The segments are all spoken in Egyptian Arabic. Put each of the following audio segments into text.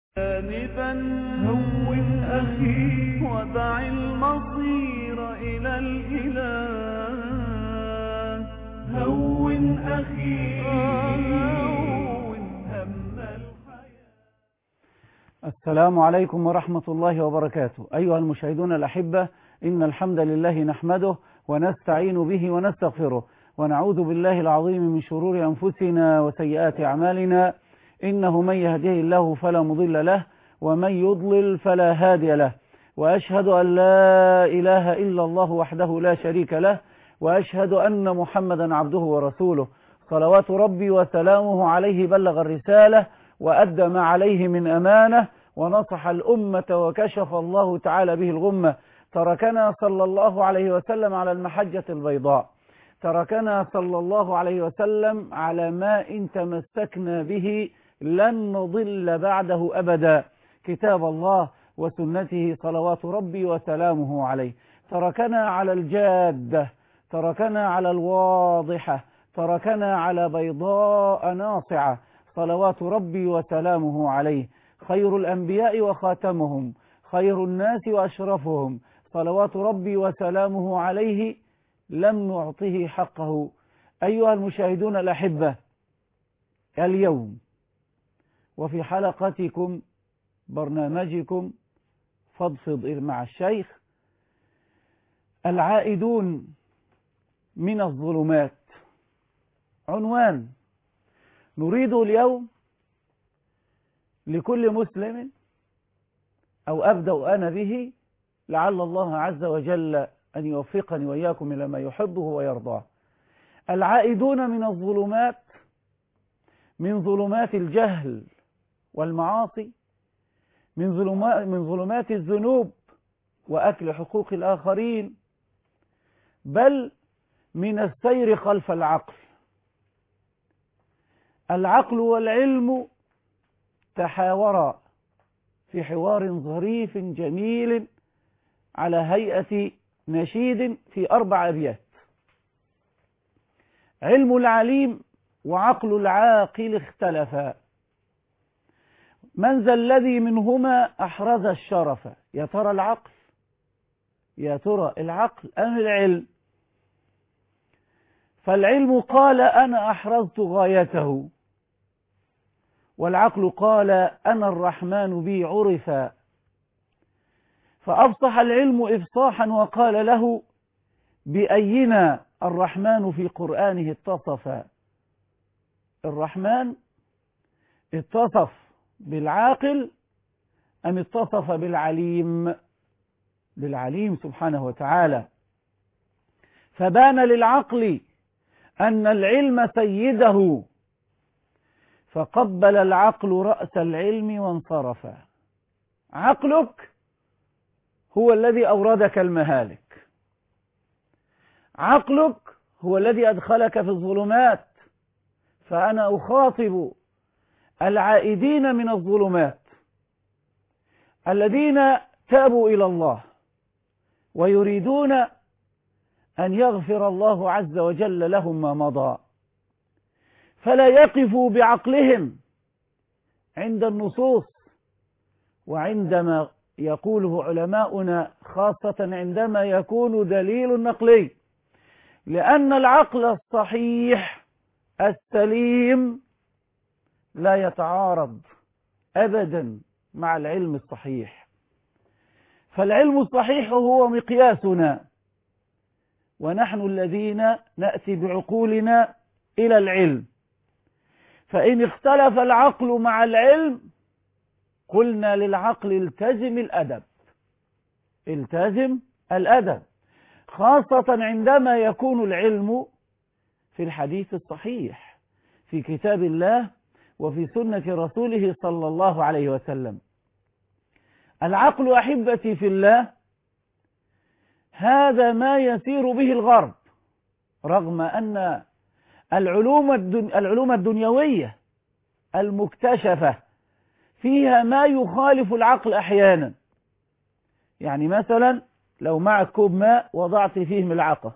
جانبا هون أخي ودع المصير إلى الإله هون أخي هون هم الحياة السلام عليكم ورحمة الله وبركاته أيها المشاهدون الأحبة إن الحمد لله نحمده ونستعين به ونستغفره ونعوذ بالله العظيم من شرور أنفسنا وسيئات أعمالنا إنه من يهده الله فلا مضل له ومن يضلل فلا هادي له وأشهد أن لا إله إلا الله وحده لا شريك له وأشهد أن محمدا عبده ورسوله صلوات ربي وسلامه عليه بلغ الرسالة وأدى ما عليه من أمانة ونصح الأمة وكشف الله تعالى به الغمة تركنا صلى الله عليه وسلم على المحجة البيضاء تركنا صلى الله عليه وسلم على ماء تمسكنا به لن نضل بعده أبدا كتاب الله وسنته صلوات ربي وسلامه عليه تركنا على الجادة تركنا على الواضحة تركنا على بيضاء ناصعة صلوات ربي وسلامه عليه خير الأنبياء وخاتمهم خير الناس وأشرفهم صلوات ربي وسلامه عليه لم نعطه حقه أيها المشاهدون الأحبة اليوم وفي حلقتكم برنامجكم فضفض مع الشيخ العائدون من الظلمات عنوان نريد اليوم لكل مسلم أو أبدأ أنا به لعل الله عز وجل أن يوفقني وإياكم إلى ما يحبه ويرضاه العائدون من الظلمات من ظلمات الجهل والمعاصي من ظلمات, من ظلمات الذنوب وأكل حقوق الآخرين بل من السير خلف العقل العقل والعلم تحاورا في حوار ظريف جميل على هيئة نشيد في أربع أبيات علم العليم وعقل العاقل اختلفا من ذا الذي منهما أحرز الشرف يا ترى العقل يا ترى العقل أم العلم فالعلم قال أنا أحرزت غايته والعقل قال أنا الرحمن بي عرفا فأفصح العلم إفصاحا وقال له بأينا الرحمن في قرآنه اتصف الرحمن اتصف بالعاقل أم اتصف بالعليم بالعليم سبحانه وتعالى فبان للعقل أن العلم سيده فقبل العقل رأس العلم وانصرف عقلك هو الذي أوردك المهالك عقلك هو الذي أدخلك في الظلمات فأنا أخاطب العائدين من الظلمات الذين تابوا إلى الله ويريدون أن يغفر الله عز وجل لهم ما مضى فلا يقفوا بعقلهم عند النصوص وعندما يقوله علماؤنا خاصة عندما يكون دليل نقلي لأن العقل الصحيح السليم لا يتعارض أبدا مع العلم الصحيح فالعلم الصحيح هو مقياسنا ونحن الذين نأتي بعقولنا إلى العلم فإن اختلف العقل مع العلم قلنا للعقل التزم الأدب التزم الأدب خاصة عندما يكون العلم في الحديث الصحيح في كتاب الله وفي سنة رسوله صلى الله عليه وسلم العقل أحبتي في الله هذا ما يسير به الغرب رغم أن العلوم, الدن... العلوم الدنيوية المكتشفة فيها ما يخالف العقل أحيانا يعني مثلا لو معك كوب ماء وضعت فيه ملعقة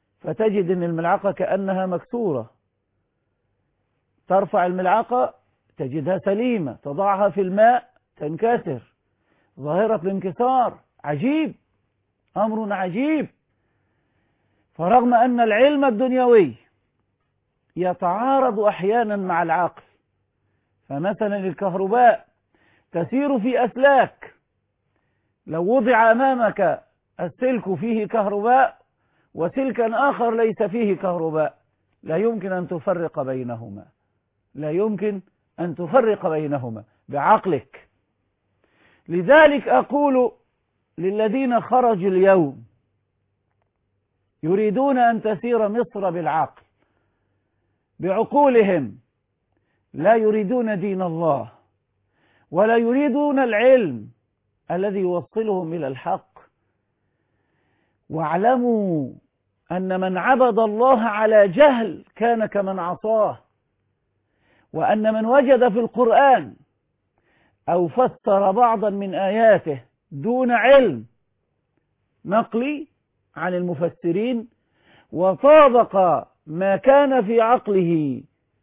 فتجد أن الملعقة كأنها مكسورة ترفع الملعقة تجدها سليمة تضعها في الماء تنكسر ظاهرة الانكسار عجيب أمر عجيب فرغم أن العلم الدنيوي يتعارض أحيانا مع العقل فمثلا الكهرباء تسير في أسلاك لو وضع أمامك السلك فيه كهرباء وسلكا آخر ليس فيه كهرباء لا يمكن أن تفرق بينهما لا يمكن أن تفرق بينهما بعقلك لذلك أقول للذين خرجوا اليوم يريدون أن تسير مصر بالعقل بعقولهم لا يريدون دين الله ولا يريدون العلم الذي يوصلهم إلى الحق واعلموا أن من عبد الله على جهل كان كمن عصاه وأن من وجد في القرآن أو فسر بعضا من آياته دون علم نقلي عن المفسرين وطابق ما كان في عقله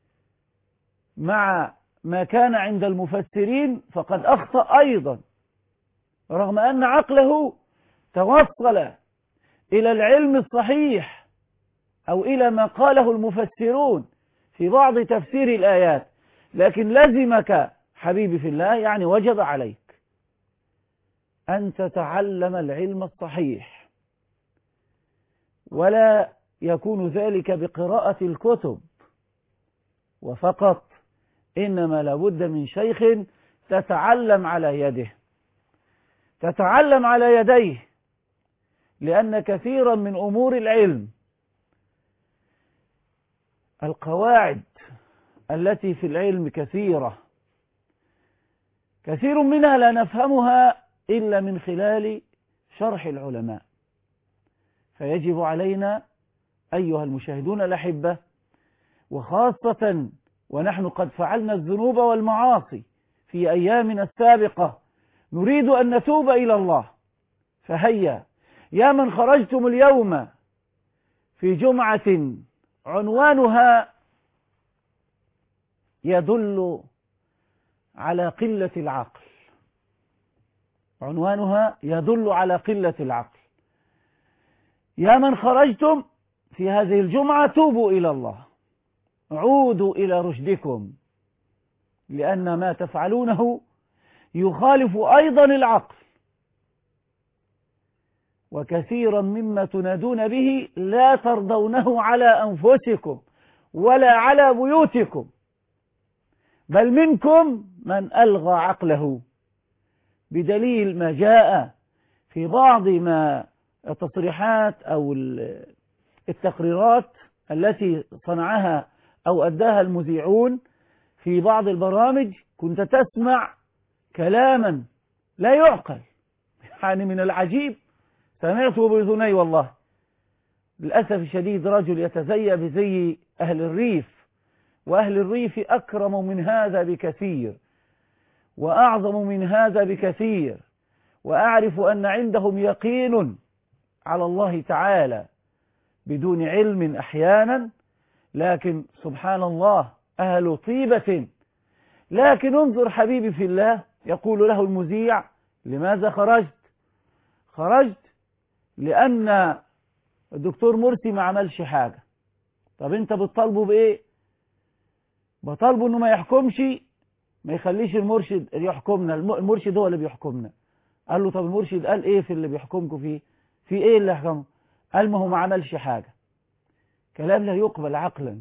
مع ما كان عند المفسرين فقد أخطأ أيضا رغم أن عقله توصل إلى العلم الصحيح أو إلى ما قاله المفسرون في بعض تفسير الآيات لكن لزمك حبيبي في الله يعني وجب عليك أن تتعلم العلم الصحيح ولا يكون ذلك بقراءة الكتب وفقط إنما لابد من شيخ تتعلم على يده تتعلم على يديه لأن كثيرا من أمور العلم القواعد التي في العلم كثيرة كثير منها لا نفهمها إلا من خلال شرح العلماء فيجب علينا أيها المشاهدون الأحبة وخاصة ونحن قد فعلنا الذنوب والمعاصي في أيامنا السابقة نريد أن نتوب إلى الله فهيا يا من خرجتم اليوم في جمعة عنوانها يدل على قلة العقل عنوانها يدل على قلة العقل يا من خرجتم في هذه الجمعة توبوا إلى الله عودوا إلى رشدكم لأن ما تفعلونه يخالف أيضا العقل وكثيرا مما تنادون به لا ترضونه على أنفسكم ولا على بيوتكم بل منكم من ألغى عقله بدليل ما جاء في بعض ما التصريحات أو التقريرات التي صنعها أو أداها المذيعون في بعض البرامج كنت تسمع كلاما لا يعقل يعني من العجيب سمعته بأذني والله للأسف الشديد رجل يتزيى بزي أهل الريف وأهل الريف أكرم من هذا بكثير وأعظم من هذا بكثير وأعرف أن عندهم يقين على الله تعالى بدون علم أحيانا لكن سبحان الله أهل طيبة لكن انظر حبيبي في الله يقول له المذيع لماذا خرجت خرجت لأن الدكتور مرسي ما عملش حاجة طب انت بتطالبه بإيه بطالبه انه ما يحكمش ما يخليش المرشد يحكمنا المرشد هو اللي بيحكمنا قال له طب المرشد قال ايه في اللي بيحكمكم فيه في ايه اللي يحكمه قال ما هو ما عملش حاجة كلام لا يقبل عقلا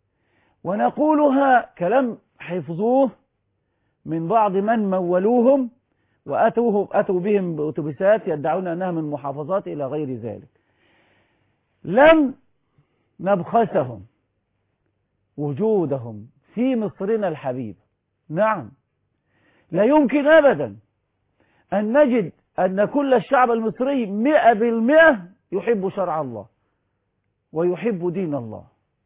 ونقولها كلام حفظوه من بعض من مولوهم وأتوه أتوا بهم بأتوبيسات يدعون أنها من محافظات إلى غير ذلك لم نبخسهم وجودهم في مصرنا الحبيب نعم لا يمكن أبدا أن نجد أن كل الشعب المصري مئة بالمئة يحب شرع الله ويحب دين الله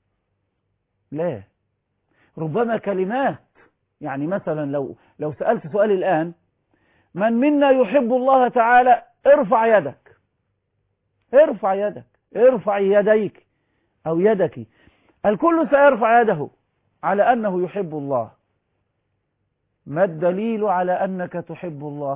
لا ربما كلمات يعني مثلا لو لو سألت سؤال الآن من منا يحب الله تعالى ارفع يدك ارفع يدك ارفع يديك أو يدك الكل سيرفع يده على أنه يحب الله ما الدليل على أنك تحب الله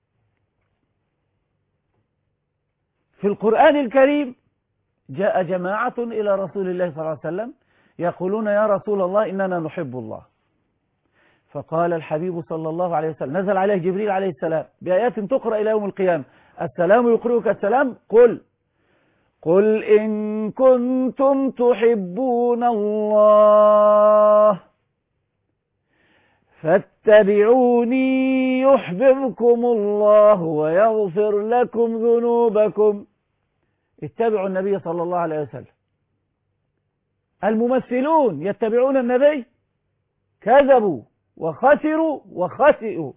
في القرآن الكريم جاء جماعة إلى رسول الله صلى الله عليه وسلم يقولون يا رسول الله إننا نحب الله فقال الحبيب صلى الله عليه وسلم نزل عليه جبريل عليه السلام بآيات تقرأ إلى يوم القيامة السلام يقرئك السلام قل قل إن كنتم تحبون الله فاتبعوني يحببكم الله ويغفر لكم ذنوبكم اتبعوا النبي صلى الله عليه وسلم الممثلون يتبعون النبي كذبوا وخسروا وخسئوا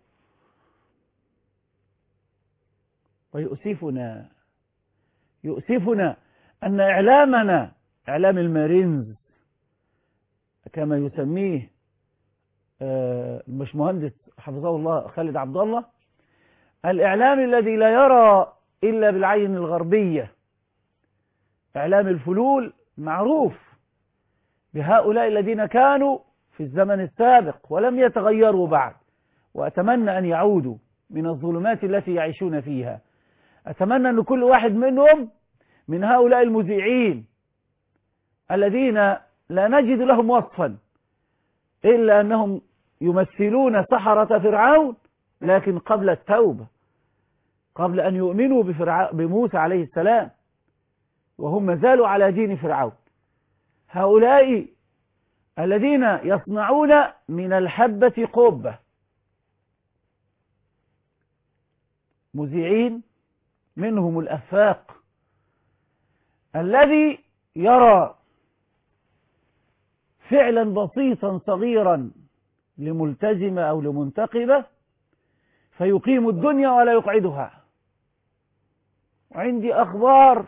ويؤسفنا يؤسفنا أن إعلامنا إعلام المارينز كما يسميه المشمهندس حفظه الله خالد عبد الله الإعلام الذي لا يرى إلا بالعين الغربية إعلام الفلول معروف بهؤلاء الذين كانوا في الزمن السابق ولم يتغيروا بعد وأتمنى أن يعودوا من الظلمات التي يعيشون فيها أتمنى أن كل واحد منهم من هؤلاء المذيعين الذين لا نجد لهم وصفا إلا أنهم يمثلون سحرة فرعون لكن قبل التوبة قبل أن يؤمنوا بفرع... بموسى عليه السلام وهم ما زالوا على دين فرعون هؤلاء الذين يصنعون من الحبة قبة مذيعين منهم الأفاق الذي يرى فعلا بسيطا صغيرا لملتزمة أو لمنتقبة فيقيم الدنيا ولا يقعدها وعندي أخبار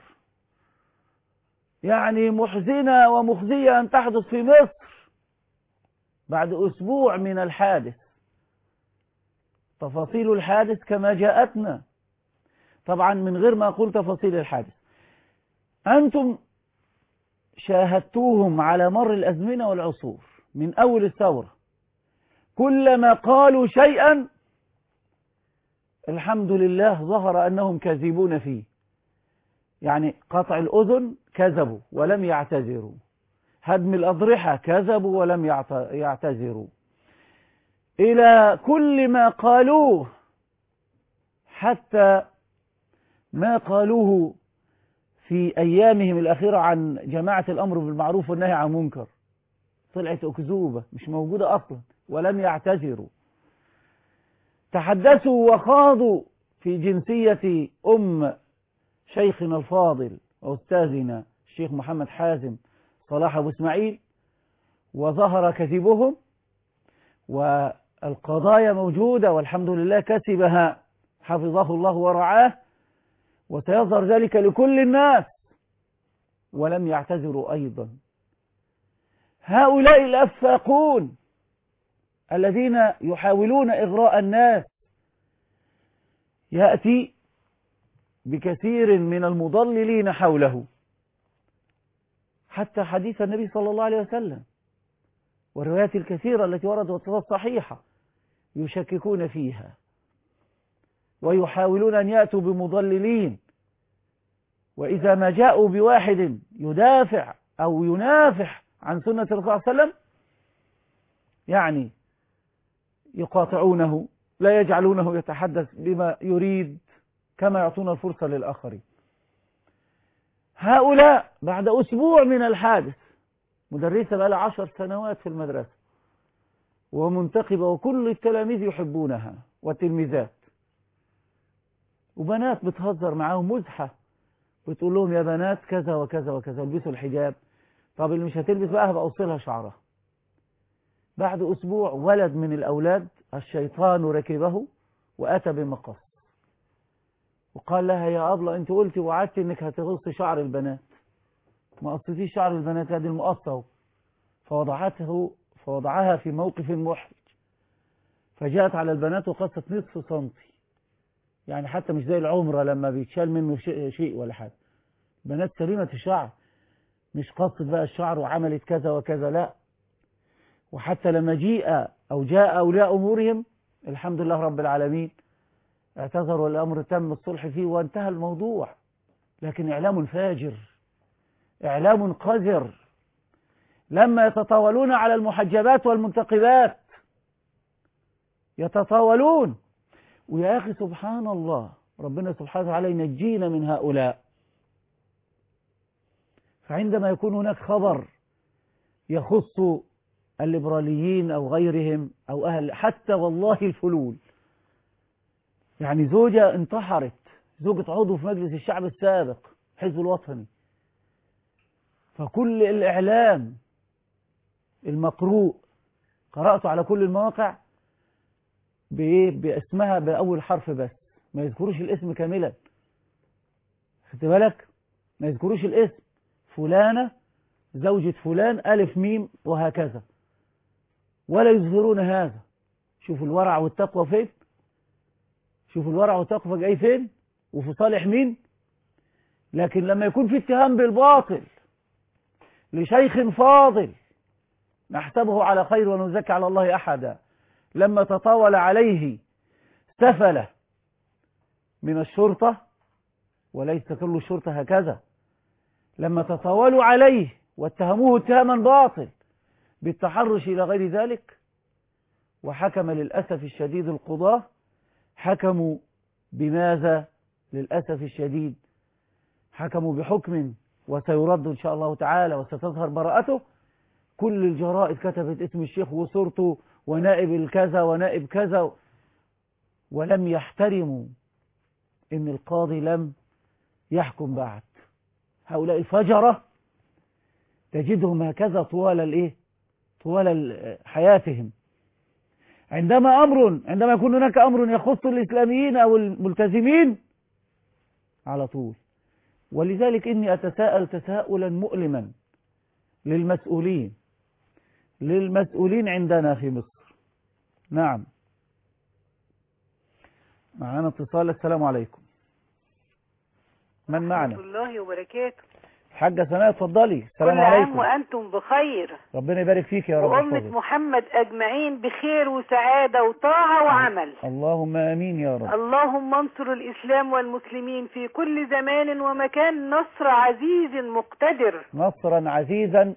يعني محزنة ومخزية أن تحدث في مصر بعد أسبوع من الحادث تفاصيل الحادث كما جاءتنا طبعا من غير ما أقول تفاصيل الحادث أنتم شاهدتوهم على مر الأزمنة والعصور من أول الثورة كلما قالوا شيئا الحمد لله ظهر أنهم كاذبون فيه يعني قطع الأذن كذبوا ولم يعتذروا هدم الأضرحة كذبوا ولم يعتذروا إلى كل ما قالوه حتى ما قالوه في أيامهم الأخيرة عن جماعة الأمر بالمعروف والنهي عن المنكر طلعت أكذوبة مش موجودة أصلا ولم يعتذروا تحدثوا وخاضوا في جنسية أم شيخنا الفاضل وأستاذنا الشيخ محمد حازم صلاح أبو إسماعيل وظهر كذبهم والقضايا موجودة والحمد لله كسبها حفظه الله ورعاه وسيظهر ذلك لكل الناس ولم يعتذروا أيضا هؤلاء الأفاقون الذين يحاولون إغراء الناس يأتي بكثير من المضللين حوله حتى حديث النبي صلى الله عليه وسلم والروايات الكثيرة التي وردت صحيحة يشككون فيها ويحاولون أن يأتوا بمضللين وإذا ما جاءوا بواحد يدافع أو ينافح عن سنة الرسول صلى الله عليه وسلم يعني يقاطعونه لا يجعلونه يتحدث بما يريد كما يعطون الفرصة للآخرين هؤلاء بعد أسبوع من الحادث مدرسة بقى لها عشر سنوات في المدرسة ومنتقبة وكل التلاميذ يحبونها والتلميذات وبنات بتهزر معاهم مزحة بتقول لهم يا بنات كذا وكذا وكذا البسوا الحجاب طب اللي مش هتلبس بقى هبقى اوصلها شعرها بعد أسبوع ولد من الأولاد الشيطان ركبه وأتى بمقص وقال لها يا أبلة أنت قلتي وعدتي أنك هتغصي شعر البنات ما قصتيش شعر البنات هذه المقصة فوضعته فوضعها في موقف محرج فجاءت على البنات وقصت نصف سنتي يعني حتى مش زي العمرة لما بيتشال منه شيء ولا حاجة بنات سليمة الشعر مش قصت بقى الشعر وعملت كذا وكذا لا وحتى لما جيء أو جاء أولياء أمورهم الحمد لله رب العالمين اعتذروا الأمر تم الصلح فيه وانتهى الموضوع لكن إعلام فاجر إعلام قذر لما يتطاولون على المحجبات والمنتقبات يتطاولون ويا أخي سبحان الله ربنا سبحانه وتعالى ينجينا من هؤلاء فعندما يكون هناك خبر يخص الليبراليين أو غيرهم أو أهل حتى والله الفلول يعني زوجة انتحرت زوجة عضو في مجلس الشعب السابق حزب الوطني فكل الإعلام المقروء قرأته على كل المواقع بإيه باسمها بأول حرف بس ما يذكروش الاسم كاملا خدت بالك ما يذكروش الاسم فلانة زوجة فلان ألف ميم وهكذا ولا يظهرون هذا شوفوا الورع والتقوى فين شوفوا الورع والتقوى جاي فين وفي صالح مين لكن لما يكون في اتهام بالباطل لشيخ فاضل نحسبه على خير ونزكي على الله أحدا لما تطاول عليه سفلة من الشرطة وليس كل الشرطة هكذا لما تطاولوا عليه واتهموه اتهاما باطل بالتحرش إلى غير ذلك وحكم للأسف الشديد القضاة حكموا بماذا للأسف الشديد حكموا بحكم وسيرد إن شاء الله تعالى وستظهر براءته كل الجرائد كتبت اسم الشيخ وصورته ونائب الكذا ونائب كذا ولم يحترموا ان القاضي لم يحكم بعد هؤلاء الفجرة تجدهم هكذا طوال الايه طوال حياتهم عندما امر عندما يكون هناك امر يخص الاسلاميين او الملتزمين على طول ولذلك اني اتساءل تساؤلا مؤلما للمسؤولين للمسؤولين عندنا في مصر نعم معنا اتصال السلام عليكم من معنا ورحمة الله وبركاته حاجة سناء اتفضلي السلام كل عام عليكم وأنتم بخير ربنا يبارك فيك يا رب وأمة يحفظك. محمد أجمعين بخير وسعادة وطاعة وعمل اللهم امين يا رب اللهم انصر الإسلام والمسلمين في كل زمان ومكان نصر عزيز مقتدر نصرا عزيزا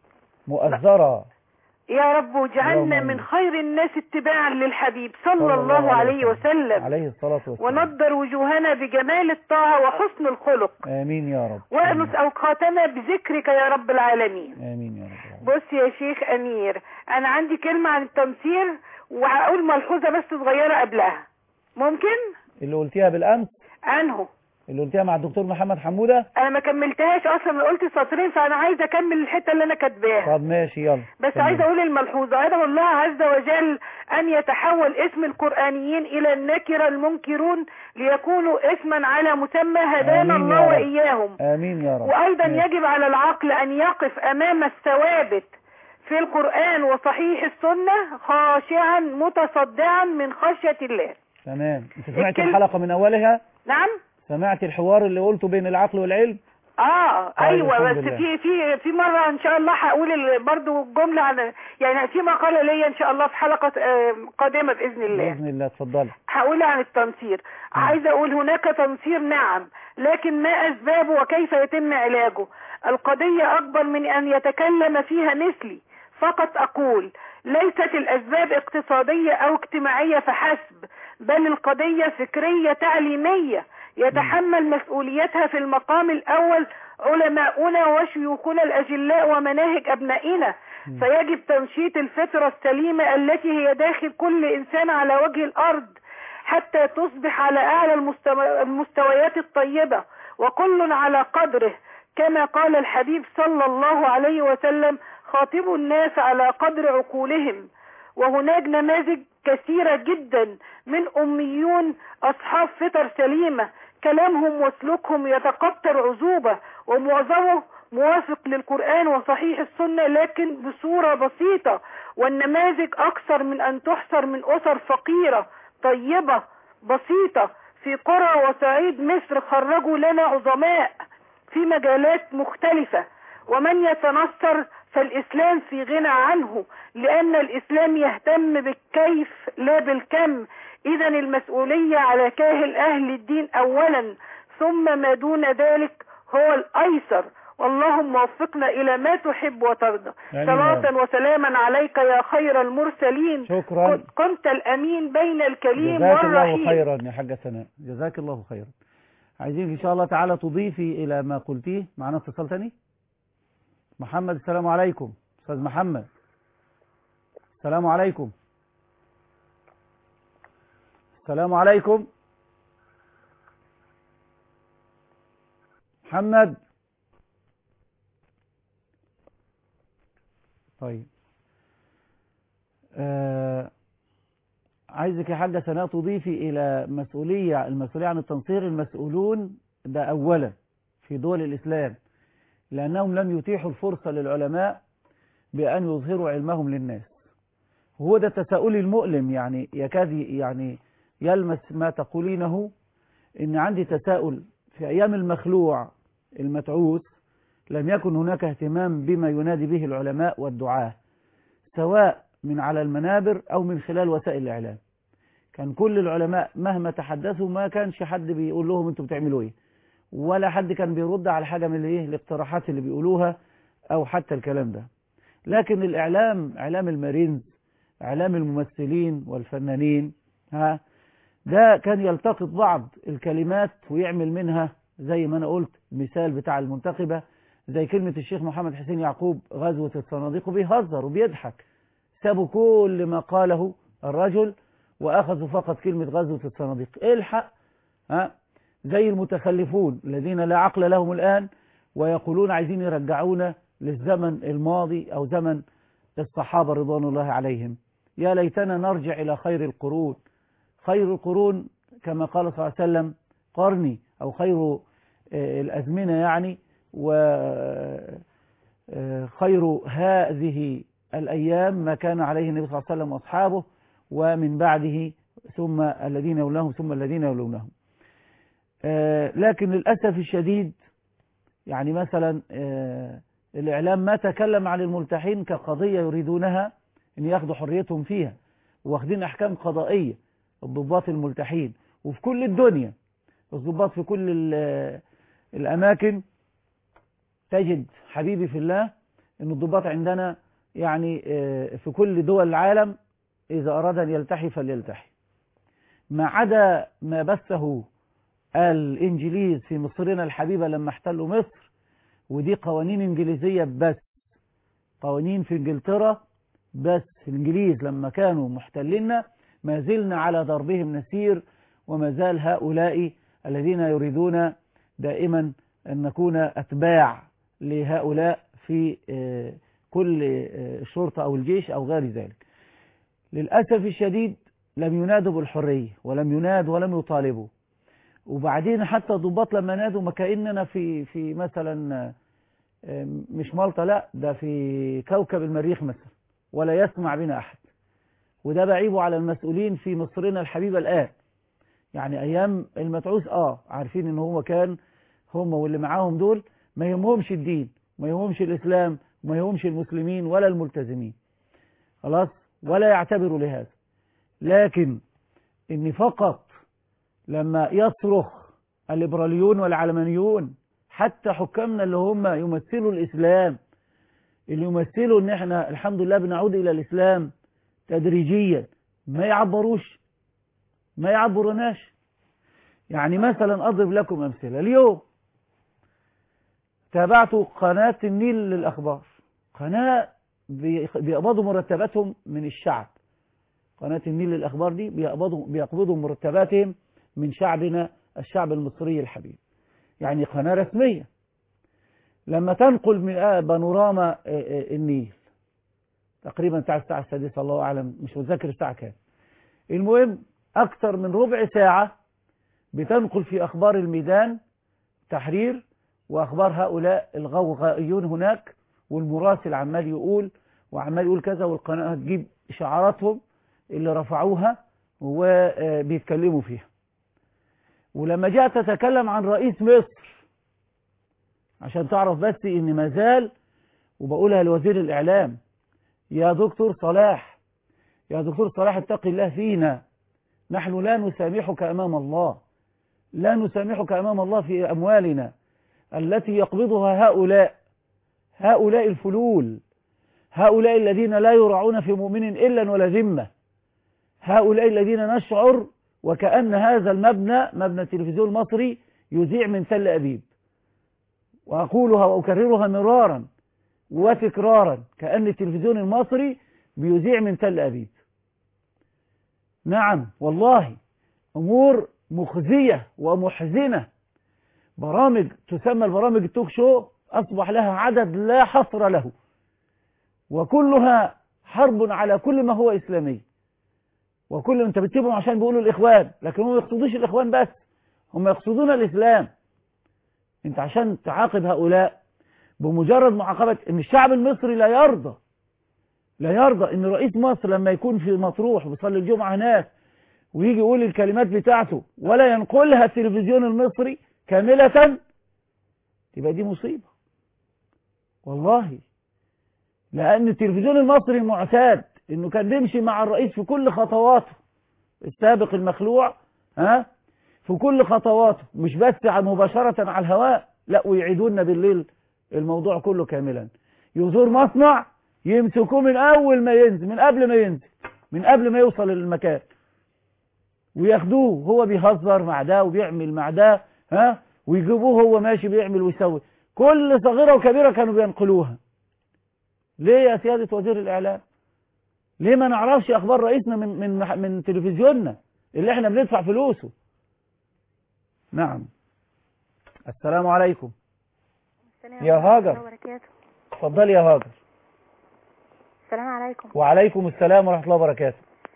مؤثرا يا رب اللهم واجعلنا آمين. من خير الناس اتباعا للحبيب صلى الله عليه وسلم عليه الصلاة والسلام ونضر وجوهنا بجمال الطاعة وحسن الخلق امين يا رب وانس اوقاتنا بذكرك يا رب العالمين امين يا رب بص يا شيخ امير انا عندي كلمة عن التمثيل وهقول ملحوظة بس صغيرة قبلها ممكن اللي قلتيها بالامس انهو اللي قلتيها مع الدكتور محمد حمودة انا ما كملتهاش اصلا انا قلت سطرين فانا عايزه اكمل الحته اللي انا كاتباها طب ماشي يلا بس تمام. عايزه اقول الملحوظه ادعو الله عز وجل ان يتحول اسم القرانيين الى النكره المنكرون ليكونوا اسما على مسمى هدانا آمين يا الله رب. واياهم امين يا رب وايضا ماشي. يجب على العقل ان يقف امام الثوابت في القران وصحيح السنه خاشعا متصدعا من خشيه الله تمام انت سمعت الكلمة- الحلقة من اولها نعم سمعت الحوار اللي قلته بين العقل والعلم اه طيب، ايوه الحمد بس لله. في في في مره ان شاء الله هقول ال- برضو جمله عن يعني في مقاله ليا ان شاء الله في حلقه آه، قادمه باذن الله بإذن الله اتفضلي هقول عن التنصير عايزه اقول هناك تنصير نعم لكن ما اسبابه وكيف يتم علاجه القضيه اكبر من ان يتكلم فيها مثلي فقط اقول ليست الاسباب اقتصاديه او اجتماعيه فحسب بل القضيه فكريه تعليميه يتحمل مسؤوليتها في المقام الاول علماؤنا وشيوخنا الاجلاء ومناهج ابنائنا فيجب تنشيط الفطره السليمه التي هي داخل كل انسان على وجه الارض حتى تصبح على أعلى المستوى- المستويات الطيبة وكل على قدره كما قال الحبيب صلى الله عليه وسلم خاطبوا الناس على قدر عقولهم وهناك نماذج كثيرة جدا من أميون أصحاب فطر سليمة كلامهم وسلوكهم يتقطر عذوبة ومعظمه موافق للقرآن وصحيح السنة لكن بصورة بسيطة والنماذج أكثر من أن تحصر من أسر فقيرة طيبة بسيطة في قرى وصعيد مصر خرجوا لنا عظماء في مجالات مختلفة ومن يتنصر فالإسلام في غنى عنه لأن الإسلام يهتم بالكيف لا بالكم إذا المسؤولية على كاهل أهل الدين أولا ثم ما دون ذلك هو الأيسر اللهم وفقنا إلى ما تحب وترضى آمين. صلاة وسلاما عليك يا خير المرسلين شكرا. كنت- كنت الأمين بين الكريم جزاك الله والرحيم خيرا يا حاجة سناء جزاك الله خيرا عايزين إن شاء الله تعالى تضيفي إلى ما قلتيه معنا اتصال تاني محمد السلام عليكم أستاذ محمد السلام عليكم السلام عليكم محمد طيب آه عايزك يا حاجة سناء تضيفي إلى مسؤولية المسؤولية عن التنصير المسؤولون ده أولا في دول الإسلام لأنهم لم يتيحوا الفرصة للعلماء بأن يظهروا علمهم للناس هو ده التساؤل المؤلم يعني يكاد يعني يلمس ما تقولينه إن عندي تساؤل في أيام المخلوع المتعوس لم يكن هناك اهتمام بما ينادي به العلماء والدعاة سواء من على المنابر أو من خلال وسائل الإعلام كان كل العلماء مهما تحدثوا ما كانش حد بيقول لهم انتوا بتعملوا ايه ولا حد كان بيرد على حاجة من الايه الاقتراحات اللي بيقولوها او حتى الكلام ده لكن الاعلام اعلام المارينز اعلام الممثلين والفنانين ها ده كان يلتقط بعض الكلمات ويعمل منها زي ما انا قلت المثال بتاع المنتخبة زي كلمة الشيخ محمد حسين يعقوب غزوة الصناديق وبيهزر وبيضحك سابوا كل ما قاله الرجل وأخذوا فقط كلمة غزوة الصناديق الحق ها زي المتخلفون الذين لا عقل لهم الآن ويقولون عايزين يرجعونا للزمن الماضي أو زمن الصحابة رضوان الله عليهم يا ليتنا نرجع إلى خير القرون خير القرون كما قال صلى الله عليه وسلم قرني أو خير الأزمنة يعني وخير هذه الأيام ما كان عليه النبي صلى الله عليه وسلم وأصحابه ومن بعده ثم الذين يولونهم ثم الذين يولونهم لكن للأسف الشديد يعني مثلا الإعلام ما تكلم عن الملتحين كقضية يريدونها أن ياخدوا حريتهم فيها واخدين أحكام قضائية الضباط الملتحين وفي كل الدنيا الضباط في كل الأماكن تجد حبيبي في الله أن الضباط عندنا يعني في كل دول العالم إذا أراد أن يلتحي فليلتحي ما عدا ما بثه الإنجليز في مصرنا الحبيبة لما احتلوا مصر ودي قوانين إنجليزية بس قوانين في إنجلترا بس الإنجليز لما كانوا محتلين ما زلنا على ضربهم نسير وما زال هؤلاء الذين يريدون دائما أن نكون أتباع لهؤلاء في كل الشرطة أو الجيش أو غير ذلك للأسف الشديد لم ينادوا بالحرية ولم ينادوا ولم يطالبوا وبعدين حتى الضباط لما نادوا ما كأننا في في مثلا مش مالطا لا ده في كوكب المريخ مثلا ولا يسمع بنا أحد وده بعيبه على المسؤولين في مصرنا الحبيبة الآن يعني أيام المتعوس آه عارفين إن هو كان هم واللي معاهم دول ما يهمهمش الدين ما يهمهمش الإسلام ما يهمهمش المسلمين ولا الملتزمين خلاص ولا يعتبروا لهذا لكن إن فقط لما يصرخ الليبراليون والعلمانيون حتى حكامنا اللي هم يمثلوا الإسلام اللي يمثلوا ان احنا الحمد لله بنعود الى الاسلام تدريجيا ما يعبروش ما يعبروناش يعني مثلا اضرب لكم امثله اليوم تابعت قناه النيل للاخبار قناه بيقبضوا مرتباتهم من الشعب قناه النيل للاخبار دي بيقبضوا بيقبضوا مرتباتهم من شعبنا الشعب المصري الحبيب يعني قناه رسميه لما تنقل من بانوراما النيل تقريبا بتاع الساعة السادسة الله أعلم مش متذكر الساعة كام المهم أكثر من ربع ساعة بتنقل في أخبار الميدان تحرير وأخبار هؤلاء الغوغائيون هناك والمراسل عمال يقول وعمال يقول كذا والقناة تجيب شعاراتهم اللي رفعوها وبيتكلموا فيها ولما جاء تتكلم عن رئيس مصر عشان تعرف بس ان ما زال وبقولها لوزير الإعلام يا دكتور صلاح يا دكتور صلاح اتق الله فينا نحن لا نسامحك أمام الله لا نسامحك أمام الله في أموالنا التي يقبضها هؤلاء هؤلاء الفلول هؤلاء الذين لا يرعون في مؤمن إلا ولا ذمة هؤلاء الذين نشعر وكأن هذا المبنى مبنى التلفزيون المصري يذيع من تل أبيب وأقولها وأكررها مرارا وتكرارا كأن التلفزيون المصري بيذيع من تل أبيب نعم والله أمور مخزية ومحزنة برامج تسمى البرامج التوك شو أصبح لها عدد لا حصر له وكلها حرب على كل ما هو إسلامي وكل انت بتسيبهم عشان بيقولوا الإخوان لكن هم ما يقصدوش الإخوان بس هم يقصدون الإسلام انت عشان تعاقب هؤلاء بمجرد معاقبة ان الشعب المصري لا يرضى لا يرضى ان رئيس مصر لما يكون في مطروح ويصلي الجمعة هناك ويجي يقول الكلمات بتاعته ولا ينقلها التلفزيون المصري كاملة تبقى دي مصيبة والله لأن التلفزيون المصري معتاد إنه كان بيمشي مع الرئيس في كل خطواته السابق المخلوع ها في كل خطواته مش بس مباشرة على الهواء لا ويعيدونا بالليل الموضوع كله كاملا يزور مصنع يمسكوه من أول ما ينزل من قبل ما ينزل من قبل ما يوصل للمكان وياخدوه هو بيهزر مع ده وبيعمل مع ده ها ويجيبوه هو ماشي بيعمل ويسوي كل صغيرة وكبيرة كانوا بينقلوها ليه يا سيادة وزير الإعلام ليه ما نعرفش أخبار رئيسنا من من من تلفزيوننا اللي احنا بندفع فلوسه نعم السلام عليكم السلام يا ورحمة هاجر. الله وبركاته اتفضلي يا هاجر السلام عليكم وعليكم السلام ورحمة الله وبركاته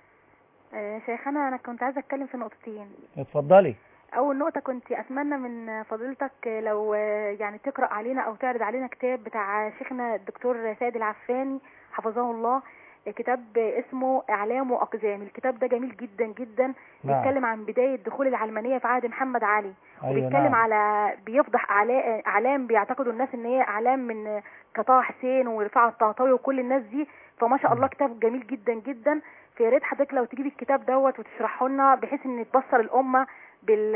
آه شيخنا أنا كنت عايزة أتكلم في نقطتين اتفضلي أول نقطة كنت أتمنى من فضيلتك لو آه، يعني تقرأ علينا أو تعرض علينا كتاب بتاع شيخنا الدكتور سيد العفاني حفظه الله كتاب اسمه إعلام وأقزام الكتاب ده جميل جدا جدا نعم. بيتكلم عن بداية دخول العلمانية في عهد محمد علي أيوة وبيتكلم نعم. على بيفضح أعلا- أعلام بيعتقدوا الناس إن هي أعلام من قطاع حسين ورفاعة الطهطاوي وكل الناس دي فما شاء الله كتاب جميل جدا جدا فيا ريت حضرتك لو تجيب الكتاب دوت وتشرحه لنا بحيث ان تبصر الامه بال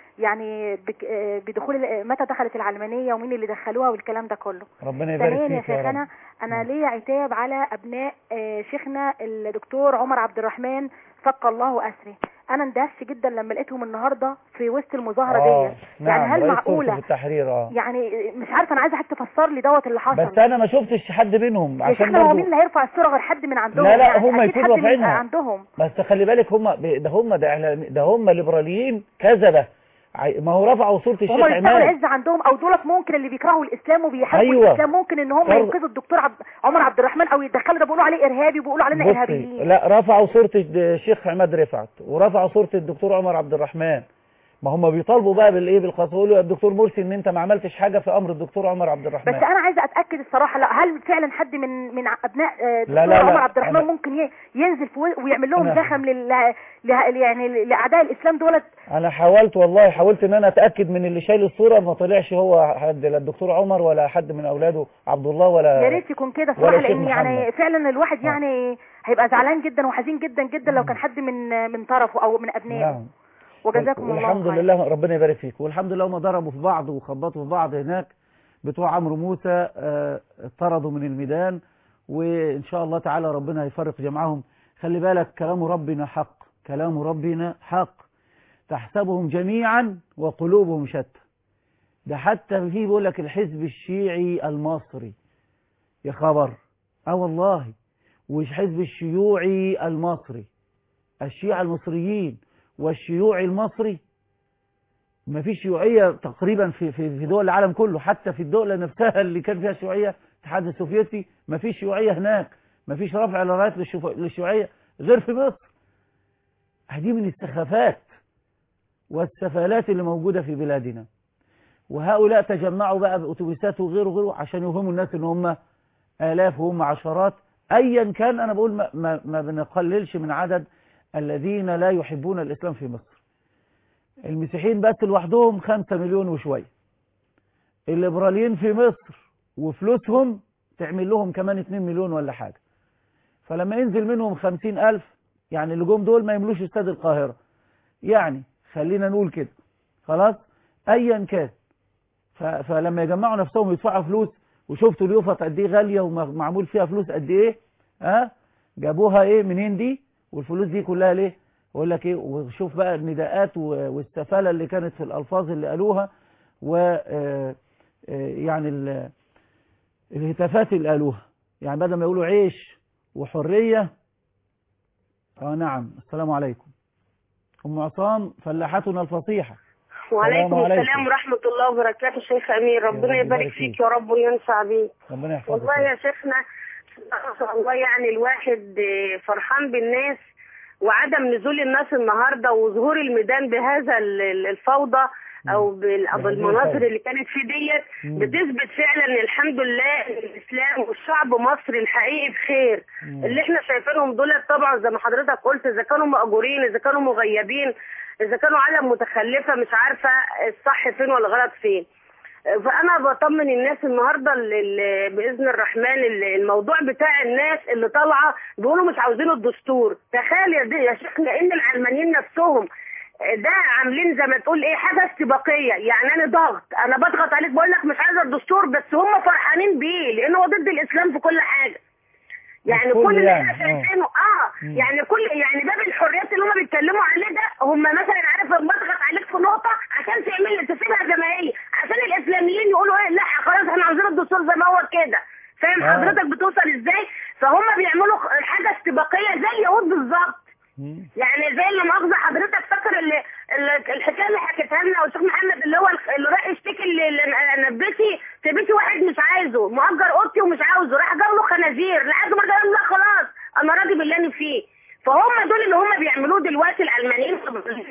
يعني بك بدخول ال- متى دخلت العلمانيه ومين اللي دخلوها والكلام ده كله ربنا يبارك ثانيا يا فيك يا رب شيخنا انا ليا عتاب على ابناء آه، شيخنا الدكتور عمر عبد الرحمن فك الله اسره انا اندهشت جدا لما لقيتهم النهارده في وسط المظاهره آه، ديت نعم يعني هل رئيس صورته معقوله في التحرير اه يعني مش عارفه انا عايزه حضرتك تفسر لي دوت اللي حصل بس انا ما شفتش حد منهم يا عشان شيخنا هو برضو مين اللي هيرفع الصوره غير حد من عندهم لا، لا، يعني هم أكيد يكونوا حد من رافعينها. عندهم بس خلي بالك هم ده هم ده إعلام- ده هم ليبراليين كذبه عي- ما هو رفعوا صورة الشيخ هم اللي اشتغلوا عماد العز عندهم او دولت ممكن اللي بيكرهوا الاسلام وبيحاربوا أيوة. الاسلام ممكن ان هم فرض- ينقذوا الدكتور عبد عمر عبد الرحمن او يدخلوا ده بيقولوا عليه ارهابي وبيقولوا علينا بصي ارهابيين لا رفعوا صورة الشيخ عماد رفعت ورفعوا صورة الدكتور عمر عبد الرحمن ما هم بيطالبوا بقى بالايه بالقصد يقولوا يا الدكتور مرسي ان انت ما عملتش حاجه في امر الدكتور عمر عبد الرحمن بس انا عايزه اتاكد الصراحه لا هل فعلا حد من من ابناء آه، لا، دكتور لا، عمر لا، عبد الرحمن أنا- ممكن ي- ينزل في و- ويعمل لهم أنا- زخم لل ل- يعني لاعداء الاسلام دولت انا حاولت والله حاولت ان انا اتاكد من اللي شايل الصوره ما طلعش هو حد لا الدكتور عمر ولا حد من اولاده عبد الله ولا يا ريت يكون كده ولا الصراحه شيخ لان يعني محمد. فعلا الواحد آه. يعني هيبقى زعلان جدا وحزين جدا جدا لو كان حد من من طرفه او من ابنائه نعم وجزاكم الله والحمد خير لله ربنا يبارك فيك والحمد لله هم ضربوا في بعض وخبطوا في بعض هناك بتوع عمرو موسى آه، اطردوا من الميدان وان شاء الله تعالى ربنا هيفرق جمعهم خلي بالك كلام ربنا حق كلام ربنا حق تحسبهم جميعا وقلوبهم شتى ده حتى في بيقول لك الحزب الشيعي المصري يا خبر اه والله والحزب الشيوعي المصري الشيعة المصريين والشيوعي المصري ما فيش شيوعية تقريبا في, في, في دول العالم كله حتى في الدولة نفسها اللي كان فيها شيوعية الاتحاد السوفيتي ما فيش شيوعية هناك ما فيش رفع لرايات للشف- للشيوعية غير في مصر دي من السخافات والسفالات اللي موجودة في بلادنا وهؤلاء تجمعوا بقى بأتوبيسات وغيره وغيره عشان يوهموا الناس ان هم آلاف وهم عشرات أيا كان أنا بقول ما, ما, ما بنقللش من عدد الذين لا يحبون الإسلام في مصر المسيحيين بس لوحدهم خمسة مليون وشوية الليبراليين في مصر وفلوسهم تعمل لهم كمان 2 مليون ولا حاجة فلما ينزل منهم 50 ألف يعني اللي جم دول ما يملوش استاد القاهرة يعني خلينا نقول كده خلاص ايا كان ف- فلما يجمعوا نفسهم يدفعوا فلوس وشفتوا اليوفط قد ايه غاليه ومعمول فيها فلوس قد ايه ها جابوها ايه منين دي والفلوس دي كلها ليه يقول لك ايه وشوف بقى النداءات و- والسفاله اللي كانت في الالفاظ اللي قالوها و آه، آه، يعني ال- الهتافات اللي قالوها يعني بدل ما يقولوا عيش وحريه اه نعم السلام عليكم ام عصام فلاحتنا الفصيحه وعليكم السلام عليكم. السلام ورحمة الله وبركاته شيخ أمير رب ربنا يبارك يبارك فيك. فيك يا رب وينفع بيك ربنا يحفظك والله يا شيخنا ما شاء الله يعني الواحد آه، فرحان بالناس وعدم نزول الناس النهارده وظهور الميدان بهذا ال- ال- الفوضى او بال- بهذه بالمناظر الفوضى. اللي كانت في ديت مم. بتثبت فعلا ان الحمد لله إن الاسلام والشعب مصر الحقيقي بخير مم. اللي احنا شايفينهم دول طبعا زي ما حضرتك قلت اذا كانوا مأجورين اذا كانوا مغيبين اذا كانوا عالم متخلفه مش عارفه الصح فين والغلط فين فانا بطمن الناس النهارده اللي اللي باذن الرحمن اللي الموضوع بتاع الناس اللي طالعه بيقولوا مش عاوزين الدستور تخيل يا, دي يا شيخنا ان العلمانيين نفسهم ده عاملين زي ما تقول ايه حاجه استباقيه يعني انا ضغط انا بضغط عليك بقول لك مش عايزه الدستور بس هم فرحانين بيه لان هو ضد الاسلام في كل حاجه يعني الكل كل اللي يعني، احنا آه. شايفينه اه مم. يعني كل يعني باب الحريات اللي هم بيتكلموا عليه ده هم مثلا عارف لما اضغط عليك في نقطه عشان تعمل تسيبها زي ما هي عشان الاسلاميين يقولوا ايه لا خلاص احنا عاوزين الدستور زي ما هو كده فاهم آه. حضرتك بتوصل ازاي فهم بيعملوا حاجه استباقيه زي اليهود بالظبط مم. يعني زي اللي مؤاخذه حضرتك فاكر اللي اللي- الحكايه اللي حكيتها لنا والشيخ محمد اللي هو اللي راح يشتكي اللي اللي انا بيتي في بيتي واحد مش عايزه مؤجر اوضتي ومش عاوزه راح جاب له خنازير لحد ما قال لا خلاص انا راضي باللي انا فيه فهم دول اللي هم بيعملوه دلوقتي العلمانيين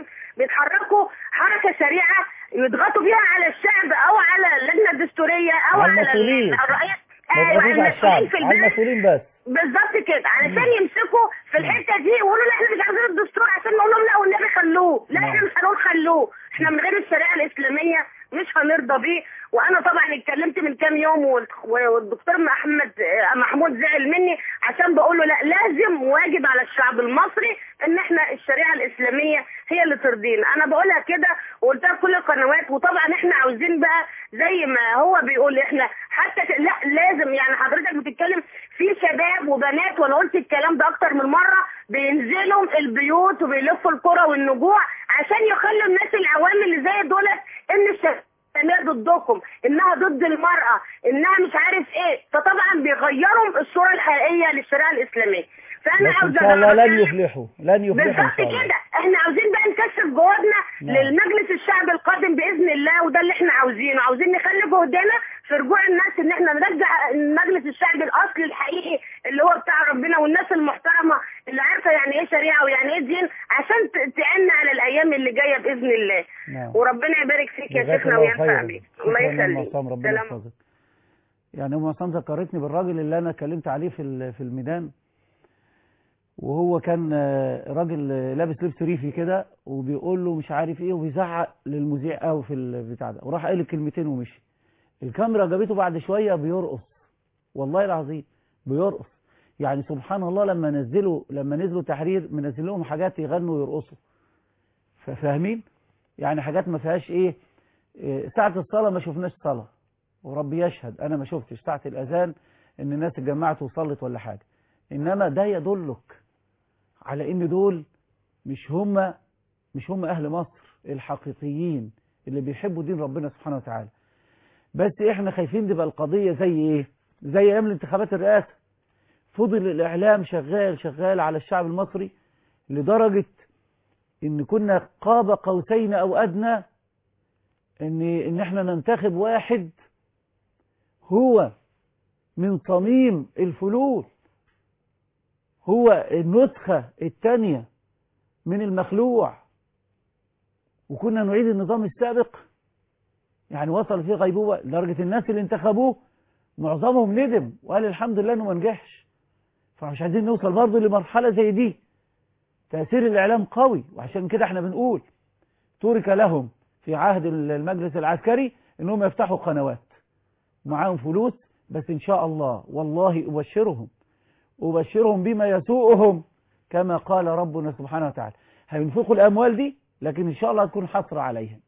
بيتحركوا حركه سريعه يضغطوا بيها على الشعب او على اللجنه الدستوريه او على على المسؤولين. الرئيس ما ايوه تضغطوش على المسؤولين الشعب في على البلد المسؤولين بس بالظبط كده علشان يمسكوا في الحته دي يقولوا لا احنا مش عايزين الدستور عشان نقول لهم لا والنبي خلوه لا نعم. احنا مش هنقول خلوه احنا من غير الشريعه الاسلاميه مش هنرضى بيه وانا طبعا اتكلمت من كام يوم وال- والدكتور محمد آه، محمود زعل مني عشان بقول له لا لازم واجب على الشعب المصري ان احنا الشريعه الاسلاميه هي اللي ترضينا انا بقولها كده وقلتها في كل القنوات وطبعا احنا عاوزين بقى زي ما هو بيقول احنا حتى ك- لا لازم يعني حضرتك بتتكلم في شباب وبنات وانا قلت الكلام ده اكتر من مره بينزلوا البيوت وبيلفوا القرى والنجوع عشان يخلوا الناس العوام اللي زي دولت ان الشريعه الاسلاميه ضدكم انها ضد المراه انها مش عارف ايه فطبعا بيغيروا الصوره الحقيقيه للشريعه الاسلاميه فانا بس ان عاوزه شاء الله أنا لن بتكلم- يفلحوا لن يفلحوا ان بالظبط شاء الله كده احنا عاوزين بقى نكثف جهودنا نعم. للمجلس الشعب القادم باذن الله وده اللي احنا عاوزينه عاوزين نخلي جهدنا في رجوع الناس ان احنا نرجع مجلس الشعب الاصلي الحقيقي اللي هو بتاع ربنا والناس المحترمه اللي عارفه يعني ايه شريعه ويعني ايه دين عشان ت- تعنا على الايام اللي جايه باذن الله نعم وربنا يبارك فيك يا جزاك شيخنا الله وينفع خيرا. بيك الله شكرا يا أم يخليك عصام ربنا سلام يحفظك يعني ام عصام ذكرتني بالراجل اللي انا اتكلمت عليه في ال- في الميدان وهو كان آه، راجل آه، لابس لبس ريفي كده وبيقول له مش عارف ايه وبيزعق للمذيع قوي في البتاع ده وراح قال الكلمتين ومشي الكاميرا جابته بعد شويه بيرقص والله العظيم بيرقص يعني سبحان الله لما نزلوا لما نزلوا تحرير منزل لهم حاجات يغنوا ويرقصوا فاهمين يعني حاجات ما فيهاش ايه إيه، ساعة الصلاة ما شفناش صلاة وربي يشهد انا ما شفتش ساعة الاذان ان الناس اتجمعت وصلت ولا حاجة انما ده يدلك على ان دول مش هم مش هم اهل مصر الحقيقيين اللي بيحبوا دين ربنا سبحانه وتعالى بس احنا خايفين تبقى القضية زي ايه زي ايام الانتخابات الرئاسة فضل الاعلام شغال شغال على الشعب المصري لدرجة ان كنا قاب قوسين او ادنى ان ان احنا ننتخب واحد هو من صميم الفلول هو النسخة الثانية من المخلوع وكنا نعيد النظام السابق يعني وصل فيه غيبوبة لدرجة الناس اللي انتخبوه معظمهم ندم وقال الحمد لله انه ما نجحش فمش عايزين نوصل برضه لمرحلة زي دي تأثير الإعلام قوي وعشان كده احنا بنقول ترك لهم في عهد المجلس العسكري انهم يفتحوا قنوات معاهم فلوس بس إن شاء الله والله أبشرهم أبشرهم بما يسوءهم كما قال ربنا سبحانه وتعالى هينفقوا الأموال دي لكن إن شاء الله هتكون حسرة عليهم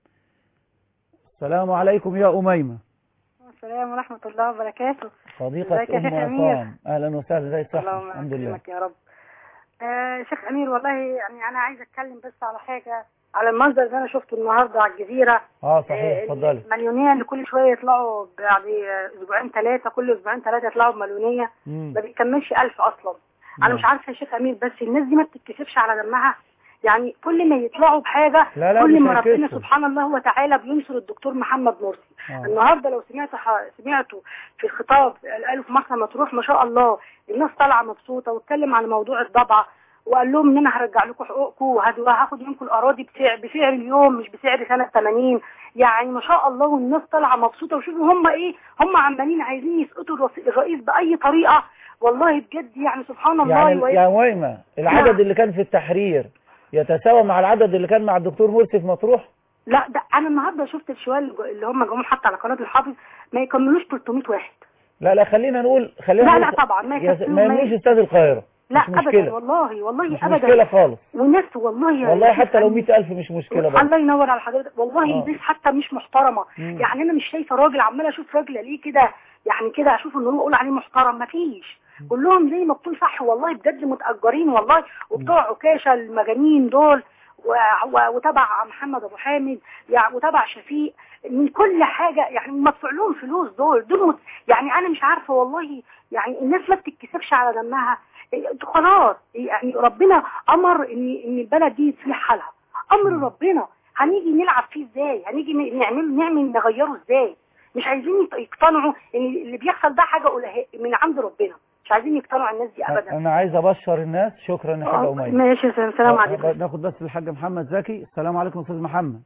السلام عليكم يا أميمة السلام ورحمة الله وبركاته صديقة ازيك يا أم شيخ أمير؟ عصام أهلا وسهلا زي الصحة اللهم الحمد لله يكرمك يا رب آه شيخ أمير والله يعني أنا عايزة أتكلم بس على حاجة على المنظر اللي أنا شفته النهاردة على الجزيرة اه صحيح آه، اتفضلي المليونية اللي كل شوية يطلعوا بعد أسبوعين ثلاثة كل أسبوعين ثلاثة يطلعوا بمليونية مم. ما بيكملش ألف أصلا أنا نعم. مش عارفة يا شيخ أمير بس الناس دي ما بتتكسفش على دمها يعني كل ما يطلعوا بحاجة لا لا كل مش ما ربنا هيكسفوا. سبحانه الله وتعالى بينصر الدكتور محمد مرسي آه. النهارده لو سمعت ح... سمعته في الخطاب اللي قاله في مرسى مطروح ما شاء الله الناس طالعه مبسوطه واتكلم عن موضوع الضبعه وقال لهم ان انا هرجع لكم حقوقكم وهد- وهاخد منكم الاراضي بسعر بسعر اليوم مش بسعر سنه 80 يعني ما شاء الله والناس طالعه مبسوطه وشوفوا هم ايه هم عمالين عايزين يسقطوا الرئيس- الرئيس باي طريقه والله بجد يعني سبحان الله يعني وي- يا أميمة العدد نعم. اللي كان في التحرير يتساوى مع العدد اللي كان مع الدكتور مرسي في مطروح لا ده انا النهارده شفت الشوال اللي هم جم حتى على قناه الحافظ ما يكملوش 300 واحد لا لا خلينا نقول خلينا لا، نقول لا طبعا، ما يا- يكفيهم، ما ما يملوش ي- استاد القاهرة لا مش ابدا مشكلة والله والله مش ابدا مشكلة خالص والناس والله يا والله شيخ حتى لو أمين، 100000 مش مشكلة برضه الله ينور على حضرتك والله آه. الناس حتى مش محترمه مم. يعني انا مش شايفه راجل عمال اشوف راجل ليه كده يعني كده اشوف ان هو اقول عليه محترم مفيش كلهم زي ما بتقول صح والله بجد متاجرين والله وبتوع عكاشه المجانين دول و- و- وتبع محمد ابو حامد يعني وتبع شفيق من كل حاجه يعني مدفوع لهم فلوس دول دول مت- يعني انا مش عارفه والله يعني الناس ما بتتكسفش على دمها إيه، خلاص يعني ربنا امر ان ان البلد دي يصلح حالها امر ربنا هنيجي نلعب فيه ازاي هنيجي ن- نعمل نعمل نغيره ازاي مش عايزين يت- يقتنعوا ان اللي بيحصل ده حاجه قلها من عند ربنا مش عايزين يقتنعوا الناس دي ابدا أنا عايز أبشر الناس شكرا يا حاجة آه، أميمة ماشي يا سلام السلام آه، عليكم ناخد بس الحاج محمد زكي السلام عليكم أستاذ محمد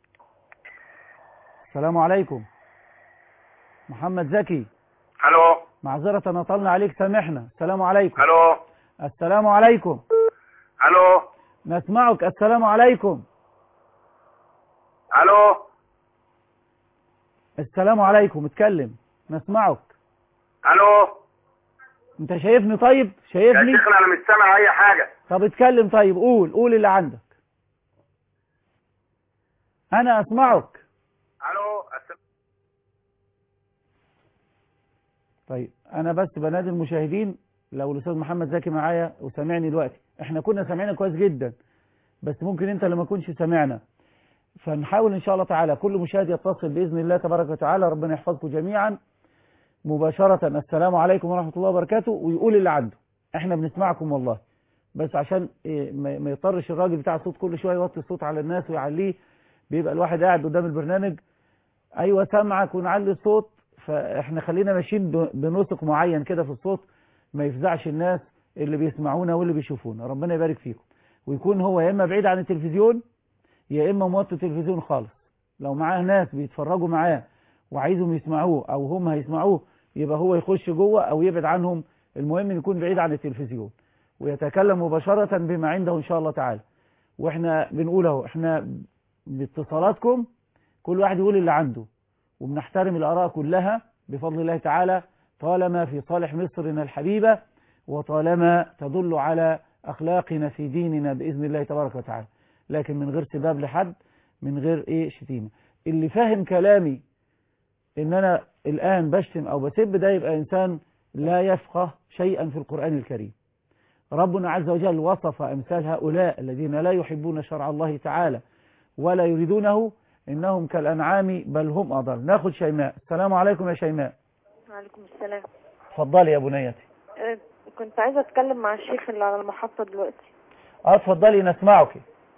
السلام عليكم محمد زكي الو معذرة أطلنا عليك سامحنا السلام عليكم الو السلام عليكم الو نسمعك السلام عليكم الو السلام عليكم اتكلم نسمعك الو انت شايفني طيب يا شايفني شيخنا انا مش سامع اي حاجه طب اتكلم طيب قول قول اللي عندك انا اسمعك الو الس- طيب انا بس بنادي المشاهدين لو الاستاذ محمد زكي معايا وسامعني دلوقتي احنا كنا سامعينك كويس جدا بس ممكن انت اللي ما كنتش سامعنا فنحاول ان شاء الله تعالى كل مشاهد يتصل باذن الله تبارك وتعالى ربنا يحفظكم جميعا مباشرة السلام عليكم ورحمة الله وبركاته ويقول اللي عنده احنا بنسمعكم والله بس عشان إيه، ما ما يضطرش الراجل بتاع الصوت كل شويه يوطي الصوت على الناس ويعليه بيبقى الواحد قاعد قدام البرنامج ايوه سامعك ونعلي الصوت فاحنا خلينا ماشيين ب- بنسق معين كده في الصوت ما يفزعش الناس اللي بيسمعونا واللي بيشوفونا ربنا يبارك فيكم ويكون هو يا اما بعيد عن التلفزيون يا اما موطي التلفزيون خالص لو معاه ناس بيتفرجوا معاه وعايزهم يسمعوه او هم هيسمعوه يبقى هو يخش جوه او يبعد عنهم المهم يكون بعيد عن التلفزيون ويتكلم مباشرة بما عنده ان شاء الله تعالى واحنا بنقول اهو احنا باتصالاتكم كل واحد يقول اللي عنده وبنحترم الآراء كلها بفضل الله تعالى طالما في صالح مصرنا الحبيبة وطالما تدل على أخلاقنا في ديننا بإذن الله تبارك وتعالى لكن من غير سباب لحد من غير إيه شتيمة اللي فاهم كلامي إن أنا الآن بشتم أو بسب ده يبقى إنسان لا يفقه شيئا في القرآن الكريم ربنا عز وجل وصف أمثال هؤلاء الذين لا يحبون شرع الله تعالى ولا يريدونه إنهم كالأنعام بل هم أضل ناخد شيماء السلام عليكم يا شيماء وعليكم السلام اتفضلي يا بنيتي أه، كنت عايزة أتكلم مع الشيخ اللي على المحطة دلوقتي اه اتفضلي نسمعك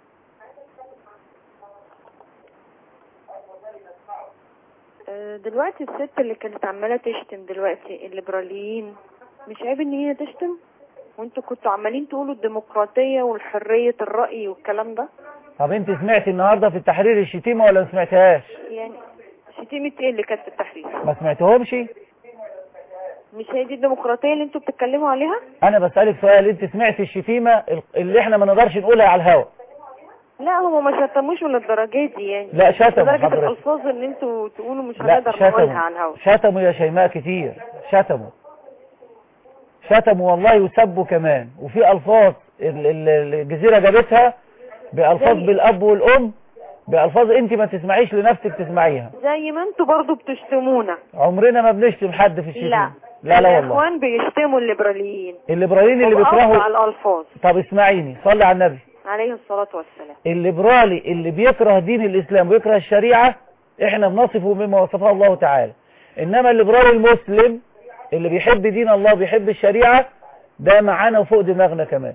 أه، دلوقتي الست اللي كانت عمالة تشتم دلوقتي الليبراليين مش عيب إن هي تشتم وانتوا كنتوا عمالين تقولوا الديمقراطية والحرية الرأي والكلام ده طب انت سمعتي النهارده في التحرير الشتيمة ولا ما سمعتهاش يعني شتيمة ايه اللي كانت في التحرير ما سمعتهمش مش هي دي الديمقراطية اللي انتوا بتتكلموا عليها انا بسألك سؤال انت سمعتي الشتيمة اللي احنا ما نقدرش نقولها على الهوا لا هم ما شتموش من الدرجات دي يعني لا شتموا لدرجة حضرتك الألفاظ اللي انتوا تقولوا مش لا هنقدر نقولها شتموا على الهوا شتموا يا شيماء كتير شتموا شتموا والله وسبوا كمان وفي الفاظ ال- ال- الجزيرة جابتها بألفاظ زي- بالأب والأم بألفاظ انت ما تسمعيش لنفسك تسمعيها زي ما انتوا برضو بتشتمونا عمرنا ما بنشتم حد في الشتيمة لا لا لا والله الإخوان بيشتموا الليبراليين الليبراليين اللي وبأوقع بيكرهوا الألفاظ طب اسمعيني صلي على النبي عليه الصلاة والسلام الليبرالي اللي بيكره دين الإسلام ويكره الشريعة احنا بنصفه مما وصفه الله تعالى انما الليبرالي المسلم اللي بيحب دين الله وبيحب الشريعة ده معانا وفوق دماغنا كمان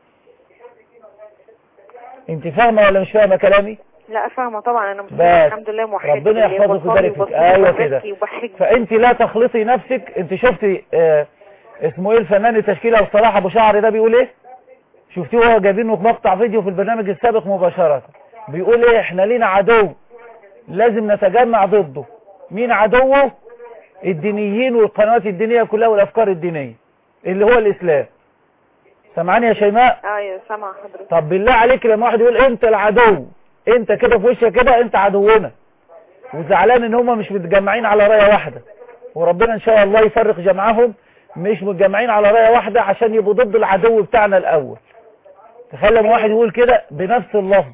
انت فاهمة ولا مش فاهمة كلامي لا فاهمة طبعا انا مسلمة بس الحمد لله موحدة ربنا بالله يحفظك وبصلي ويبارك فيك وبصوم ايوه وبزكي كده وبحج فانت لا تخلطي نفسك انت شفتي اه اسمه ايه الفنان التشكيلة وصلاح ابو شعر ده بيقول ايه شفتيه وهو جايبينه في مقطع فيديو في البرنامج السابق مباشرة بيقول ايه احنا لينا عدو لازم نتجمع ضده مين عدوه الدينيين والقنوات الدينية كلها والافكار الدينية اللي هو الاسلام سمعاني يا شيماء ايوه سامعة حضرتك طب بالله عليك لما واحد يقول انت العدو انت كده في وشك كده انت عدونا وزعلان ان هم مش متجمعين على رايه واحده وربنا ان شاء الله يفرق جمعهم مش متجمعين على رايه واحده عشان يبقوا ضد العدو بتاعنا الاول تخيل لما واحد يقول كده بنفس اللفظ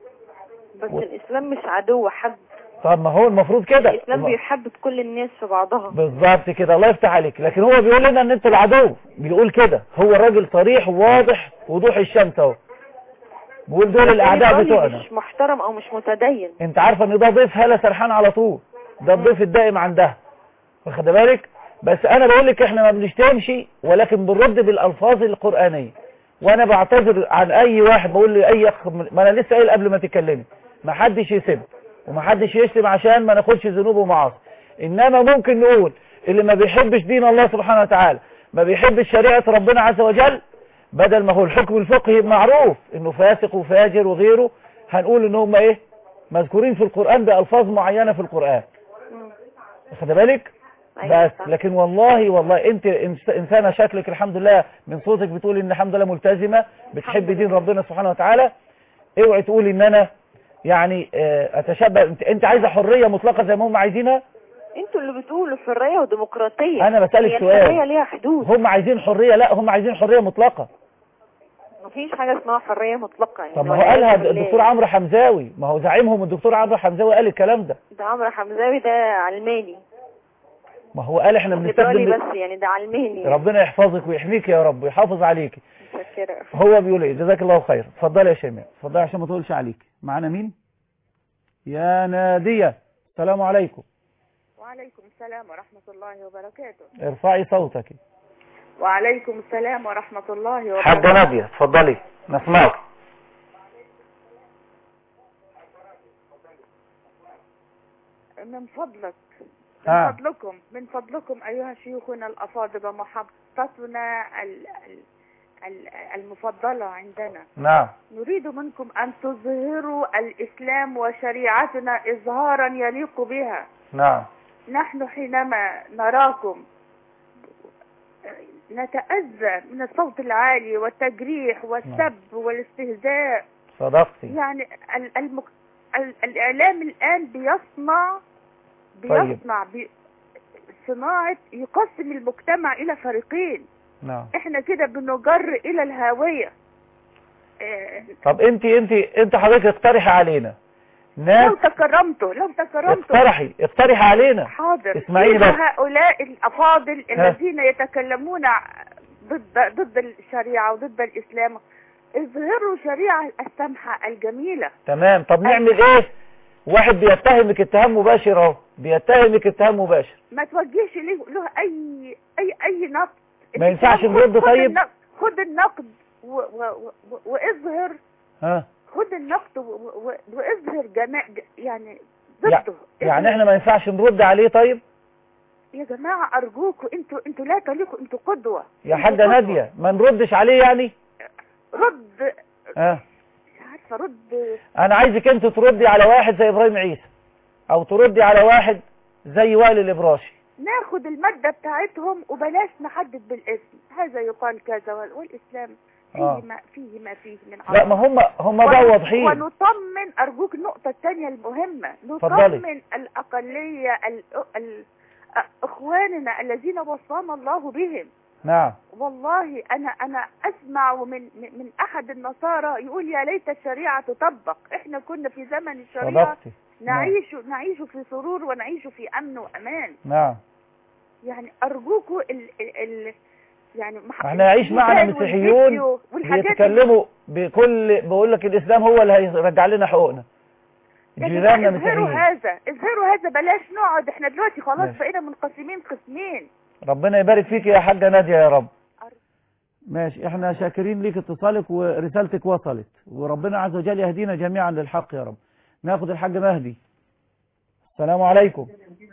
بس الاسلام مش عدو حد طب ما هو المفروض كده الاسلام بيحبب كل الناس في بعضها بالظبط كده الله يفتح عليك لكن هو بيقول لنا ان انت العدو بيقول كده هو الراجل صريح وواضح وضوح الشمس اهو بيقول دول الاعداء الليبرالي بتوعنا مش محترم او مش متدين انت عارفه ان ده ضيف هالة سرحان على طول ده الضيف الدائم عندها واخد بالك بس انا بقول لك احنا ما بنشتمش ولكن بنرد بالالفاظ القرانيه وانا بعتذر عن اي واحد بقول لي اي اخ ما انا لسه قايل قبل ما تتكلمي ما حدش يسب وما حدش يشتم عشان ما ناخدش ذنوب ومعاصي انما ممكن نقول اللي ما بيحبش دين الله سبحانه وتعالى ما بيحبش شريعه ربنا عز وجل بدل ما هو الحكم الفقهي معروف انه فاسق وفاجر وغيره هنقول ان هم ايه مذكورين في القرآن بألفاظ معينة في القرآن واخد بالك أيوة بس صح. لكن والله والله انت إنس- انسانة شكلك الحمد لله من صوتك بتقول ان الحمد لله ملتزمة بتحب دين ربنا سبحانه وتعالى اوعي تقولي ان انا يعني آه، اتشبه انت, انت عايزة حرية مطلقة زي ما هم عايزينها انتوا اللي بتقولوا حرية وديمقراطية أنا بسألك هي سؤال. الحرية ليها حدود هم عايزين حرية لا هم عايزين حرية مطلقة مفيش حاجة اسمها حرية مطلقة يعني طب ما هو والعياذ قالها بالله. الدكتور عمرو حمزاوي ما هو زعيمهم الدكتور عمرو حمزاوي قال الكلام ده ده عمرو حمزاوي ده علماني ما هو قال احنا ليبرالي بنستخدم بس يعني ده علماني ربنا يحفظك ويحميك يا رب ويحافظ عليكي متشكرة هو بيقول ايه جزاك الله خير اتفضلي يا شيماء اتفضلي عشان ما تقولش عليك معانا مين يا نادية السلام عليكم وعليكم السلام ورحمة الله وبركاته ارفعي صوتك وعليكم السلام ورحمة الله حاجة وبركاته نادية اتفضلي نسمعك من فضلك من آه. فضلكم من فضلكم أيها شيوخنا الأفاضل ومحطتنا ال- ال- ال- المفضلة عندنا نعم نريد منكم أن تظهروا الإسلام وشريعتنا إظهارا يليق بها نعم نحن حينما نراكم نتأذى من الصوت العالي والتجريح والسب والاستهزاء صدقتي يعني ال- المك... ال- الإعلام الآن بيصنع طيب. بيصنع بي... صناعة يقسم المجتمع إلى فريقين نعم احنا كده بنجر إلى الهاوية آه، طب انت انت انت حضرتك اقترحي علينا ناس لو تكرمتوا لو تكرمتوا اقترحي اقترحي علينا حاضر اسمعيني كيف بس. هؤلاء الأفاضل ها. الذين يتكلمون ضد ضد الشريعة وضد الإسلام اظهروا شريعة السمحة الجميلة تمام طب نعمل ايه واحد بيتهمك اتهام مباشر اهو بيتهمك اتهام مباشر ما توجهش له, له أي أي أي نقد ما ينفعش خد- نرد خد طيب؟ النقد- خد النقد و و و واظهر ها خد النقد و و واظهر جماع يعني يع- ضده يعني احنا ما ينفعش نرد عليه طيب يا جماعة أرجوكوا انتوا انتوا لا تليقوا انتوا قدوة يا انتوا حاجة قدوة. نادية ما نردش عليه يعني رد ها مش عارفة رد انا عايزك انت تردي على واحد زي ابراهيم عيسى او تردي على واحد زي وائل الابراشي ناخد المادة بتاعتهم وبلاش نحدد بالاسم هذا يقال كذا وال- والإسلام فيه آه. ما فيه ما فيه من لا ما هم هم بقى ون- واضحين ونطمن أرجوك النقطة الثانية المهمة اتفضلي. نطمن الأقلية ال... ال... إخواننا الذين وصانا الله بهم نعم والله أنا أنا أسمع من من من أحد النصارى يقول يا ليت الشريعة تطبق إحنا كنا في زمن الشريعة صدقتي نعيش نعيش في سرور ونعيش في أمن وأمان نعم يعني أرجوكوا ال... ال... ال... يعني مح- احنا يعيش معنا الفيديو مسيحيون والحاجات بيتكلموا بكل بقول لك الاسلام هو اللي هيرجع لنا حقوقنا يا جيراننا جماعة اظهروا مسيحيين هذا اظهروا هذا بلاش نقعد احنا دلوقتي خلاص ماشي. بقينا منقسمين قسمين ربنا يبارك فيك يا حاجة نادية يا رب ماشي احنا شاكرين ليك اتصالك ورسالتك وصلت وربنا عز وجل يهدينا جميعا للحق يا رب ناخد الحاج مهدي السلام عليكم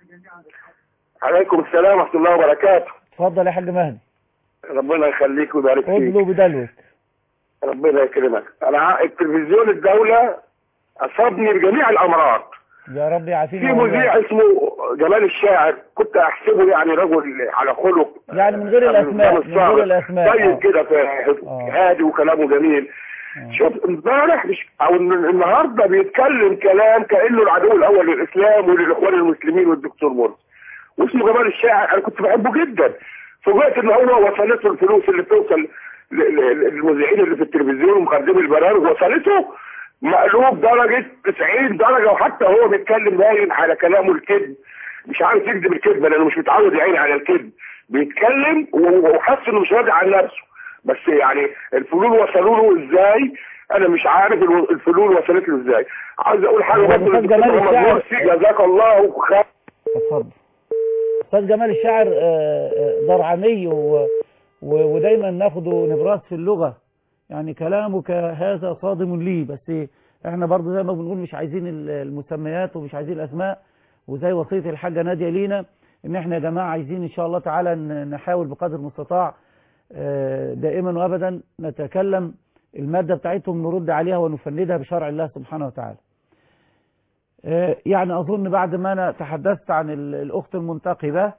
عليكم السلام ورحمه الله وبركاته اتفضل يا حاج مهدي ربنا يخليك ويبارك فيك ادلو بدلوك ربنا يكرمك انا ع- التلفزيون الدوله اصابني بجميع الامراض يا رب في يعافينا مذيع وإياك. اسمه جمال الشاعر كنت احسبه يعني رجل على خلق يعني من غير الاسماء من غير الاسماء طيب آه. كده في آه. هادي وكلامه جميل آه. شوف امبارح مش او الن- النهارده بيتكلم كلام كانه العدو الاول للاسلام وللاخوان المسلمين والدكتور مرسي واسمه جمال الشاعر انا كنت بحبه جدا فوجئت ان هو وصلته الفلوس اللي بتوصل ل- ل- للمذيعين اللي في التلفزيون ومقدمي البرامج وصلته مقلوب درجة 90 درجة وحتى هو بيتكلم باين على كلامه الكذب مش عارف يكذب الكذب لانه مش متعود يعين على الكذب بيتكلم و- وحس انه مش راضي عن نفسه بس يعني الفلول وصلوا له ازاي انا مش عارف الو- الفلول وصلت له ازاي عاوز اقول حاجه هو برضه الأستاذ للدكتور جمال محمد الشاعر- مرسي جزاك الله خير اتفضل استاذ جمال الشاعر آه، آه، درعمي و... و... ودايما ناخده نبراس في اللغة يعني كلامك هذا صادم لي بس احنا برضو زي ما بنقول مش عايزين ال- المسميات ومش عايزين الاسماء وزي وصية الحاجة نادية لينا ان احنا يا جماعة عايزين ان شاء الله تعالى ن- نحاول بقدر المستطاع آه، دائما وابدا نتكلم المادة بتاعتهم نرد عليها ونفندها بشرع الله سبحانه وتعالى آه، يعني أظن بعد ما أنا تحدثت عن ال- الأخت المنتقبة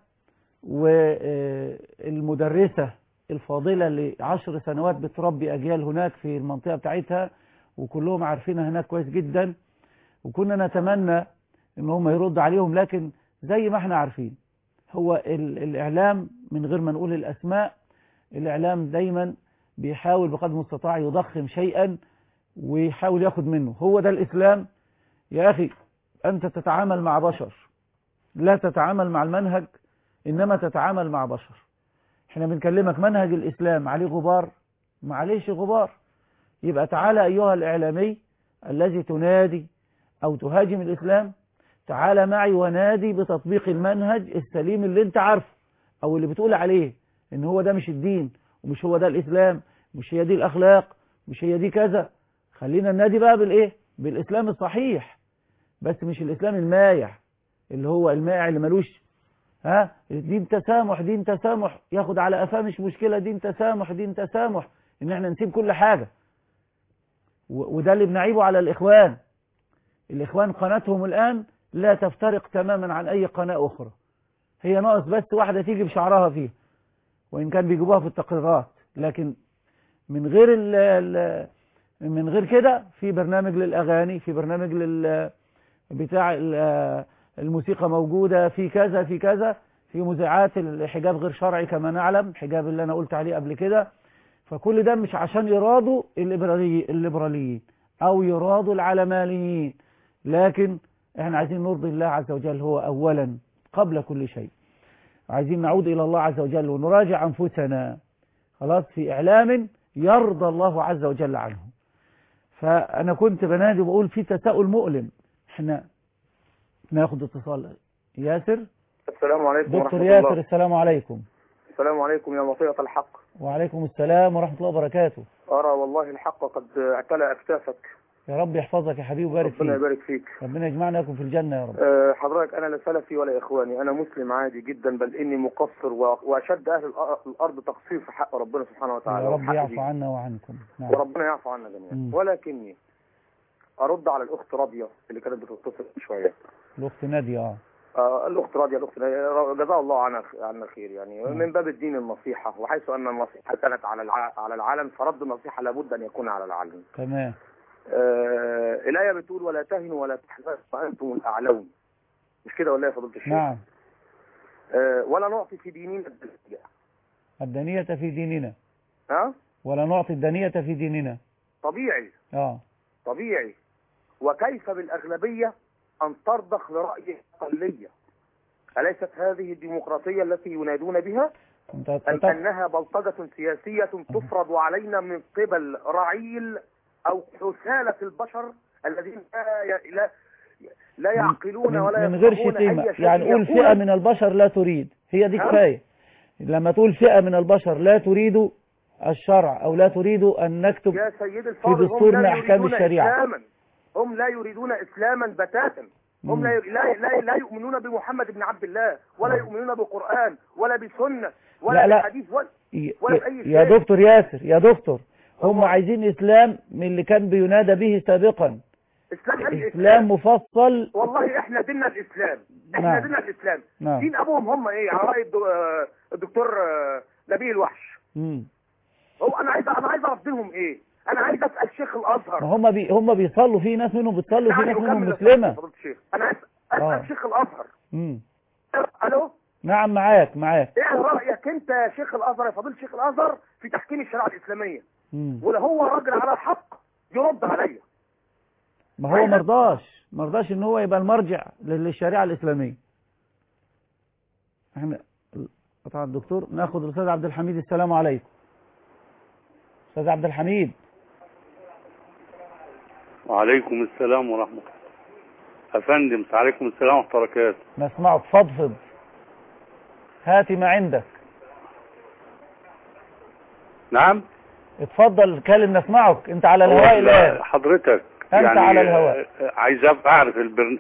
والمدرسة الفاضلة اللي عشر سنوات بتربي أجيال هناك في المنطقة بتاعتها وكلهم عارفينها هناك كويس جدا وكنا نتمنى ان هم يردوا عليهم لكن زي ما احنا عارفين هو ال- الإعلام من غير ما نقول الأسماء الإعلام دايما بيحاول بقدر المستطاع يضخم شيئا ويحاول ياخد منه هو ده الإسلام يا أخي أنت تتعامل مع بشر لا تتعامل مع المنهج إنما تتعامل مع بشر احنا بنكلمك منهج الإسلام عليه غبار ما عليهش غبار يبقى تعالى أيها الإعلامي الذي تنادي أو تهاجم الإسلام تعالى معي ونادي بتطبيق المنهج السليم اللي انت عارفه أو اللي بتقول عليه إن هو ده مش الدين ومش هو ده الإسلام مش هي دي الأخلاق مش هي دي كذا خلينا ننادي بقى بالإيه بالإسلام الصحيح بس مش الإسلام المايع اللي هو المائع اللي ملوش ها دين تسامح دين تسامح ياخد على قفاه مش مشكلة دين تسامح دين تسامح ان احنا نسيب كل حاجة و- وده اللي بنعيبه على الإخوان الإخوان قناتهم الآن لا تفترق تماما عن أي قناة أخرى هي ناقص بس واحدة تيجي بشعرها فيها وإن كان بيجيبوها في التقريرات لكن من غير ال ال من غير كده في برنامج للأغاني في برنامج لل بتاع ال- الموسيقى موجودة في كذا في كذا في مذيعات الحجاب غير شرعي كما نعلم حجاب اللي أنا قلت عليه قبل كده فكل ده مش عشان يرادوا الليبرالي- الليبراليين أو يرادوا العلمانيين لكن احنا عايزين نرضي الله عز وجل هو أولا قبل كل شيء عايزين نعود إلى الله عز وجل ونراجع أنفسنا خلاص في إعلام يرضى الله عز وجل عنه فأنا كنت بنادي وبقول في تساؤل مؤلم احنا ناخد اتصال ياسر السلام عليكم دكتور ورحمة ياسر الله السلام عليكم السلام عليكم يا وصية الحق وعليكم السلام ورحمة الله وبركاته أرى والله الحق قد اعتلى أكتافك يا رب يحفظك يا حبيبي ويبارك ربنا فيك يبارك فيك ربنا يجمعنا لكم في الجنة يا رب أه، حضرتك أنا لا سلفي ولا إخواني أنا مسلم عادي جدا بل إني مقصر و- وأشد أهل الأ- الأرض تقصير في حق ربنا سبحانه وتعالى يا رب وحق يعفو دينه. عنا وعنكم نعم وربنا يعفو عنا جميعا مم. ولكني أرد على الأخت رابية اللي كانت بتتصل من شوية الأخت نادية اه آه، الاخت راضيه الاخت جزاها الله عنها عنا خير يعني من باب الدين النصيحه وحيث ان النصيحه كانت على الع... على العالم فرد النصيحه لابد ان يكون على العالم تمام آه الايه بتقول ولا تهنوا ولا تحزنوا وانتم الاعلون مش كده ولا يا فضيله الشيخ نعم آه ولا نعطي في ديننا الدنيا الدنية في ديننا ها ولا نعطي الدنية في ديننا طبيعي اه طبيعي وكيف بالأغلبية أن ترضخ لرأي الأقلية أليست هذه الديمقراطية التي ينادون بها انت أم تت- أنها بلطجة سياسية تفرض علينا من قبل رعيل أو حثالة البشر الذين لا ي- لا, لا يعقلون من, ولا من غير يفقهون شتيمة أي شيء يعني قول فئة يقول- من البشر لا تريد هي دي ها؟ كفاية لما تقول فئة من البشر لا تريد الشرع أو لا تريد أن نكتب يا سيد الفاضل دستور هم من لا أحكام يريدون الشريعة. إسلاما هم لا يريدون إسلاما بتاتا هم مم. لا لا لا, لا يؤمنون بمحمد بن عبد الله ولا يؤمنون بقرآن ولا بسنة ولا لا، لا. بحديث ولا ي- ولا ي- بأي يا شيء. دكتور ياسر يا دكتور هم طبعا. عايزين إسلام من اللي كان بينادى به سابقا إسلام أي إسلام مفصل والله احنا ديننا الإسلام احنا نعم. ديننا الإسلام نعم. دين أبوهم هم إيه على رأي الدو- آه، الدكتور آه، نبيل الوحش مم. هو أنا عايز أنا عايز أعرف دينهم إيه أنا عايز أسأل شيخ الأزهر ما هم بي هم بيصلوا في ناس منهم بتصلي وفي يعني ناس منهم أكمل يا مسلمة فضيلة الشيخ أنا عايز آه. أسأل شيخ الأزهر مم. ألو نعم معاك معاك ايه رأيك انت يا شيخ الازهر يا فضيل شيخ الازهر في تحكيم الشريعة الاسلامية مم. ولا هو راجل على الحق يرد عليا ما هو مرضاش مرضاش ان هو يبقى المرجع للشريعة الإسلامية احنا قطع الدكتور ناخد الأستاذ عبد الحميد السلام عليكم أستاذ عبد الحميد وعليكم السلام ورحمة الله أفندم عليكم السلام ورحمة الله وبركاته نسمعك فضفض هات ما عندك نعم اتفضل اتكلم نسمعك انت على الهواء هو الآن حضرتك أنت يعني على الهواء. آه، عايز أبقى أعرف البرن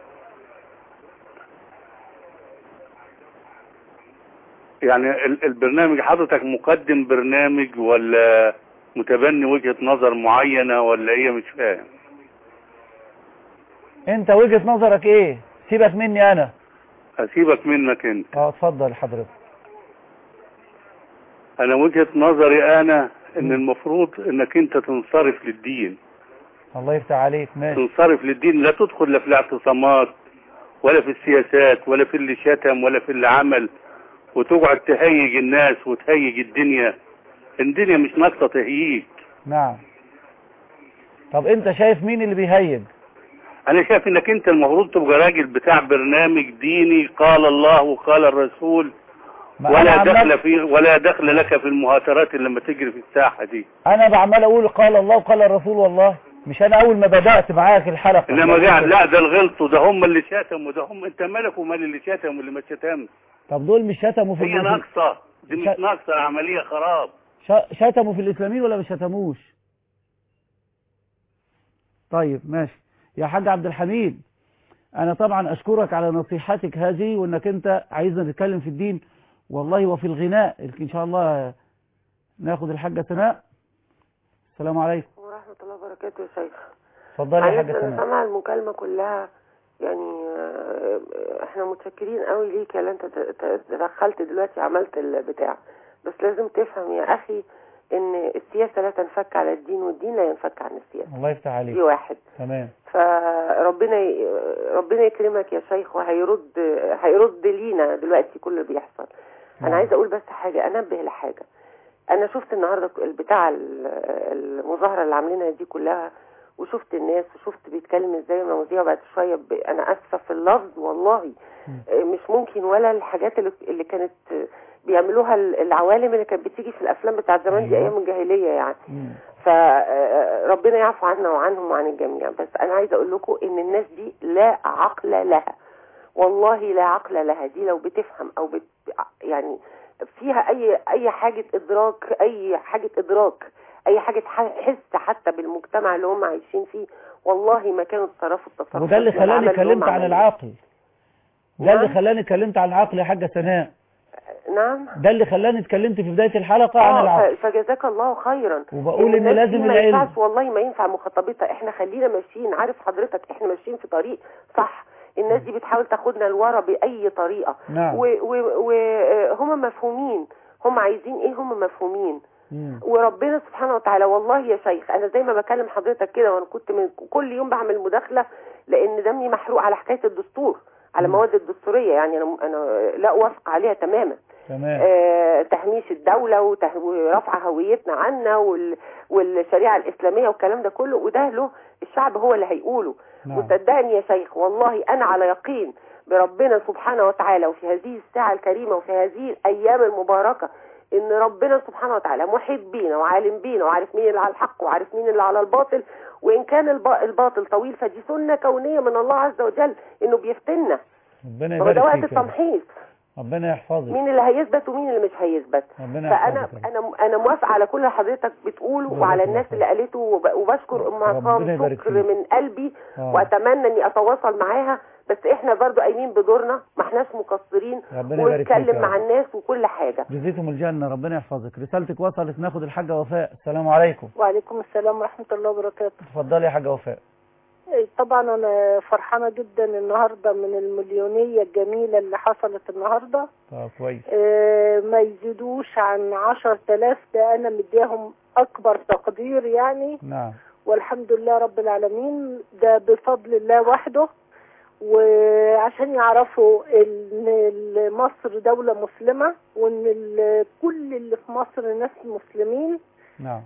يعني ال- البرنامج حضرتك مقدم برنامج ولا متبني وجهة نظر معينة ولا ايه مش فاهم انت وجهة نظرك ايه سيبك مني انا اسيبك منك انت اه اتفضل حضرتك انا وجهة نظري انا ان المفروض انك انت تنصرف للدين الله يفتح عليك ماشي تنصرف للدين لا تدخل لا في الاعتصامات ولا في السياسات ولا في اللي شتم ولا في اللي عمل وتقعد تهيج الناس وتهيج الدنيا الدنيا مش ناقصه تهييج نعم طب انت شايف مين اللي بيهيج انا شايف انك انت المفروض تبقى راجل بتاع برنامج ديني قال الله وقال الرسول ما ولا أنا عمال- دخل في ولا دخل لك في المهاترات اللي لما تجري في الساحه دي انا بعمل اقول قال الله وقال الرسول والله مش انا اول ما بدأت معاك الحلقة انما قاعد لا ده الغلط وده هم اللي شتموا ده هم انت مالك ومال اللي شتم واللي ما شتمش طب دول مش شتموا في هي الإسلام- ناقصه دي مش ش- ناقصه عمليه خراب ش- شتموا في الاسلاميين ولا ما شتموش طيب ماشي يا حاج عبد الحميد انا طبعا اشكرك على نصيحتك هذه وانك انت عايزنا نتكلم في الدين والله وفي الغناء ان شاء الله ناخد الحاجة سناء السلام عليكم ورحمة الله وبركاته يا شيخ اتفضلي يا معلش حاجة انا سناء سامعة المكالمة كلها يعني آه، احنا متشكرين قوي ليك يا انت ت- ت- تدخلت دلوقتي عملت البتاع بس لازم تفهم يا اخي ان السياسة لا تنفك على الدين والدين لا ينفك عن السياسة الله يفتح عليك دي واحد تمام فربنا ي... ربنا يكرمك يا شيخ وهيرد هيرد لينا دلوقتي كل اللي بيحصل انا عايزه اقول بس حاجه انبه لحاجه انا شفت النهارده البتاع ال- المظاهره اللي عاملينها دي كلها وشفت الناس وشفت بيتكلم ازاي المواضيع بعد شويه ب... انا اسفه في اللفظ والله مش ممكن ولا الحاجات اللي, اللي كانت بيعملوها العوالم اللي كانت بتيجي في الافلام بتاعت زمان دي أيوة. ايام الجاهليه يعني فربنا يعفو عنا وعنهم وعن الجميع بس انا عايزه اقول لكم ان الناس دي لا عقل لها والله لا عقل لها دي لو بتفهم او بت يعني فيها اي اي حاجه ادراك اي حاجه ادراك اي حاجه ح- حس حتى بالمجتمع اللي هم عايشين فيه والله ما كانوا اتصرفوا التصرف وده اللي خلاني اتكلمت عن العقل ده اللي خلاني اتكلمت عن العقل يا حاجة سناء نعم ده اللي خلاني اتكلمت في بداية الحلقة عن آه، العقل ف- فجزاك الله خيرا وبقول إن الناس لازم دي ما العلم. ينفعش والله ما ينفع مخاطبتها احنا خلينا ماشيين عارف حضرتك احنا ماشيين في طريق صح الناس دي بتحاول تاخدنا لورا باي طريقه نعم. وهم مفهومين هم عايزين ايه هم مفهومين مم. وربنا سبحانه وتعالى والله يا شيخ انا زي ما بكلم حضرتك كده وانا كنت من كل يوم بعمل مداخله لان دمي محروق على حكايه الدستور على مواد الدستوريه يعني انا انا لا اوافق عليها تماما تمام آه تهميش الدوله وته- ورفع هويتنا عنا وال والشريعه الاسلاميه والكلام ده كله وده له الشعب هو اللي هيقوله نعم. وصدقني يا شيخ والله انا على يقين بربنا سبحانه وتعالى وفي هذه الساعه الكريمه وفي هذه الايام المباركه ان ربنا سبحانه وتعالى محيط بينا وعالم بينا وعارف مين اللي على الحق وعارف مين اللي على الباطل وان كان الب- الباطل طويل فدي سنه كونيه من الله عز وجل انه بيفتنا ربنا هو ده يبارك وقت فيك يا رب. التمحيص ربنا يحفظك مين اللي هيثبت ومين اللي مش هيثبت ربنا فانا يحفظك انا انا موافقه على كل اللي حضرتك بتقوله جزاك وعلى الله الناس اللي قالته وب- وبشكر ام ربنا عصام يبارك شكر فيك. من قلبي آه. واتمنى اني اتواصل معاها بس احنا برضو قايمين بدورنا ما احناش مقصرين ربنا يبارك فيك يا ونتكلم مع رب. الناس وكل حاجه جزيتم الجنة ربنا يحفظك رسالتك وصلت ناخد الحاجة وفاء السلام عليكم وعليكم السلام ورحمة الله وبركاته اتفضلي يا حاجة وفاء إيه، طبعا أنا فرحانة جدا النهاردة من المليونية الجميلة اللي حصلت النهاردة طب كويس إيه، ما يزيدوش عن عشر تلاف ده أنا مديهم أكبر تقدير يعني نعم والحمد لله رب العالمين ده بفضل الله وحده وعشان يعرفوا ان ال- مصر دولة مسلمة وان ال- كل اللي في مصر ناس مسلمين نعم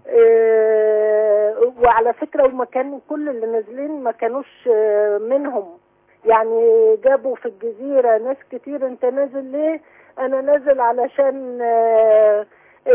آه، وعلى فكرة وما كانوا كل اللي نازلين ما كانوش آه، منهم يعني جابوا في الجزيرة ناس كتير انت نازل ليه انا نازل علشان آه،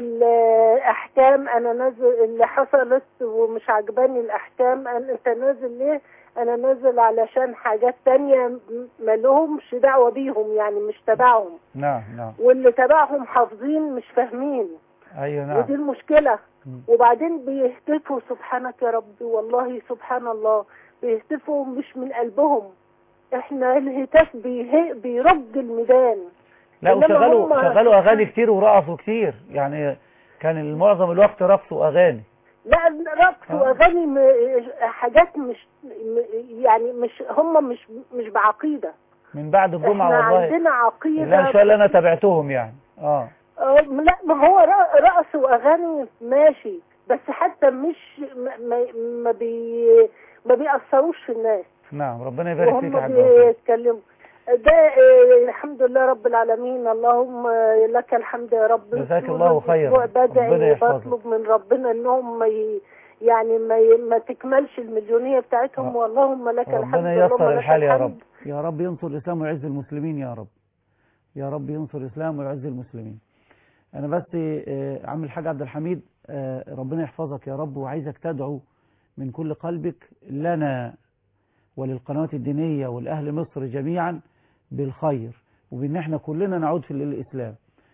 الاحكام انا نازل اللي حصلت ومش عجباني الاحكام أنا انت نازل ليه انا نازل علشان حاجات تانية م- ما لهمش دعوة بيهم يعني مش تبعهم نعم نعم واللي تبعهم حافظين مش فاهمين ايوه ودي نعم المشكلة مم. وبعدين بيهتفوا سبحانك يا رب والله سبحان الله بيهتفوا مش من قلبهم احنا الهتاف بيه... بيرج الميدان لا إنما وشغلوا هم- شغلوا اغاني كتير ورقصوا كتير يعني كان معظم الوقت رقص واغاني لا رقص واغاني م... حاجات مش م... يعني مش هم مش مش بعقيدة من بعد الجمعة احنا والله عندنا عقيدة لا ان شاء الله انا تابعتهم يعني اه آه، لا ما هو ر- رقص واغاني ماشي بس حتى مش ما ما, ما بي ما بيأثروش في الناس نعم ربنا يبارك فيك يا وهم حاج وفاء بيتكلموا ده آه، الحمد لله رب العالمين اللهم آه، لك الحمد يا رب جزاك طول الله خيرا. الأسبوع بدعي ربنا يحفظك. وبطلب من ربنا انهم ما ي... يعني ما ي... ما تكملش المليونية بتاعتهم واللهم لك الحمد ربنا اللهم ييسر لك الحال يا الحمد. رب يا رب ينصر الإسلام ويعز المسلمين يا رب يا رب ينصر الإسلام ويعز المسلمين أنا بس آه، عم الحاج عبد الحميد آه، ربنا يحفظك يا رب وعايزك تدعو من كل قلبك لنا وللقنوات الدينية والأهل مصر جميعا بالخير وبأن احنا كلنا نعود في الإسلام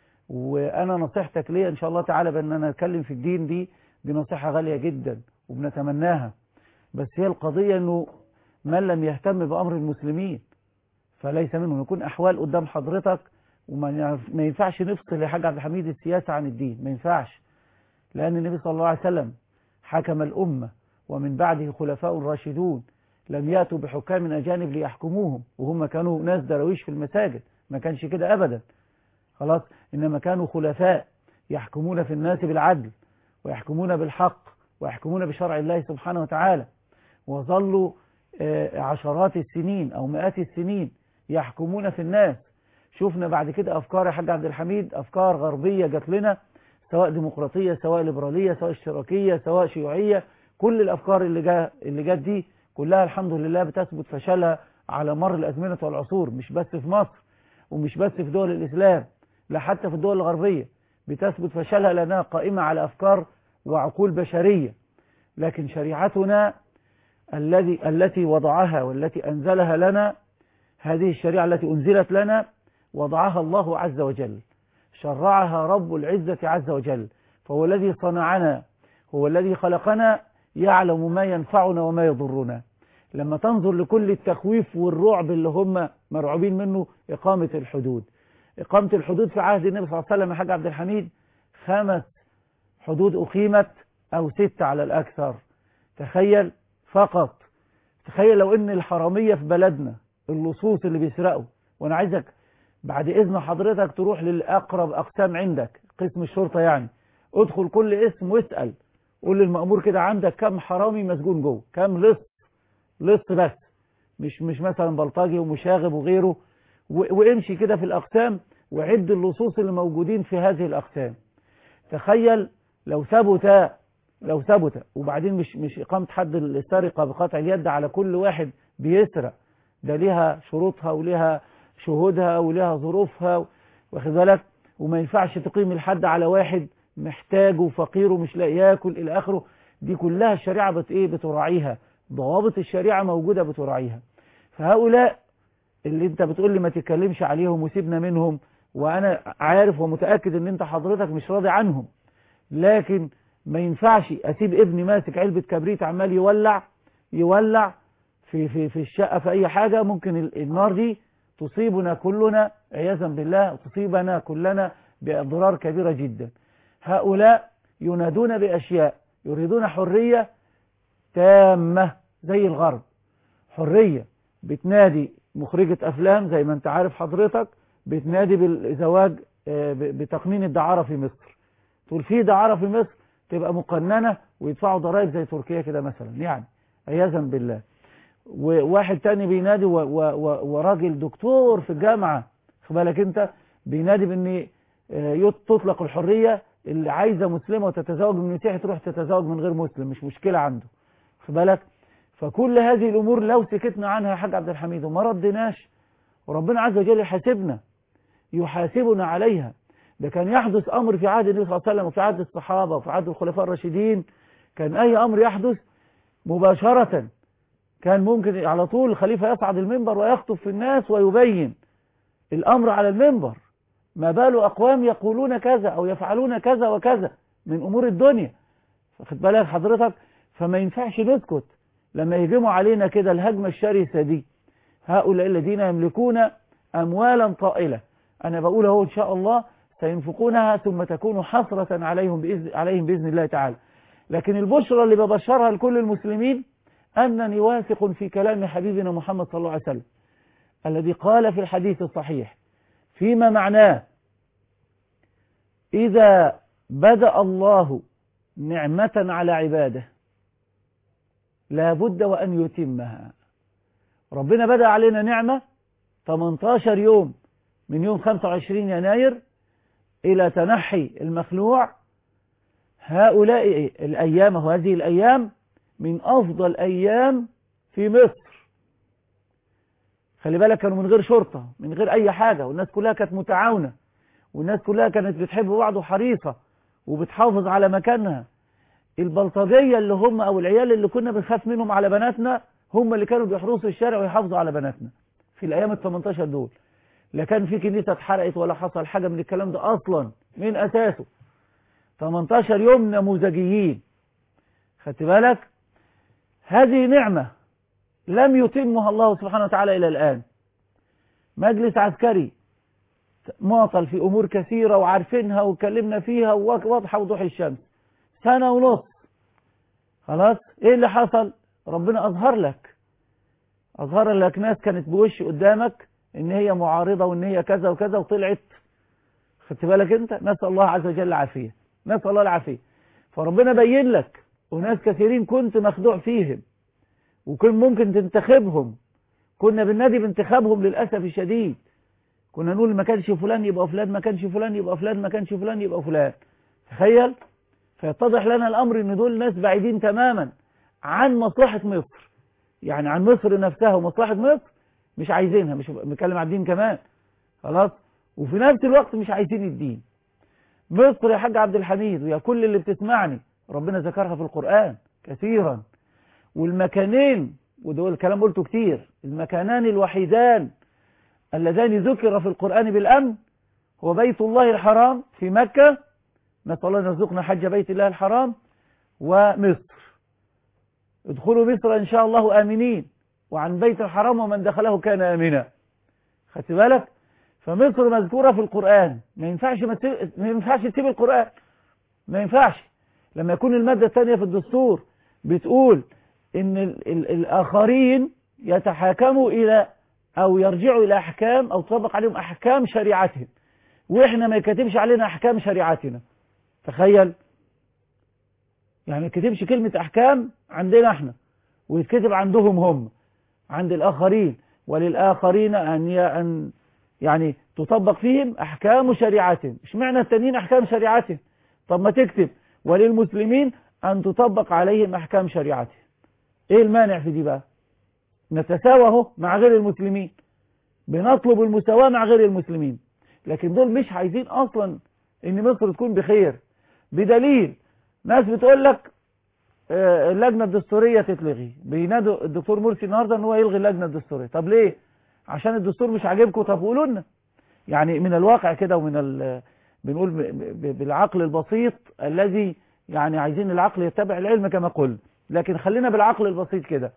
وأنا نصيحتك لي إن شاء الله تعالى بأن أنا أتكلم في الدين دي دي نصيحة غالية جدا وبنتمناها بس هي القضية أنه من لم يهتم بأمر المسلمين فليس منهم يكون أحوال قدام حضرتك وما يعرف- ما ينفعش نفصل يا حاج عبد الحميد السياسة عن الدين ما ينفعش لأن النبي صلى الله عليه وسلم حكم الأمة ومن بعده خلفاء راشدون لم يأتوا بحكام أجانب ليحكموهم وهم كانوا ناس درويش في المساجد ما كانش كده أبدا خلاص إنما كانوا خلفاء يحكمون في الناس بالعدل ويحكمون بالحق ويحكمون بشرع الله سبحانه وتعالى وظلوا آه، عشرات السنين أو مئات السنين يحكمون في الناس شفنا بعد كده أفكار يا حاج عبد الحميد أفكار غربية جات لنا سواء ديمقراطية سواء ليبرالية سواء اشتراكية سواء شيوعية كل الأفكار اللي جا اللي جات دي كلها الحمد لله بتثبت فشلها على مر الأزمنة والعصور مش بس في مصر ومش بس في دول الإسلام لا حتى في الدول الغربية بتثبت فشلها لأنها قائمة على أفكار وعقول بشرية لكن شريعتنا الذي التي وضعها والتي أنزلها لنا هذه الشريعة التي أنزلت لنا وضعها الله عز وجل شرعها رب العزة عز وجل فهو الذي صنعنا هو الذي خلقنا يعلم ما ينفعنا وما يضرنا لما تنظر لكل التخويف والرعب اللي هم مرعوبين منه إقامة الحدود إقامة الحدود في عهد النبي صلى الله عليه وسلم يا حاج عبد الحميد خمس حدود أقيمت أو ست على الأكثر تخيل فقط تخيل لو ان الحرامية في بلدنا اللصوص اللي بيسرقوا وانا عايزك بعد اذن حضرتك تروح للاقرب اقسام عندك قسم الشرطه يعني ادخل كل اسم واسال قول للمأمور كده عندك كم حرامي مسجون جوه كم لص لص بس مش مش مثلا بلطجي ومشاغب وغيره و- وامشي كده في الاقسام وعد اللصوص اللي موجودين في هذه الاقسام تخيل لو ثبت لو ثبت وبعدين مش مش اقامه حد السرقه بقطع اليد على كل واحد بيسرق ده ليها شروطها وليها شهودها وليها ظروفها واخد بالك وما ينفعش تقيم الحد على واحد محتاج وفقير ومش لاقي ياكل الى اخره دي كلها الشريعه بت ايه بتراعيها ضوابط الشريعه موجوده بتراعيها فهؤلاء اللي انت بتقول لي ما تتكلمش عليهم وسيبنا منهم وانا عارف ومتاكد ان انت حضرتك مش راضي عنهم لكن ما ينفعش اسيب ابني ماسك علبه كبريت عمال يولع يولع في في في الشقه في اي حاجه ممكن ال- النار دي تصيبنا كلنا عياذا بالله تصيبنا كلنا باضرار كبيره جدا هؤلاء ينادون باشياء يريدون حريه تامه زي الغرب حريه بتنادي مخرجه افلام زي ما انت عارف حضرتك بتنادي بالزواج آه، ب- بتقنين الدعاره في مصر تقول في دعاره في مصر تبقى مقننه ويدفعوا ضرائب زي تركيا كده مثلا يعني عياذا بالله وواحد تاني بينادي و- و- و- وراجل دكتور في الجامعة خد بالك انت بينادي بان آه، يط- تطلق الحرية اللي عايزة مسلمة وتتزوج من مسيحي تروح تتزوج من غير مسلم مش مشكلة عنده خد بالك فكل هذه الامور لو سكتنا عنها يا حاج عبد الحميد وما ردناش وربنا عز وجل يحاسبنا يحاسبنا عليها ده كان يحدث امر في عهد النبي صلى الله عليه وسلم وفي عهد الصحابة وفي عهد الخلفاء الراشدين كان اي امر يحدث مباشرة كان ممكن على طول الخليفة يصعد المنبر ويخطب في الناس ويبين الأمر على المنبر ما بال أقوام يقولون كذا أو يفعلون كذا وكذا من أمور الدنيا واخد بالك حضرتك فما ينفعش نسكت لما يهجموا علينا كده الهجمة الشرسة دي هؤلاء الذين يملكون أموالا طائلة أنا بقول اهو إن شاء الله سينفقونها ثم تكون حسرة عليهم بإذن, عليهم بإذن الله تعالى لكن البشرى اللي ببشرها لكل المسلمين أنني واثق في كلام حبيبنا محمد صلى الله عليه وسلم الذي قال في الحديث الصحيح فيما معناه إذا بدأ الله نعمة على عباده لا بد وأن يتمها ربنا بدأ علينا نعمة 18 يوم من يوم 25 يناير إلى تنحي المخلوع هؤلاء الأيام وهذه الأيام من أفضل أيام في مصر خلي بالك كانوا من غير شرطة من غير أي حاجة والناس كلها كانت متعاونة والناس كلها كانت بتحب بعض وحريصة وبتحافظ على مكانها البلطجية اللي هم أو العيال اللي كنا بنخاف منهم على بناتنا هم اللي كانوا بيحرسوا الشارع ويحافظوا على بناتنا في الأيام ال 18 دول لا كان في كنيسة اتحرقت ولا حصل حاجة من الكلام ده أصلا من أساسه 18 يوم نموذجيين خدت بالك هذه نعمة لم يتمها الله سبحانه وتعالى إلى الآن مجلس عسكري معطل في أمور كثيرة وعارفينها واتكلمنا فيها واضحة وضوح الشمس سنة ونص خلاص ايه اللي حصل ربنا أظهر لك أظهر لك ناس كانت بوش قدامك ان هي معارضة وان هي كذا وكذا وطلعت خدت بالك انت نسأل الله عز وجل العافية نسأل الله العافية فربنا بين لك وناس كثيرين كنت مخدوع فيهم وكن ممكن تنتخبهم كنا بالنادي بانتخابهم للأسف الشديد كنا نقول ما كانش فلان يبقى فلان ما كانش فلان يبقى فلان ما كانش فلان يبقى فلان تخيل فيتضح لنا الأمر ان دول ناس بعيدين تماما عن مصلحة مصر يعني عن مصر نفسها ومصلحة مصر مش عايزينها مش بنتكلم عن الدين كمان خلاص وفي نفس الوقت مش عايزين الدين مصر يا حاج عبد الحميد ويا كل اللي بتسمعني ربنا ذكرها في القرآن كثيرا والمكانين ودول الكلام قلته كتير المكانان الوحيدان اللذان ذكر في القرآن بالأمن هو بيت الله الحرام في مكة نسأل الله أن يرزقنا حج بيت الله الحرام ومصر ادخلوا مصر إن شاء الله آمنين وعن بيت الحرام ومن دخله كان آمنا خدت بالك فمصر مذكورة في القرآن ما ينفعش ما, ما ينفعش تسيب القرآن ما ينفعش لما يكون المادة الثانية في الدستور بتقول ان ال ال الآخرين يتحاكموا إلى او يرجعوا الى احكام او تطبق عليهم احكام شريعتهم واحنا ما يكتبش علينا احكام شريعتنا تخيل يعني ما يكتبش كلمة احكام عندنا احنا ويتكتب عندهم هم عند الاخرين وللاخرين ان ان يعني تطبق فيهم احكام شريعتهم اشمعنى التانيين احكام شريعتهم طب ما تكتب وللمسلمين ان تطبق عليهم احكام شريعتهم ايه المانع في دي بقى نتساوى اهو مع غير المسلمين بنطلب المساواة مع غير المسلمين لكن دول مش عايزين اصلا ان مصر تكون بخير بدليل ناس بتقول لك آه، اللجنة الدستورية تتلغي بينادوا الدكتور مرسي النهاردة ان هو يلغي اللجنة الدستورية طب ليه عشان الدستور مش عاجبكم طب قولوا لنا يعني من الواقع كده ومن ال... بنقول ب... ب... بالعقل البسيط الذي يعني عايزين العقل يتبع العلم كما قلت لكن خلينا بالعقل البسيط كده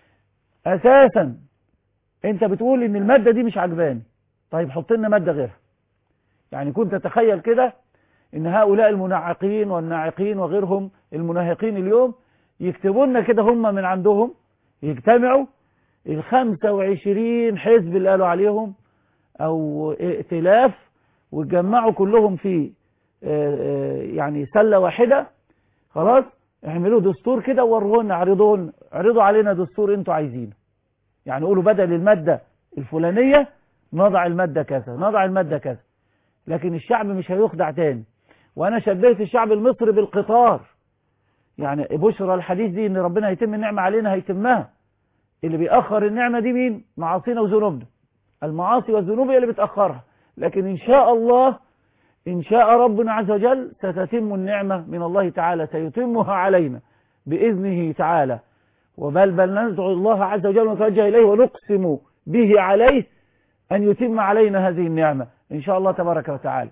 اساسا انت بتقول ان المادة دي مش عجباني طيب حط لنا مادة غيرها يعني كنت تتخيل كده ان هؤلاء المنعقين والناعقين وغيرهم المناهقين اليوم يكتبوا لنا كده هم من عندهم يجتمعوا ال 25 حزب اللي قالوا عليهم او ائتلاف ويتجمعوا كلهم في آه، آه، يعني سلة واحدة خلاص اعملوا دستور كده ووروه لنا عرضوا لنا- عرضوا علينا دستور انتوا عايزينه يعني قولوا بدل المادة الفلانية نضع المادة كذا نضع المادة كذا لكن الشعب مش هيخدع تاني وانا شبهت الشعب المصري بالقطار يعني بشرى الحديث دي ان ربنا هيتم النعمة علينا هيتمها اللي بيأخر النعمة دي مين معاصينا وذنوبنا المعاصي والذنوب هي اللي بتأخرها لكن إن شاء الله إن شاء ربنا عز وجل ستتم النعمة من الله تعالى سيتمها علينا بإذنه تعالى وبل بل ندعو الله عز وجل ونتوجه إليه ونقسم به عليه أن يتم علينا هذه النعمة إن شاء الله تبارك وتعالى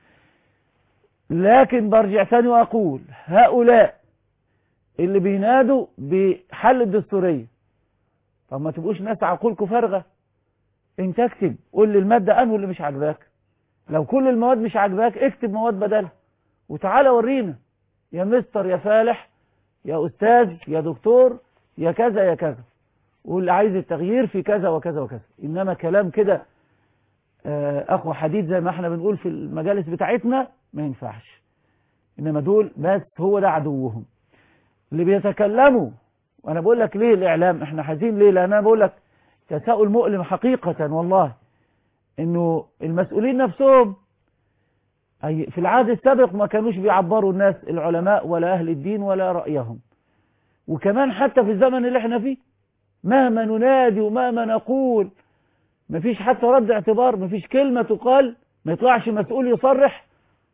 لكن برجع ثاني وأقول هؤلاء اللي بينادوا بحل الدستورية طب ما تبقوش ناس عقولكم فارغة انت اكتب قول لي المادة انه اللي مش عاجباك لو كل المواد مش عاجباك اكتب مواد بدلها وتعالى ورينا يا مستر يا فالح يا استاذ يا دكتور يا كذا يا كذا واللي عايز التغيير في كذا وكذا وكذا انما كلام كده آه، اخو حديد زي ما احنا بنقول في المجالس بتاعتنا ما ينفعش انما دول بس هو ده عدوهم اللي بيتكلموا وانا بقول لك ليه الاعلام احنا حزين ليه لان انا بقول لك تساؤل مؤلم حقيقة والله انه المسؤولين نفسهم أي في العهد السابق ما كانوش بيعبروا الناس العلماء ولا اهل الدين ولا رأيهم وكمان حتى في الزمن اللي احنا فيه مهما ننادي ومهما نقول مفيش حتى رد اعتبار مفيش كلمة تقال ما يطلعش مسؤول يصرح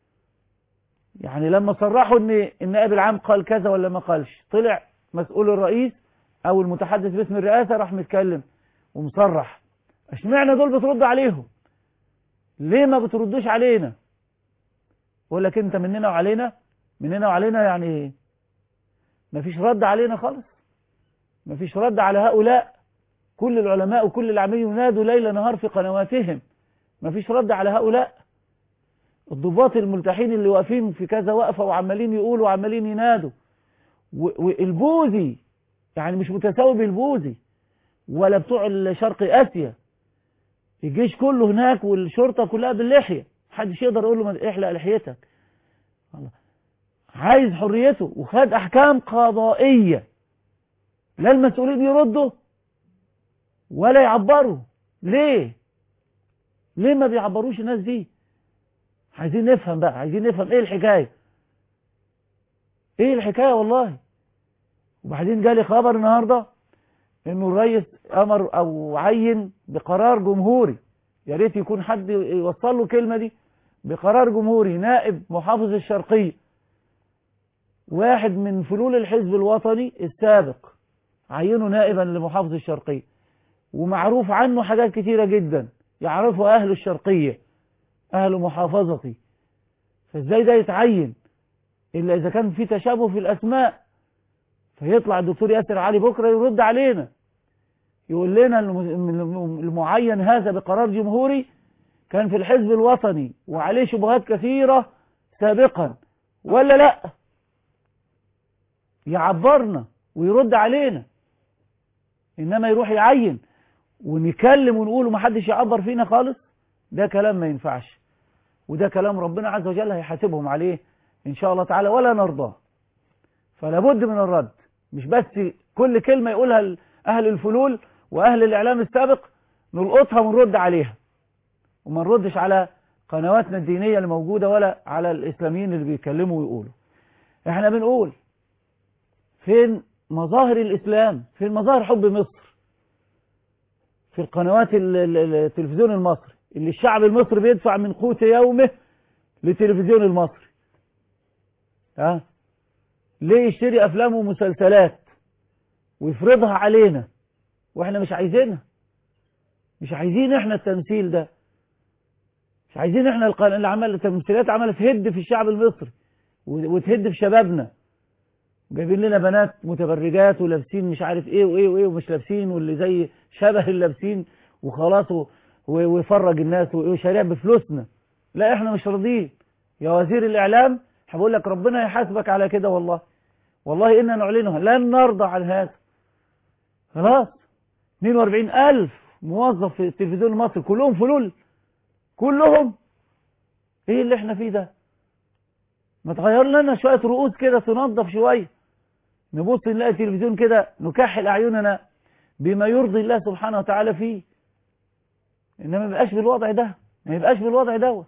يعني لما صرحوا ان النائب العام قال كذا ولا ما قالش طلع مسؤول الرئيس او المتحدث باسم الرئاسة راح متكلم ومصرح اشمعنى دول بترد عليهم ليه ما بتردوش علينا يقول لك انت مننا وعلينا مننا وعلينا يعني ايه مفيش رد علينا خالص مفيش رد على هؤلاء كل العلماء وكل اللي عمالين ينادوا ليل نهار في قنواتهم مفيش رد على هؤلاء الضباط الملتحين اللي واقفين في كذا وقفة وعمالين يقولوا وعمالين ينادوا و- والبوذي يعني مش متساوي بالبوذي ولا بتوع شرق آسيا الجيش كله هناك والشرطة كلها باللحية محدش يقدر يقول له ما احلق لحيتك الله. عايز حريته وخد أحكام قضائية لا المسؤولين يردوا ولا يعبروا ليه ليه ما بيعبروش الناس دي عايزين نفهم بقى عايزين نفهم ايه الحكاية ايه الحكاية والله وبعدين جالي خبر النهاردة انه الرئيس امر او عين بقرار جمهوري يا ريت يكون حد يوصل له الكلمة دي بقرار جمهوري نائب محافظ الشرقية واحد من فلول الحزب الوطني السابق عينه نائبا لمحافظ الشرقية ومعروف عنه حاجات كتيرة جدا يعرفه أهل الشرقية أهل محافظتي فازاي ده يتعين إلا إذا كان في تشابه في الأسماء فيطلع الدكتور ياسر علي بكرة يرد علينا يقول لنا الم- المعين هذا بقرار جمهوري كان في الحزب الوطني وعليه شبهات كثيرة سابقا ولا لا يعبرنا ويرد علينا إنما يروح يعين ونكلم ونقول ومحدش يعبر فينا خالص ده كلام ما ينفعش وده كلام ربنا عز وجل هيحاسبهم عليه إن شاء الله تعالى ولا نرضاه فلا بد من الرد مش بس كل كلمة يقولها أهل الفلول وأهل الإعلام السابق نلقطها ونرد عليها وما نردش على قنواتنا الدينية اللي موجودة ولا على الإسلاميين اللي بيتكلموا ويقولوا احنا بنقول فين مظاهر الإسلام فين مظاهر حب مصر في القنوات التلفزيون المصري اللي الشعب المصري بيدفع من قوت يومه للتلفزيون المصري ها ليه يشتري أفلام ومسلسلات ويفرضها علينا واحنا مش عايزينها مش عايزين احنا التمثيل ده مش عايزين احنا القناة اللي عمل التمثيلات عملت تهد في الشعب المصري وتهد في شبابنا جايبين لنا بنات متبرجات ولابسين مش عارف ايه وايه وايه ومش لابسين واللي زي شبه اللابسين وخلاص ويفرج الناس وشارع بفلوسنا لا احنا مش راضيين يا وزير الاعلام هقول لك ربنا يحاسبك على كده والله والله إنا نعلنها لن نرضى عن هذا خلاص 42 ألف موظف في التلفزيون المصري كلهم فلول كلهم ايه اللي احنا فيه ده ما تغير لنا شوية رؤوس كده تنظف شوية نبص نلاقي التلفزيون كده نكحل أعيننا بما يرضي الله سبحانه وتعالى فيه إنما ما يبقاش بالوضع ده ما يبقاش بالوضع دوت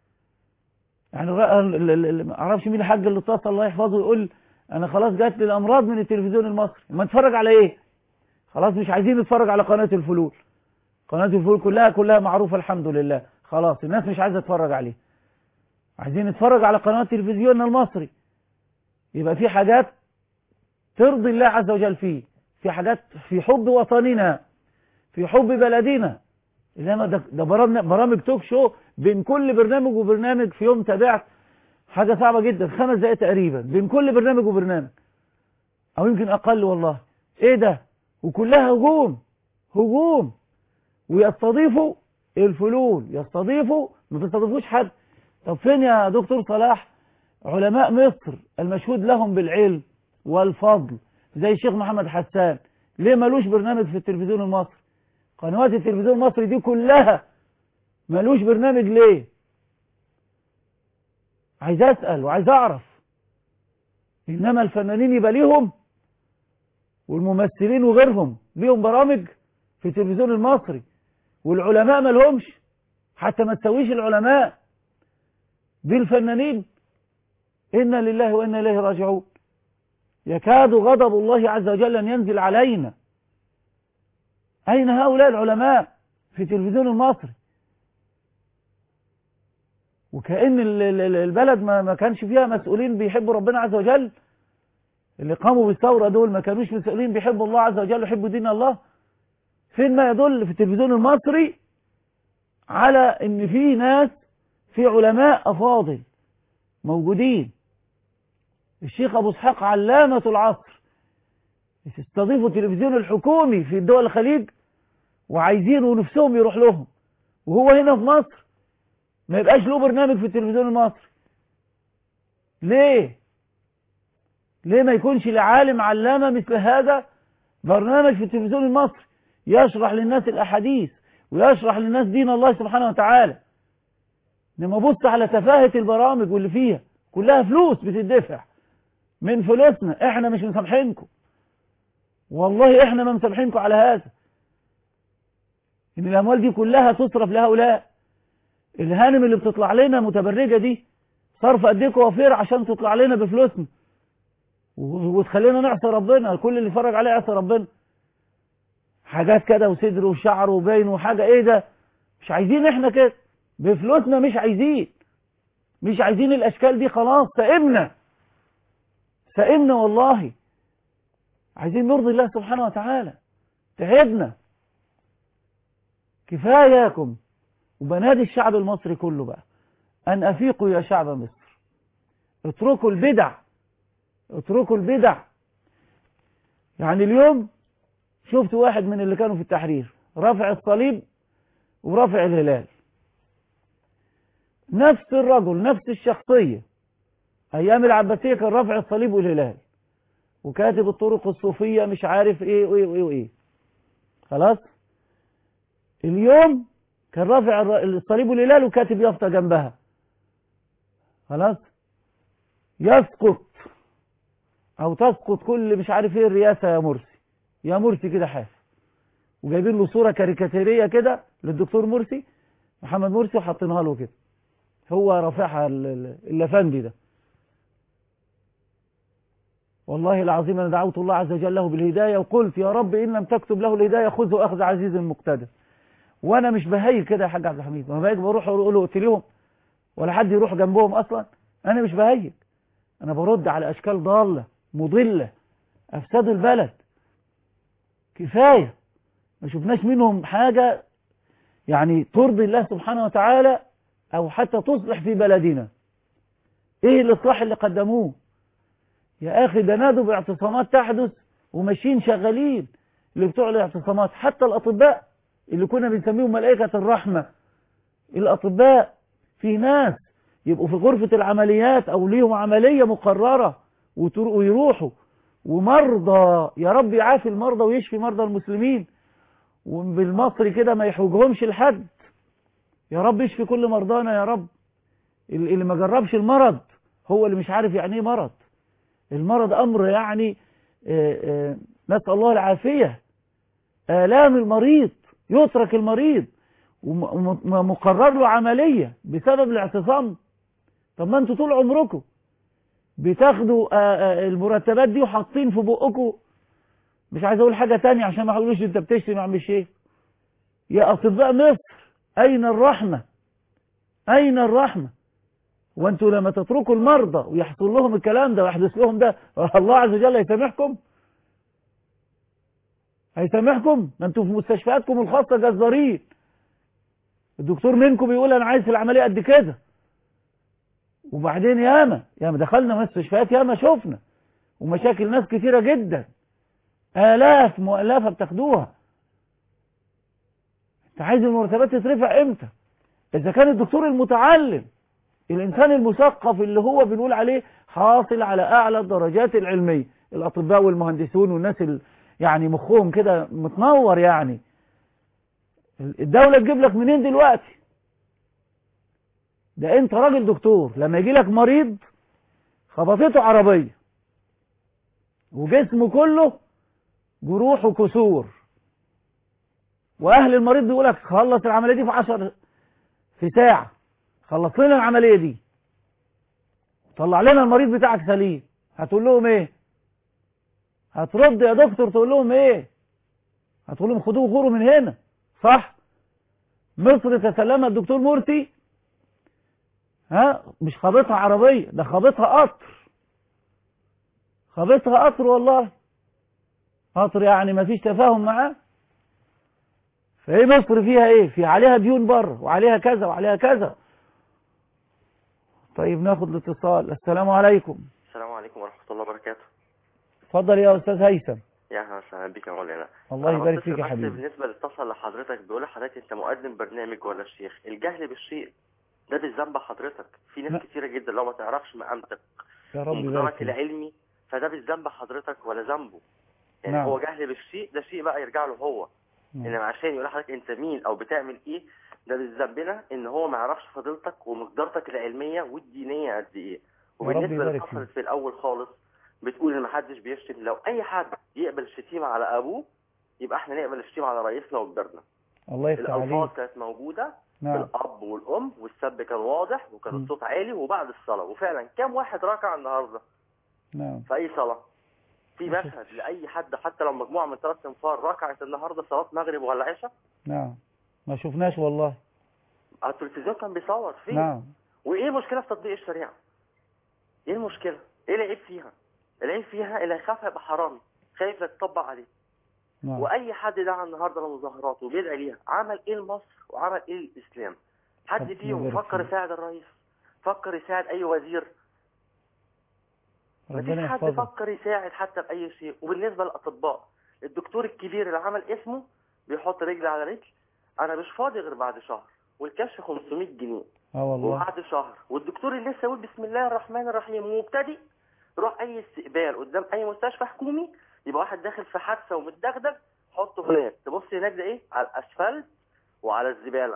يعني ما اعرفش مين الحاج اللي اتصل الله يحفظه يقول انا خلاص جات لي الامراض من التلفزيون المصري ما نتفرج على ايه خلاص مش عايزين نتفرج على قناة الفلول قناة الفلول كلها كلها معروفة الحمد لله خلاص الناس مش عايزة تتفرج عليه عايزين نتفرج على قناة تلفزيوننا المصري يبقى في حاجات ترضي الله عز وجل فيه في حاجات في حب وطننا في حب بلدنا انما ده, ده برامج, برامج توك شو بين كل برنامج وبرنامج في يوم تابعت حاجة صعبة جدا خمس دقائق تقريبا بين كل برنامج وبرنامج او يمكن اقل والله ايه ده وكلها هجوم هجوم ويستضيفوا الفلول يستضيفوا ما تستضيفوش حد طب فين يا دكتور صلاح علماء مصر المشهود لهم بالعلم والفضل زي الشيخ محمد حسان ليه ملوش برنامج في التلفزيون المصري قنوات التلفزيون المصري دي كلها ملوش برنامج ليه عايز اسأل وعايز اعرف انما الفنانين يبقى ليهم والممثلين وغيرهم ليهم برامج في التلفزيون المصري والعلماء ما لهمش حتى ما تسويش العلماء بالفنانين إنا لله وإنا إليه راجعون يكاد غضب الله عز وجل أن ينزل علينا أين هؤلاء العلماء في التلفزيون المصري وكأن البلد ما كانش فيها مسؤولين بيحبوا ربنا عز وجل اللي قاموا بالثورة دول ما كانوش مسؤولين بيحبوا الله عز وجل ويحبوا دين الله فين ما يدل في التلفزيون المصري على ان في ناس في علماء افاضل موجودين الشيخ ابو اسحاق علامة العصر يستضيفوا التلفزيون الحكومي في الدول الخليج وعايزين ونفسهم يروح لهم وهو هنا في مصر ما يبقاش له برنامج في التلفزيون المصري ليه ليه ما يكونش لعالم علامة مثل هذا برنامج في التلفزيون المصري يشرح للناس الأحاديث ويشرح للناس دين الله سبحانه وتعالى لما بص على تفاهة البرامج واللي فيها كلها فلوس بتدفع من فلوسنا احنا مش مسامحينكم والله احنا ما مسامحينكم على هذا ان الاموال دي كلها تصرف لهؤلاء الهانم اللي بتطلع لنا متبرجة دي صرف قد ايه كوافير عشان تطلع لنا بفلوسنا وتخلينا نعصي ربنا كل اللي يتفرج عليه يعصي ربنا حاجات كده وصدر وشعر وبين وحاجة ايه ده مش عايزين احنا كده بفلوسنا مش عايزين مش عايزين الاشكال دي خلاص سئمنا سئمنا والله عايزين نرضي الله سبحانه وتعالى تعبنا كفاياكم وبنادي الشعب المصري كله بقى أن أفيقوا يا شعب مصر اتركوا البدع اتركوا البدع يعني اليوم شفت واحد من اللي كانوا في التحرير رافع الصليب ورافع الهلال نفس الرجل نفس الشخصية أيام العباسية كان رافع الصليب والهلال وكاتب الطرق الصوفية مش عارف ايه وايه وايه وايه خلاص اليوم كان رافع الر- الصليب والهلال وكاتب يافطة جنبها خلاص يسقط او تسقط كل مش عارف ايه الرئاسة يا مرسي يا مرسي كده حاف وجايبين له صورة كاريكاتيرية كده للدكتور مرسي محمد مرسي وحاطينها له كده هو رافعها ال- ال- اللافندي ده والله العظيم انا دعوت الله عز وجل له بالهدايه وقلت يا رب ان لم تكتب له الهدايه خذه اخذ عزيز مقتدر وانا مش بهيل كده يا حاج عبد الحميد ما باجي بروح اقول له اقتليهم ولا حد يروح جنبهم اصلا انا مش بهيل انا برد على اشكال ضاله مضله افسدوا البلد كفايه ما شفناش منهم حاجه يعني ترضي الله سبحانه وتعالى او حتى تصلح في بلدنا ايه الاصلاح اللي قدموه يا اخي ده نادوا باعتصامات تحدث وماشيين شغالين اللي بتوع الاعتصامات حتى الاطباء اللي كنا بنسميهم ملائكة الرحمة الاطباء في ناس يبقوا في غرفة العمليات او ليهم عملية مقررة وتر- ويروحوا ومرضى يا رب يعافي المرضى ويشفي مرضى المسلمين وبالمصري كده ما يحوجهمش لحد يا رب يشفي كل مرضانا يا رب اللي اللي ما جربش المرض هو اللي مش عارف يعني ايه مرض المرض امر يعني آه، آه، نسأل الله العافية آلام المريض يترك المريض ومقرر له عملية بسبب الاعتصام طب ما انتوا طول عمركم بتاخدوا آه، آه، المرتبات دي وحاطين في بقكم مش عايز اقول حاجة تانية عشان ما يقولوش انت بتشتم يا عم الشيخ يا اطباء مصر اين الرحمة اين الرحمة وانتوا لما تتركوا المرضى ويحصل لهم الكلام ده ويحدث لهم ده الله عز وجل يسامحكم هيسامحكم ما انتوا في مستشفياتكم الخاصة جزارين الدكتور منكم بيقول انا عايز في العملية قد كده وبعدين ياما ياما دخلنا مستشفيات ياما شفنا ومشاكل ناس كتيرة جدا آلاف مؤلفة بتاخدوها انت عايز المرتبات تترفع امتى اذا كان الدكتور المتعلم الإنسان المثقف اللي هو بنقول عليه حاصل على أعلى الدرجات العلمية الأطباء والمهندسون والناس اللي يعني مخهم كده متنور يعني الدولة تجيب لك منين دلوقتي ده انت راجل دكتور لما يجي لك مريض خبطته عربية وجسمه كله جروح وكسور واهل المريض بيقول لك خلص العملية دي في عشر في ساعة خلص لنا العملية دي طلع لنا المريض بتاعك سليم هتقول لهم ايه هترد يا دكتور تقول لهم ايه هتقول لهم خدوه غوروا من هنا صح مصر تسلمها الدكتور مرسي ها مش خابطها عربية ده خابطها قطر خابطها قطر والله قطر يعني ما فيش تفاهم معاه فايه مصر فيها ايه في عليها ديون بره وعليها كذا وعليها كذا طيب ناخد الاتصال السلام عليكم السلام عليكم ورحمة الله وبركاته اتفضل يا استاذ هيثم يا أهلا وسهلا بك يا مولانا الله أنا يبارك بتصل فيك يا بس حبيبي بالنسبة للاتصل لحضرتك بيقول لحضرتك أنت مقدم برنامج ولا الشيخ الجهل بالشيء ده بالذنب حضرتك في ناس لا. كتيرة جدا لو ما تعرفش مقامتك يا رب يبارك ومقدرك فيك العلمي فده بالذنب حضرتك ولا ذنبه يعني نعم. هو جهل بالشيء ده شيء بقى يرجع له هو نعم. انما عشان يقول لحضرتك انت مين او بتعمل ايه ده بالذنبنا ان هو ما يعرفش فضيلتك ومقدرتك العلميه والدينيه قد ايه وبالنسبه يبارك اللي فيك. حصلت في الاول خالص بتقول ان ما حدش بيشتم لو اي حد يقبل الشتيمه على ابوه يبقى احنا نقبل الشتيمه على رئيسنا وكبرنا الله يفتح الالفاظ عليك كانت موجوده نعم الاب والام والسب كان واضح وكان م. الصوت عالي وبعد الصلاه وفعلا كم واحد ركع النهارده نعم في اي صلاه في مشهد لاي حد حتى لو مجموعه من ثلاث انفار ركعت النهارده صلاه مغرب ولا عشاء نعم ما شفناش والله على التلفزيون كان بيصور فيه نعم وايه المشكله في تطبيق الشريعه ايه المشكله ايه العيب فيها العيب فيها اللي هيخاف هيبقى حرامي خايف لا يتطبق عليه نعم واي حد دعا النهارده لمظاهرات وبيدعي ليها عمل ايه لمصر وعمل ايه للاسلام حد ربنا فيهم يبارك فكر فيك. يساعد الرئيس فكر يساعد اي وزير مفيش ربنا حد يحفظك فكر يساعد حتى بأي شيء وبالنسبة للأطباء الدكتور الكبير اللي عمل اسمه بيحط رجل على رجل أنا مش فاضي غير بعد شهر والكشف 500 جنيه اه والله وبعد شهر والدكتور اللي لسه يقول بسم الله الرحمن الرحيم مبتدئ روح أي استقبال قدام أي مستشفى حكومي يبقى واحد داخل في حادثة ومتدغدغ حطه هناك تبص هناك ده إيه على الأسفلت وعلى الزبالة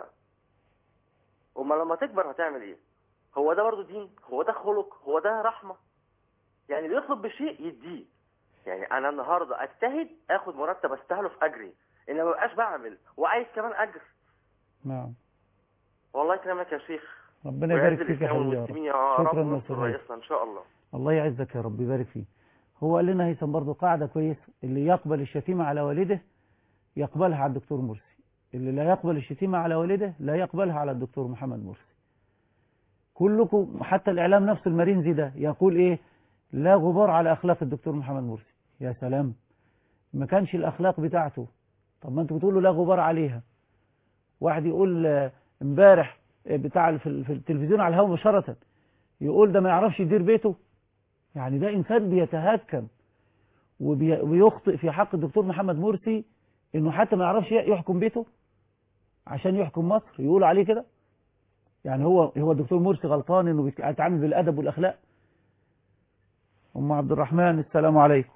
أما لما تكبر هتعمل إيه هو ده برضو دين هو ده خلق هو ده رحمة يعني اللي يطلب بشيء يديه يعني أنا النهاردة أجتهد آخد مرتب أستاهله في أجري إن ما بقاش بعمل وعايز كمان أجر نعم والله يكرمك يا شيخ ربنا ويعز يبارك فيك يا الإسلام حبيبي يا والمسلمين رب يا رب شكرا ونصر لك رئيسنا إن شاء الله الله يعزك يا رب يبارك فيه هو قال لنا هيثم برضه قاعدة كويسة اللي يقبل الشتيمة على والده يقبلها على الدكتور مرسي اللي لا يقبل الشتيمة على والده لا يقبلها على الدكتور محمد مرسي كلكم حتى الإعلام نفسه المرينزي ده يقول إيه لا غبار على أخلاق الدكتور محمد مرسي يا سلام ما كانش الأخلاق بتاعته طب ما انتوا بتقولوا لا غبار عليها واحد يقول آه، امبارح آه، بتاع في في التلفزيون على الهواء مباشرة يقول ده ما يعرفش يدير بيته يعني ده إنسان بيتهكم وبي- وبيخطئ في حق الدكتور محمد مرسي إنه حتى ما يعرفش يحكم بيته عشان يحكم مصر يقولوا عليه كده يعني هو هو الدكتور مرسي غلطان إنه بيتعامل بالأدب والأخلاق أم عبد الرحمن السلام عليكم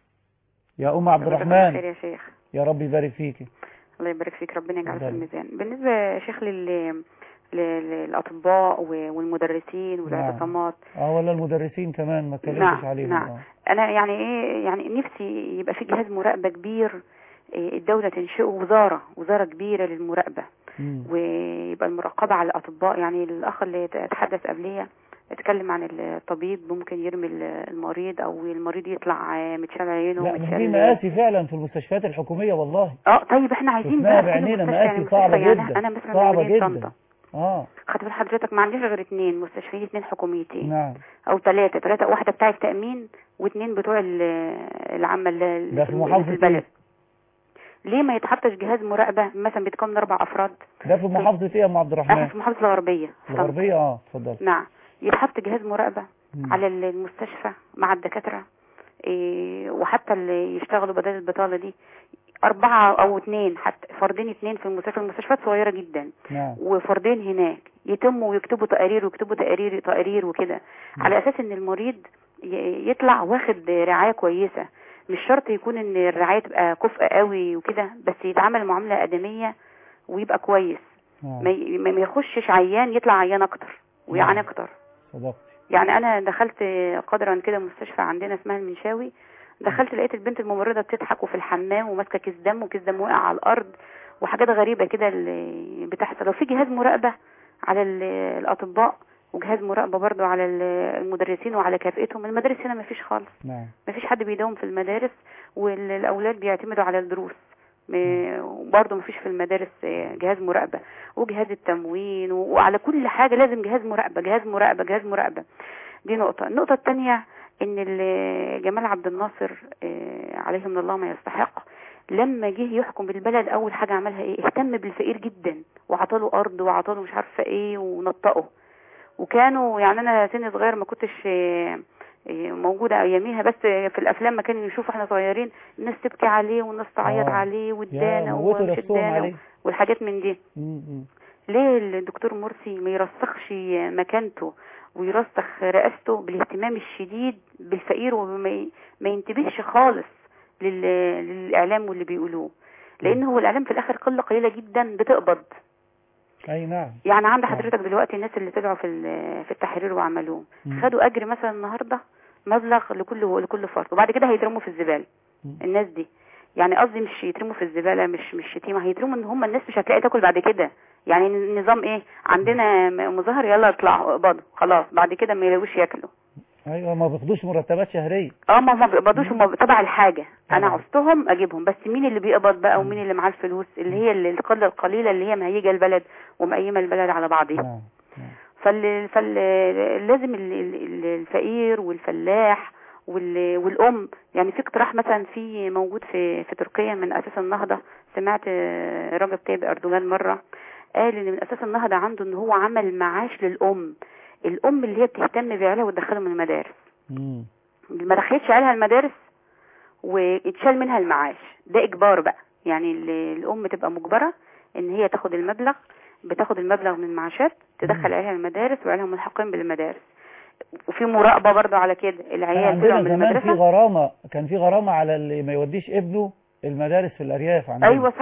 يا أم عبد خير الرحمن يا شيخ يا رب يبارك فيكي الله يبارك فيك ربنا يجعل في اتفضلي. الميزان بالنسبة يا شيخ لل ل- للأطباء و- والمدرسين والاعتصامات اه ولا المدرسين كمان ما اتكلمتش نعم عليهم نعم آه. أنا يعني إيه يعني نفسي يبقى في جهاز مراقبة كبير إيه، الدولة تنشئه وزارة وزارة كبيرة للمراقبة مم. ويبقى المراقبة على الأطباء يعني الأخ اللي تحدث قبلية اتكلم عن الطبيب ممكن يرمي المريض أو المريض يطلع آه، متشال عينه لا ما في متشال مآسي فعلا في المستشفيات الحكومية والله اه طيب احنا عايزين شفناها بقى في كل بعينينا مستشفى يعني مآسي صعبة مستشفى يعني جدا انا مثلا صعبة مواليد جدا طنطا اه خدت بال حضرتك ما عنديش غير اتنين مستشفيين اتنين حكوميتين نعم او ثلاثة ثلاثة واحدة بتاع التأمين واتنين بتوع ال- العامة اللي ده في اللي محافظة في البلد ايه؟ ليه ما يتحطش جهاز مراقبة مثلا بيتكون من اربع افراد ده في محافظة ايه يا ام عبد احنا الرحمن في محافظة الغربية الغربية اه اتفضل نعم يتحط جهاز مراقبة مم. على المستشفى مع الدكاترة إيه وحتى اللي يشتغلوا بدل البطالة دي أربعة أو اتنين حتى فردين اتنين في المستشفى المستشفيات صغيرة جدا نعم وفردين هناك يتموا ويكتبوا تقارير ويكتبوا تقارير تقارير وكده على أساس إن المريض ي- يطلع واخد رعاية كويسة مش شرط يكون إن الرعاية تبقى كفء قوي وكده بس يتعامل معاملة آدمية ويبقى كويس نعم ما ي- ما يخشش عيان يطلع عيان أكتر ويعاني نعم. أكتر صدقت يعني انا دخلت قدرا كده مستشفى عندنا اسمها المنشاوي دخلت لقيت البنت الممرضه بتضحك وفي الحمام وماسكه كيس دم وكيس دم وقع على الارض وحاجات غريبه كده اللي بتحصل لو في جهاز مراقبه على ال- الاطباء وجهاز مراقبه برضو على ال- المدرسين وعلى كفاءتهم المدارس هنا ما فيش خالص نعم ما فيش حد بيداوم في المدارس والاولاد بيعتمدوا على الدروس وبرضه مفيش في المدارس آه، جهاز مراقبة وجهاز التموين و- وعلى كل حاجة لازم جهاز مراقبة جهاز مراقبة جهاز مراقبة دي نقطة النقطة الثانية ان ال- جمال عبد الناصر آه، عليه من الله ما يستحق لما جه يحكم البلد اول حاجة عملها ايه اهتم بالفقير جدا وعطاله ارض وعطاله مش عارفة ايه ونطقه وكانوا يعني انا سن صغير ما كنتش آه، آه، موجودة اياميها بس في الافلام ما كانوا يشوفوا احنا صغيرين الناس تبكي عليه والناس تعيط آه. عليه يا وادانا موتوا ومش نفسهم ادانا عليه والحاجات من دي مم، مم. ليه الدكتور مرسي ما يرسخش مكانته ويرسخ رئاسته بالاهتمام الشديد بالفقير وما ي- ما ينتبهش خالص لل- للاعلام واللي بيقولوه لان هو الاعلام في الاخر قله قليله جدا بتقبض اي نعم يعني عند حضرتك دلوقتي الناس اللي طلعوا في ال- في التحرير وعملوه مم. خدوا اجر مثلا النهارده مبلغ لكل لكل فرد وبعد كده هيترموا في الزباله مم. الناس دي يعني قصدي مش يترموا في الزباله مش مش شتيمه هيترموا ان هم الناس مش هتلاقي تاكل بعد كده يعني النظام ايه عندنا م- مظاهر يلا اطلعوا اقبضوا خلاص بعد كده ما يلاقوش ياكلوا ايوه ما بياخدوش مرتبات شهرية اه ما ما بيقبضوش هم تبع الحاجه انا طبعا. عوزتهم اجيبهم بس مين اللي بيقبض بقى ومين اللي معاه الفلوس اللي هي اللي- القله القليله اللي هي مهيجه البلد ومقيمه البلد على بعضها نعم فال... فال... لازم ال- ال- الفقير والفلاح وال... والأم يعني في اقتراح مثلا في موجود في في تركيا من أساس النهضة سمعت آه، رجب طيب أردوغان مرة قال إن من أساس النهضة عنده إن هو عمل معاش للأم الأم اللي هي بتهتم بعيالها وتدخلهم المدارس مم. ما دخلتش عيالها المدارس واتشال منها المعاش ده إجبار بقى يعني ال- الأم تبقى مجبرة إن هي تاخد المبلغ بتاخد المبلغ من المعاشات تدخل عيالها المدارس وعيالها ملحقين بالمدارس وفي مراقبة برضه على كده كان العيال طلعوا عندنا من زمان في المدرسة غرامة كان في غرامة على اللي ما يوديش ابنه المدارس في الأرياف عندنا أيوة صح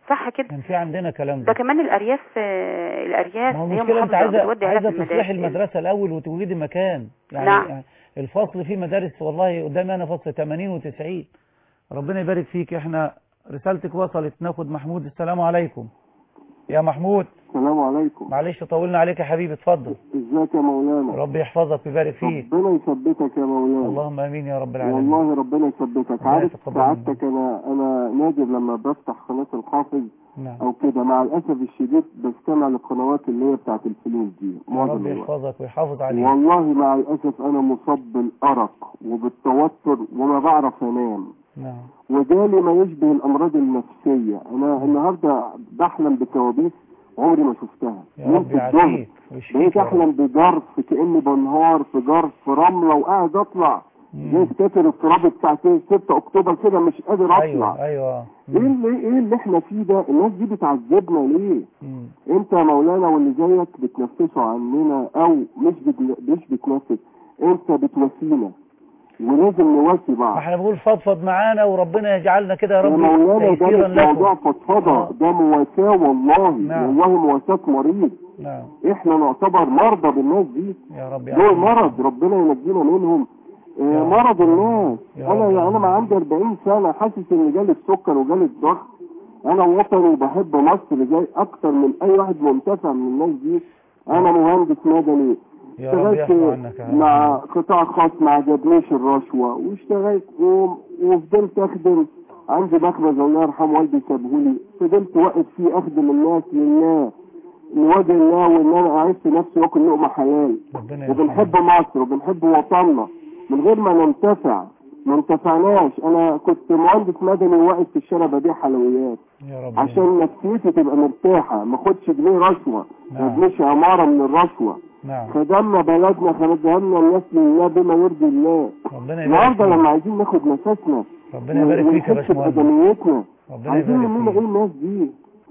صح كده كان في عندنا كلام ده ده كمان الارياف آه، الارياف ما هو اللي هي المشكلة انت محافظه عايزة بتودي عيالها عايزة في تصلحي المدارس المدرسة الأول وتوجدي مكان يعني نعم. يعني الفصل فيه مدارس والله قدامي أنا فصل 80 و90 ربنا يبارك فيك احنا رسالتك وصلت ناخد محمود السلام عليكم يا محمود السلام عليكم معلش طولنا عليك يا حبيبي اتفضل ازيك يا مولانا ربي يحفظك ويبارك فيك ربنا يثبتك يا مولانا اللهم امين يا رب العالمين والله ربنا يثبتك الله عارف يتقبل سعادتك انا انا نادر لما بفتح قناه الحافظ نعم او كده مع الاسف الشديد بستمع للقنوات اللي هي بتاعت الفلوس دي يا معظم رب الوقت يحفظك ويحافظ عليك والله مع الاسف انا مصاب بالارق وبالتوتر وما بعرف انام نعم وجالي ما يشبه الامراض النفسيه انا النهارده بحلم بكوابيس عمري ما شفتها يا نمت رب الظهر يعافيك ويشفيك بقيت يا رب. احلم بجرف كاني بنهار في جرف رمله وقاعد اطلع زي فتاكر التراب بتاع 6 اكتوبر كده مش قادر اطلع ايوه ايوه ايه اللي ايه اللي احنا فيه ده الناس دي بتعذبنا ليه مم. انت يا مولانا واللي زيك بتنفسوا عننا او مش بت- مش بتنفس انت بتواسينا ولازم نواسي ما بعض احنا بنقول فضفض معانا وربنا يجعلنا كده يا يا رب مولانا ده تيسيرا مش موضوع لكم فضفضه ده مواساه والله نعم. والله مواساه مريض نعم احنا نعتبر مرضى بالناس دي يا رب دول يعافيك مرض ربنا ينجينا منهم آه مرض الناس يا انا رب. انا ما عندي 40 سنه حاسس ان جالي السكر وجالي الضغط انا وطني وبحب مصر زي اكتر من اي واحد منتفع من الناس دي انا مهندس مدني يا رب اشتغلت يحفظ عنك يا رب. مع قطاع خاص ما عجبنيش الرشوه واشتغلت و- وفضلت اخدم عندي مخبز الله يرحم والدي سابهولي فضلت واقف فيه اخدم الناس لله لوجه الله وان انا اعيش في نفسي واكل لقمه حلال ربنا وبنحب مصر وبنحب وطننا من غير ما ننتفع ما انتفعناش انا كنت مهندس مدني واقف في الشارع ببيع حلويات يا رب عشان نفسيتي تبقى مرتاحه ما اخدش جنيه رشوه ما نعم. ابنيش عماره من الرشوه نعم خدمنا بلدنا خدمنا الناس لله بما يرضي الله ربنا يبارك النهارده فيك لما عايزين ناخد نفسنا ربنا يبارك فيك يا ونحس باشمهندس بادميتنا ربنا عايزين يبارك مننا فيك ايه الناس دي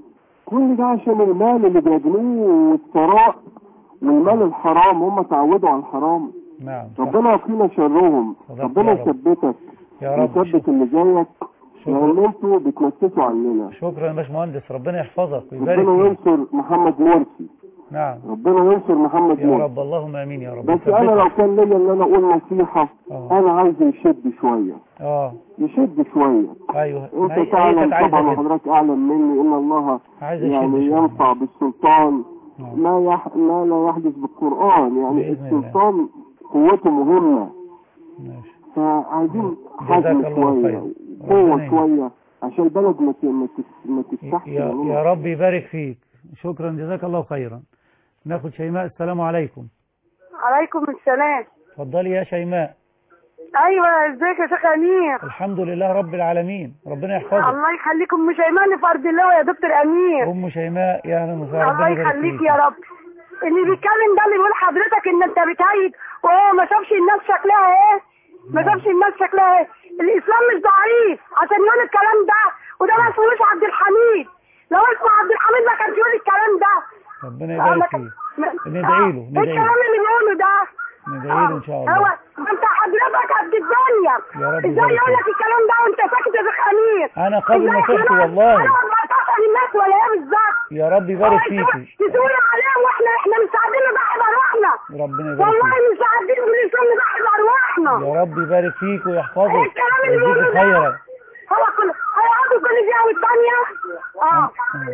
كل ده عشان المال اللي بيجنوه والثراء والمال الحرام هم تعودوا على الحرام نعم صح. ربنا يقينا شرهم صدقت ربنا يا رب. يثبتك يا رب يثبت اللي زيك لان انتوا بتنفسوا عننا شكرا يا باشمهندس ربنا يحفظك ويبارك ربنا فيك ينصر محمد مرسي نعم ربنا ينصر محمد يا مرسي رب اللهم امين يا رب بس انا لو يثبتك. كان ليا ان انا اقول نصيحه آه. انا عايز يشد شويه اه يشد شويه ايوه ما هي- هي انت تعلم كانت عايزه طبعا كده وحضرتك اعلم مني ان الله عايزه يعني يشد شوية. ينفع بالسلطان نعم. ما يح... ما لا يحدث بالقران يعني بإذن الله. السلطان قوته مهمه ماشي فعايزين جزاك حزم الله شويه خير. قوه ربنا شويه عشان البلد ما ت- ما تس- ما تستحسن يا, مننا. يا رب يبارك فيك شكرا جزاك الله خيرا ناخد شيماء السلام عليكم عليكم السلام اتفضلي يا شيماء ايوه ازيك يا شيخ امير الحمد لله رب العالمين ربنا يحفظك الله يخليكم ام شيماء اللي في ارض الله يا دكتور امير ام شيماء يا اهلا وسهلا الله ربنا يبارك يخليك فيك يا رب اللي بيتكلم ده اللي بيقول حضرتك ان انت بتهيج وهو ما شافش الناس شكلها ايه ما شافش الناس شكلها ايه الاسلام مش ضعيف عشان يقول الكلام ده وده ما اسمهوش عبد الحميد لو اسمه عبد الحميد ما كانش يقول الكلام ده ربنا آه، يبارك ما فيك ما- ندعي له ايه ندعي الكلام له اللي بيقوله ده ندعي له ان شاء هو الله ما انت حضرتك قد الدنيا يا رب ازاي يبارك يقول لك فيك. الكلام ده وانت ساكت يا شيخ امير انا قبل ما ازاي شفت احنا- والله انا 14 الناس ولا ايه بالظبط يا رب يبارك فيكي يسوي عليهم واحنا احنا مش قاعدين نضحي بارواحنا ربنا يبارك والله فيك مش قاعدين بالاسلام نضحي بارواحنا يا رب يبارك فيك ايه ويحفظك الكلام اللي ويجزيك بيقوله ده خيرا هو كل هيقعدوا كل دقيقه والثانيه اه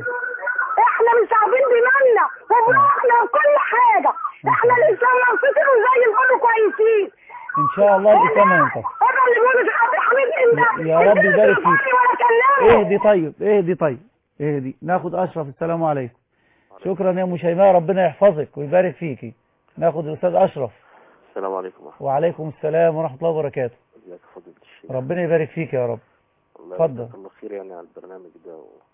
احنا مش عارفين بمالنا وبروحنا وكل حاجه احنا الاسلام منفصل وزي الفل كويسين ان شاء الله الاسلام هينتصر هذا اللي بيقوله شيخ عبد الحميد انت يا رب انت اللي يبارك تليفوني فيك. ولا كلامه اهدي طيب اهدي طيب اهدي ناخد اشرف السلام عليكم شكرا يا ام شيماء ربنا يحفظك ويبارك فيكي ناخد الاستاذ اشرف السلام عليكم ورحمة وعليكم السلام ورحمه الله وبركاته الله ازيك يا فضيلة الشيخ ربنا يبارك فيك يا رب الله اتفضل. يجزاك الله خير يعني على البرنامج ده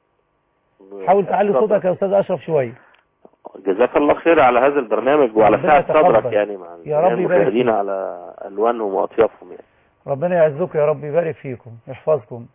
و... حاول تعلي صوتك يا استاذ اشرف شويه جزاك الله خير على هذا البرنامج وعلى ربنا سعة يتقبل. صدرك يعني مع يا رب يبارك المشاهدين فيك. على ألوانهم وأطيافهم يعني ربنا يعزكم يا رب يبارك فيكم يحفظكم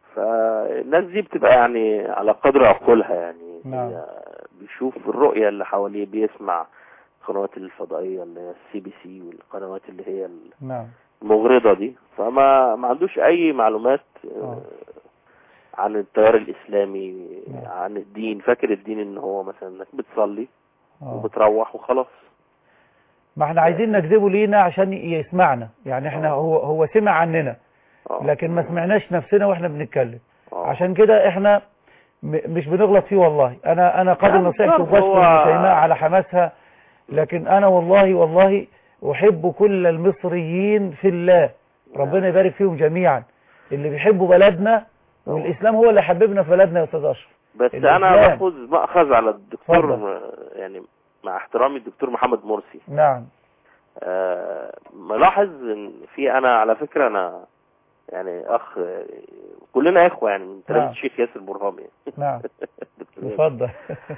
فالناس دي بتبقى يعني على قدر عقولها يعني نعم هي بيشوف الرؤية اللي حواليه بيسمع القنوات الفضائية اللي هي السي بي سي والقنوات اللي هي نعم المغرضة دي فما ما عندوش أي معلومات آه، عن التيار الاسلامي عن الدين فاكر الدين ان هو مثلا انك بتصلي آه. وبتروح وخلاص ما احنا عايزين نجذبه لينا عشان يسمعنا يعني احنا هو هو سمع عننا لكن ما سمعناش نفسنا واحنا بنتكلم عشان كده احنا م- مش بنغلط فيه والله انا انا قابل لا، نصيحته بالظبط، وبشكر هو- شيماء على حماسها لكن انا والله والله احب كل المصريين في الله ربنا يبارك فيهم جميعا اللي بيحبوا بلدنا والاسلام هو اللي حببنا في بلدنا يا استاذ اشرف بس الإسلام. انا باخذ ماخذ على الدكتور اتفضل. آه، يعني مع احترامي الدكتور محمد مرسي نعم آه، ملاحظ ان في انا على فكره انا يعني اخ آه، كلنا اخوه يعني من تلاميذ نعم. الشيخ ياسر برهامي نعم دكتور ياسر. اتفضل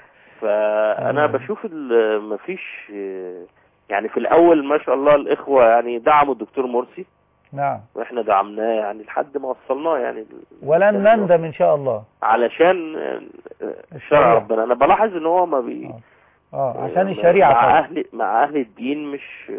فانا بشوف ال- مفيش آه، يعني في الاول ما شاء الله الاخوه يعني دعموا الدكتور مرسي نعم واحنا دعمناه يعني لحد ما وصلناه يعني ولن نندم ان شاء الله علشان آه، آه، شرع ربنا انا بلاحظ ان هو ما بي اه عشان الشريعه مع طبعا. اهل مع اهل الدين مش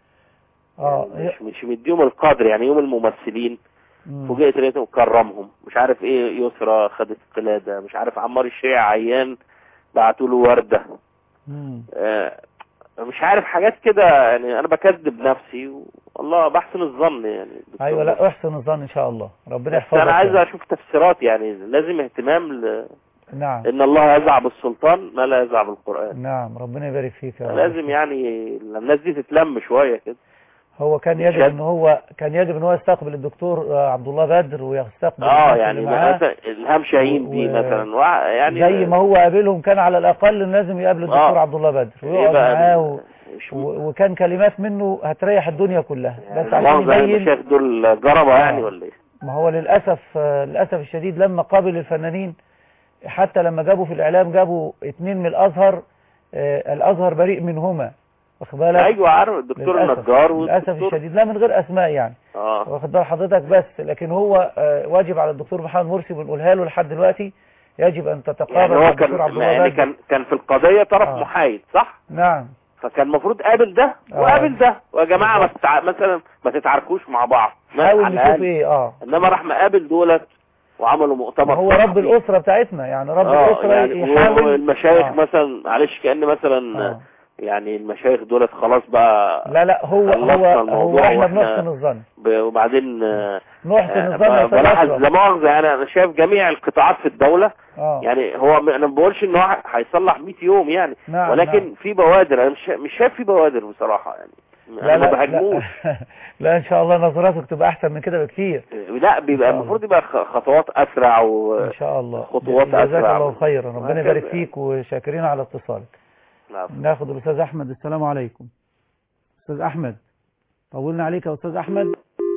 اه مش مش مديهم القدر يعني يوم الممثلين مم. فوجئت لقيتهم كرمهم مش عارف ايه يسرى خدت قلاده مش عارف عمار الشيع عيان بعتوا له ورده مم. آه مش عارف حاجات كده يعني انا بكذب نفسي والله بحسن الظن يعني ايوه لا احسن الظن ان شاء الله ربنا بس يحفظك انا عايز يعني. اشوف تفسيرات يعني لازم اهتمام ل... نعم ان الله يزع بالسلطان ما لا يزع بالقران نعم ربنا يبارك فيك يا رب. لازم يعني الناس دي تتلم شويه كده هو كان يجب ان هو كان يجب ان هو يستقبل الدكتور آه، عبد الله بدر ويستقبل اه الناس يعني اللي معاه مثلا الهام شاهين دي و- مثلا وع- يعني زي ما هو قابلهم كان على الاقل إن لازم يقابل الدكتور آه. عبد الله بدر إيه ويقعد بقى معاه و... و... وكان كلمات منه هتريح الدنيا كلها بس عشان مؤاخذة يعني يبين المشايخ دول جربة يعني ولا ايه؟ ما هو للأسف آه، للأسف الشديد لما قابل الفنانين حتى لما جابوا في الإعلام جابوا اتنين من الأزهر آه، الأزهر بريء منهما واخد بالك ايوه عارف الدكتور للأسف- النجار للأسف والدكتور الشديد لا من غير أسماء يعني اه واخد بال حضرتك بس لكن هو آه، واجب على الدكتور محمد مرسي بنقولها له لحد دلوقتي يجب أن تتقابل يعني مع هو كان الدكتور عبد الله يعني بدر. كان كان في القضية طرف آه. محايد صح؟ نعم فكان المفروض قابل ده آه. وقابل ده ويا جماعة ما تتع... مثلا ما تتعاركوش مع بعض ما- حاول على نشوف الأقل. ايه اه انما راح مقابل دولت وعملوا مؤتمر هو رب صحفي. الأسرة بتاعتنا يعني رب آه، الأسرة يعني يحاول والمشايخ آه. مثلا معلش كأن مثلا آه. يعني المشايخ دولت خلاص بقى لا لا هو خلصنا هو هو الموضوع احنا وإحنا- بنحسن الظن ب- وبعدين آه، نحسن آه، الظن يا ب- أستاذ بلاحظ أشرف. لا مؤاخذة يعني انا شايف جميع القطاعات في الدولة اه يعني هو م- انا ما بقولش ان هو هيصلح 100 يوم يعني نعم، ولكن نعم. في بوادر انا مش مش شايف في بوادر بصراحة يعني لا انا ما لا بهاجموش لا, لا ان شاء الله نظراتك تبقى احسن من كده بكتير لا بيبقى المفروض يبقى خ- خطوات اسرع و ان شاء الله خطوات جزاك اسرع الله خيرا ربنا وهكذا يبارك يعني. فيك وشاكرين على اتصالك نعم. ناخد الاستاذ احمد السلام عليكم استاذ احمد طولنا عليك يا استاذ احمد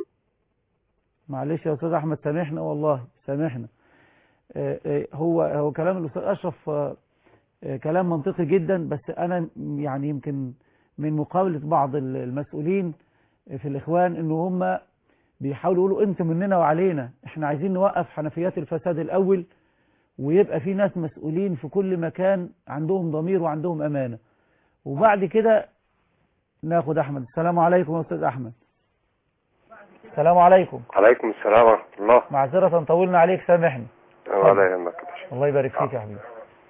معلش يا استاذ احمد سامحنا والله سامحنا آه، آه، هو هو كلام الاستاذ اشرف آه، آه، كلام منطقي جدا بس انا يعني يمكن من مقابله بعض ال- المسؤولين في الاخوان ان هم بيحاولوا يقولوا انتوا مننا وعلينا احنا عايزين نوقف حنفيات الفساد الاول ويبقى في ناس مسؤولين في كل مكان عندهم ضمير وعندهم امانه وبعد كده ناخد احمد السلام عليكم يا استاذ احمد السلام عليكم عليكم السلام ورحمة الله معذره طولنا عليك سامحني ولا يهمك الله يبارك فيك يا حبيبي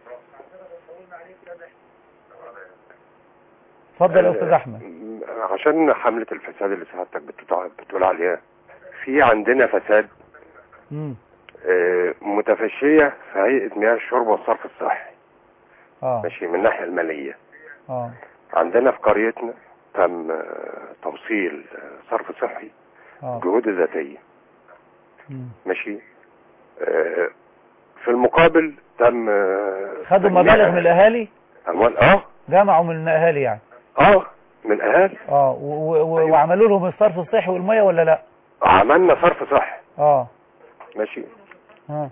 اتفضل يا استاذ احمد عشان حملة الفساد اللي سعادتك بتتع- بتقول عليها في عندنا فساد امم آه، متفشية في هيئة مياه الشرب والصرف الصحي اه ماشي من الناحية المالية اه عندنا في قريتنا تم آه، توصيل آه، صرف صحي اه جهود ذاتية مم. ماشي آه، في المقابل تم آه، خدوا تجميع مبالغ من الاهالي اموال اه جمعوا من الاهالي يعني اه من الاهالي اه و- و- و- وعملوا لهم الصرف الصحي والميه ولا لا عملنا صرف صحي اه ماشي اه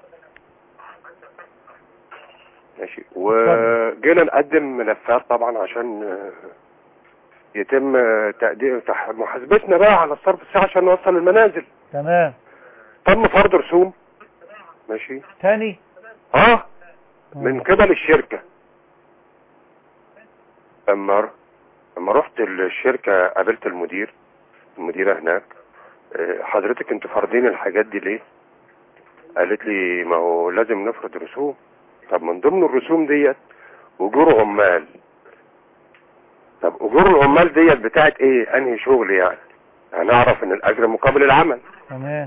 ماشي وجينا نقدم ملفات طبعا عشان آه، يتم آه، تقديم تح- محاسبتنا بقى على الصرف الصحي عشان نوصل المنازل تمام تم فرض رسوم ماشي تاني اه من قبل الشركة لما ر- لما رحت الشركة قابلت المدير المديرة هناك آه، حضرتك انتوا فارضين الحاجات دي ليه قالت لي ما هو لازم نفرض رسوم طب من ضمن الرسوم ديت اجور عمال طب اجور العمال ديت بتاعت ايه انهي شغل يعني هنعرف ان الاجر مقابل العمل تمام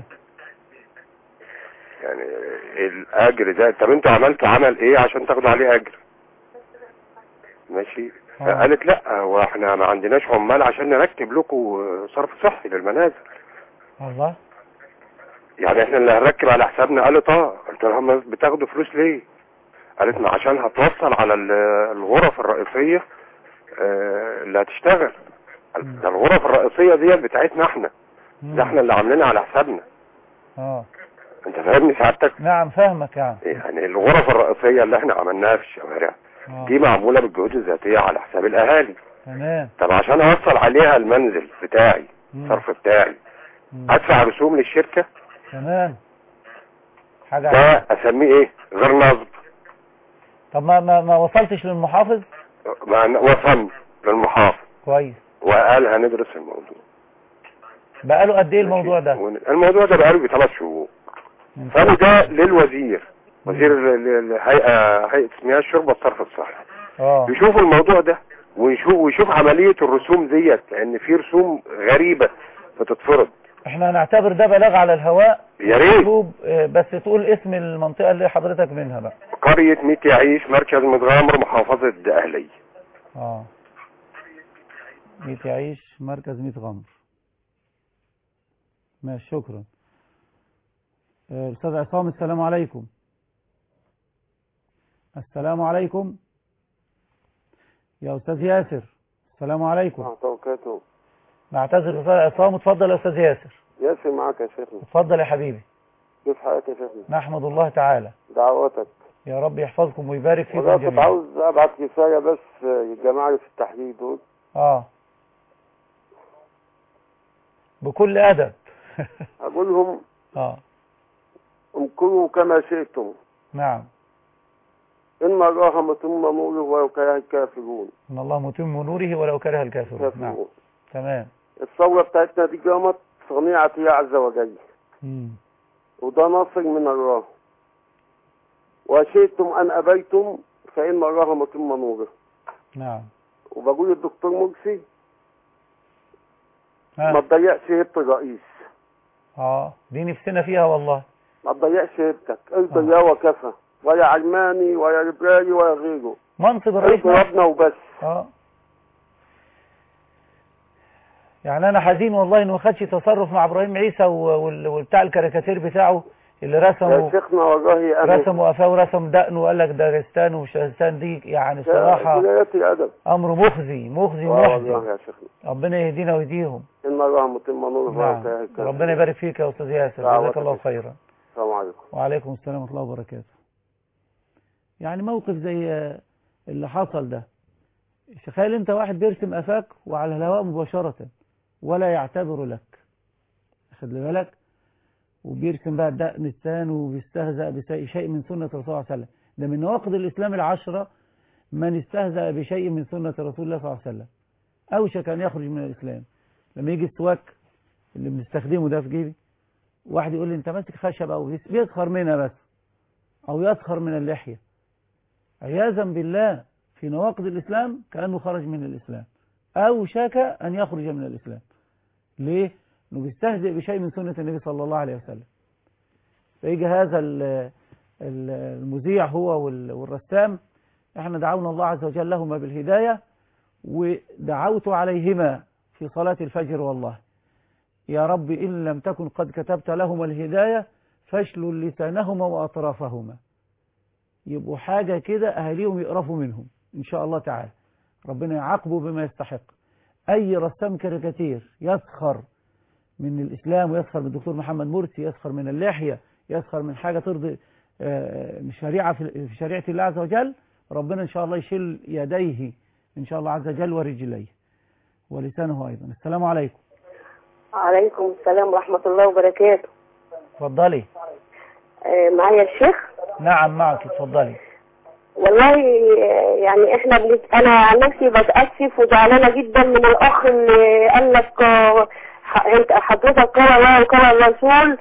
يعني الاجر ده طب انتوا عملتوا عمل ايه عشان تاخدوا عليه اجر ماشي قالت لا هو احنا ما عندناش عمال عشان نركب لكم صرف صحي للمنازل الله يعني احنا اللي هنركب على حسابنا قالت اه قلت لها ما بتاخدوا فلوس ليه قالت ما عشان هتوصل على ال- الغرف الرئيسية آه، اللي هتشتغل ده الغرف الرئيسية ديت بتاعتنا احنا ده احنا اللي عاملينها على حسابنا اه انت فاهمني سعادتك نعم فاهمك يعني يعني الغرف الرئيسية اللي احنا عملناها في الشوارع آه. دي معمولة بالجهود الذاتية على حساب الاهالي تمام طب عشان اوصل عليها المنزل بتاعي الصرف بتاعي ادفع رسوم للشركة تمام حاجة ده عجيبة. اسميه ايه غير نصب طب ما ما, ما وصلتش للمحافظ ما وصلنا للمحافظ كويس وقال هندرس الموضوع بقاله قد ايه الموضوع ده الموضوع ده بقاله بثلاث ثلاث شهور فانا ده للوزير وزير ال- ال- الهيئة هيئة اسمها الشرب والصرف الصحي اه يشوف الموضوع ده ويشوف ويشوف عملية الرسوم ديت لان في رسوم غريبة بتتفرض احنا هنعتبر ده بلاغ على الهواء يا ريت. مطلوب، آه، بس تقول اسم المنطقة اللي حضرتك منها بقى قرية ميت يعيش مركز متغامر محافظة أهلية اه ميت يعيش مركز ميت غمر ماشي شكرا آه، استاذ عصام السلام عليكم السلام عليكم يا استاذ ياسر السلام عليكم توكاته نعتذر استاذ عصام اتفضل يا استاذ ياسر ياسر معاك يا شيخنا اتفضل يا حبيبي كيف حالك يا شيخنا نحمد الله تعالى دعواتك يا رب يحفظكم ويبارك فيكم والله كنت جميعا عاوز ابعت رسالة بس للجماعة اللي في التحرير دول اه بكل ادب اقول لهم اه امكروا كما شئتم نعم ان الله متم نوره ولو كره الكافرون ان الله متم نوره ولو كره الكافرون نعم كافرون تمام الثورة بتاعتنا دي قامت صنيعة الله عز وجل مم. وده نصر من الله وشئتم ان ابيتم فان الله متم نوره نعم وبقول للدكتور مرسي ها. ما تضيعش هيبة الرئيس اه دي نفسنا فيها والله ما تضيعش هيبتك ارضى الله وكفى ولا علماني ولا ليبرالي ولا غيره منصب الرئيس ارضى ربنا وبس اه يعني انا حزين والله انه ما خدش تصرف مع ابراهيم عيسى و- وال- والبتاع الكاريكاتير بتاعه اللي يا رسمه شيخنا والله انا رسموا قفاه ورسم دقنه وقال لك داغستان وشهستان دي يعني صراحة ولايات الادب امر مخزي مخزي اه والله ومحزن يا شيخنا ربنا يهدينا ويهديهم ان الله متم نوره ولو نعم كره الكافرون ربنا يبارك فيك يا استاذ ياسر دعوتك جزاك الله يا خيرا السلام عليكم وعليكم السلام ورحمة الله وبركاته يعني موقف زي اللي حصل ده تخيل انت واحد بيرسم قفاك وعلى الهواء مباشرة ولا يعتبر لك خد لي بالك وبيرسم بقى الدقن الثاني وبيستهزأ بشيء من سنة الرسول صلى الله عليه وسلم ده من نواقض الإسلام العشرة من استهزأ بشيء من سنة رسول الله صلى الله عليه وسلم أوشك أن يخرج من الإسلام لما يجي السواك اللي بنستخدمه ده في جيبي واحد يقول لي انت ماسك خشب او بيس- بيسخر منها بس او يسخر من اللحية عياذا بالله في نواقض الاسلام كأنه خرج من الاسلام او شك ان يخرج من الاسلام ليه انه بيستهزئ بشيء من سنة النبي صلى الله عليه وسلم فيجي هذا ال- ال- المذيع هو وال- والرسام احنا دعونا الله عز وجل لهما بالهداية ودعوت عليهما في صلاة الفجر والله يا رب إن لم تكن قد كتبت لهما الهداية فاشلل لسانهما وأطرافهما يبقوا حاجة كده أهاليهم يقرفوا منهم إن شاء الله تعالى ربنا يعاقبه بما يستحق أي رسام كاريكاتير يسخر من الإسلام ويسخر من الدكتور محمد مرسي يسخر من اللحية يسخر من حاجة ترضي آه، من شريعة في في شريعة الله عز وجل ربنا إن شاء الله يشيل يديه إن شاء الله عز وجل ورجليه ولسانه أيضا السلام عليكم عليكم السلام ورحمة الله وبركاته اتفضلي آه، معايا الشيخ نعم معك اتفضلي والله آه، يعني احنا بنت... انا عن نفسي بتأسف وزعلانة جدا من الاخ اللي قال لك آه، ح- انت حضرتك قال الله وقال الرسول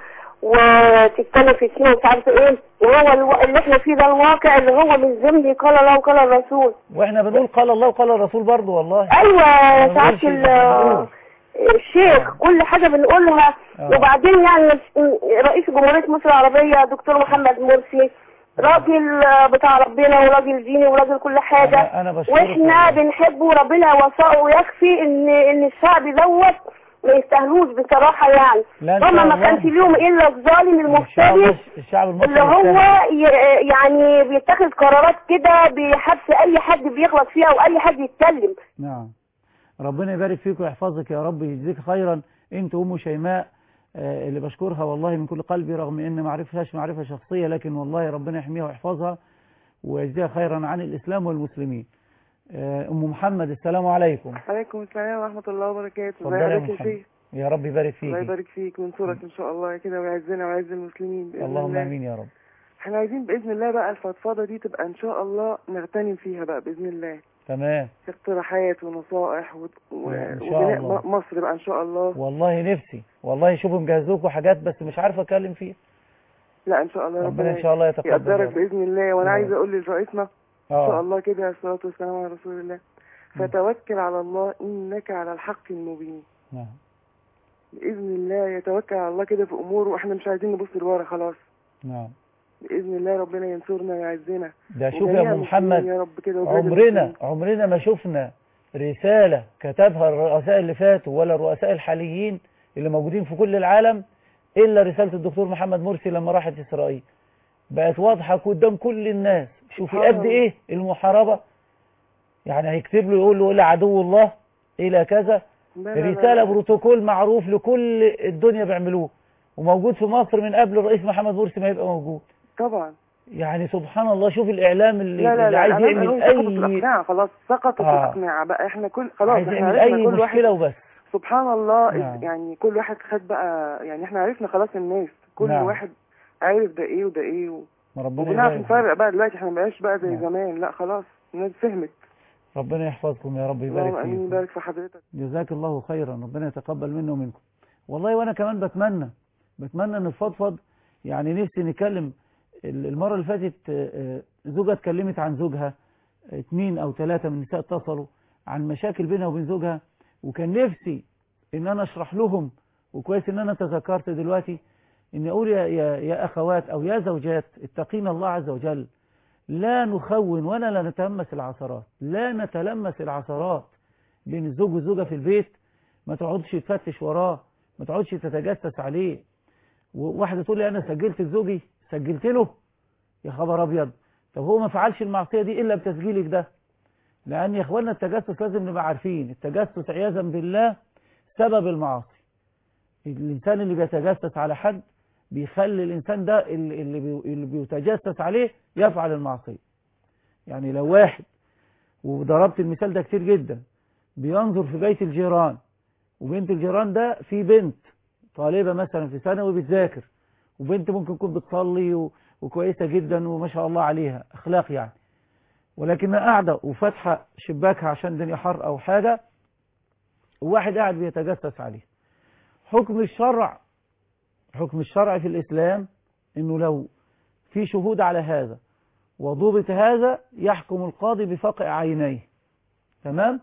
وتتكلم في السنة ومش عارفه ايه وهو الو... اللي احنا فيه ده الواقع اللي هو من ذنبي قال الله وقال الرسول واحنا بنقول قال الله وقال الرسول برضه والله ايوه ما يا سعاده بنقولش ال- بنقول. الشيخ كل حاجه بنقولها آه. وبعدين يعني رئيس جمهوريه مصر العربيه دكتور محمد مرسي راجل بتاع ربنا وراجل ديني وراجل كل حاجه أنا- أنا بشكرك واحنا بنحبه وربنا يوفقه ويكفي ان ان الشعب دوت ما يستاهلوش بصراحه يعني لا إن شاء هما ما الله. كانش ليهم الا الظالم إن شاء الله المفتري الشعب المصري اللي هو يستاهل. ي- يعني بيتخذ قرارات كده بحبس اي حد بيغلط فيها او اي حد يتكلم نعم ربنا يبارك فيك ويحفظك يا رب يجزيك خيرا انت ام شيماء آه، اللي بشكرها والله من كل قلبي رغم ان ما عرفهاش معرفة شخصية لكن والله ربنا يحميها ويحفظها ويجزيها خيرا عن الاسلام والمسلمين آه، ام محمد السلام عليكم عليكم السلام ورحمة الله وبركاته اتفضلي يا ازي حضرتك يا محمد شيخ يا رب يبارك الله فيك يبارك فيك وينصرك ان شاء الله كده ويعزنا ويعز المسلمين بإذن اللهم الله. امين يا رب احنا عايزين بإذن الله بقى الفضفاضة دي تبقى ان شاء الله نغتنم فيها بقى بإذن الله تمام اقتراحات ونصائح و... و... إن شاء وبناء الله. م- مصر بقى ان شاء الله والله نفسي والله شوفوا مجهزوكوا حاجات بس مش عارف اتكلم فيها لا ان شاء الله ربنا إن شاء الله يتقبل يا يقدرك رب. بإذن الله وانا يا عايز رب. اقول لرئيسنا ان آه. شاء الله كده الصلاة والسلام على رسول الله فتوكل على الله انك على الحق المبين نعم بإذن الله يتوكل على الله كده في أموره وإحنا مش عايزين نبص لورا خلاص نعم بإذن الله ربنا ينصرنا ويعزنا ده شوف يا وجميع ام المسلمين محمد يا رب كده وبلاد عمرنا المسلمين. عمرنا ما شفنا رسالة كتبها الرؤساء اللي فاتوا ولا الرؤساء الحاليين اللي موجودين في كل العالم إلا رسالة الدكتور محمد مرسي لما راحت إسرائيل بقت واضحة قدام كل الناس شوفي سبحان قد إيه المحاربة يعني هيكتب له يقول له إلى عدو الله إلى كذا لا لا لا رسالة لا. بروتوكول معروف لكل الدنيا بيعملوه وموجود في مصر من قبل الرئيس محمد مرسي ما يبقى موجود طبعا يعني سبحان الله شوف الإعلام اللي, لا لا اللي لا عايز الأمام يعمل أنهم سقطوا في أي الأقنعة خلاص سقطوا في آه. الأقنعة بقى إحنا كل خلاص عايز إحنا يعمل عرفنا أي كل واحد مشكلة وبس سبحان الله نعم. يعني كل واحد خد بقى يعني إحنا عرفنا خلاص الناس كل نعم. واحد عارف ده إيه وده إيه و... ما ربنا وبنعرف يبارك نفرق بقى دلوقتي إحنا مبقاش بقى زي نعم. زمان لا خلاص الناس فهمت ربنا يحفظكم يا رب يبارك اللهم آمين فيكم يبارك في حضرتك جزاك الله خيرا ربنا يتقبل منا ومنكم والله وانا كمان بتمنى بتمنى ان نفضفض يعني نفسي نتكلم ال- المرة اللي فاتت آه، آه، زوجة اتكلمت عن زوجها اتنين او ثلاثة من النساء اتصلوا عن مشاكل بينها وبين زوجها وكان نفسي ان انا اشرح لهم وكويس ان انا تذكرت دلوقتي ان اقول يا, يا, يا اخوات او يا زوجات اتقين الله عز وجل لا نخون ولا لا نتلمس العثرات لا نتلمس العثرات بين الزوج والزوجة في البيت ما تقعدش تفتش وراه ما تقعدش تتجسس عليه وواحدة تقول لي أنا سجلت لزوجي سجلت له يا خبر أبيض طب هو ما فعلش المعصية دي إلا بتسجيلك ده لأن يا إخواننا التجسس لازم نبقى عارفين التجسس عياذا بالله سبب المعاصي الإنسان اللي بيتجسس على حد بيخلي الإنسان ده اللي, اللي بي- اللي بيتجسس عليه يفعل المعصية يعني لو واحد وضربت المثال ده كتير جدا بينظر في بيت الجيران وبنت الجيران ده في بنت طالبة مثلا في ثانوي بتذاكر وبنت ممكن تكون بتصلي و... وكويسة جدا وما شاء الله عليها أخلاق يعني ولكنها قاعدة وفاتحة شباكها عشان الدنيا حر أو حاجة وواحد قاعد بيتجسس عليه حكم الشرع حكم الشرع في الإسلام إنه لو في شهود على هذا وضبط هذا يحكم القاضي بفقع عينيه تمام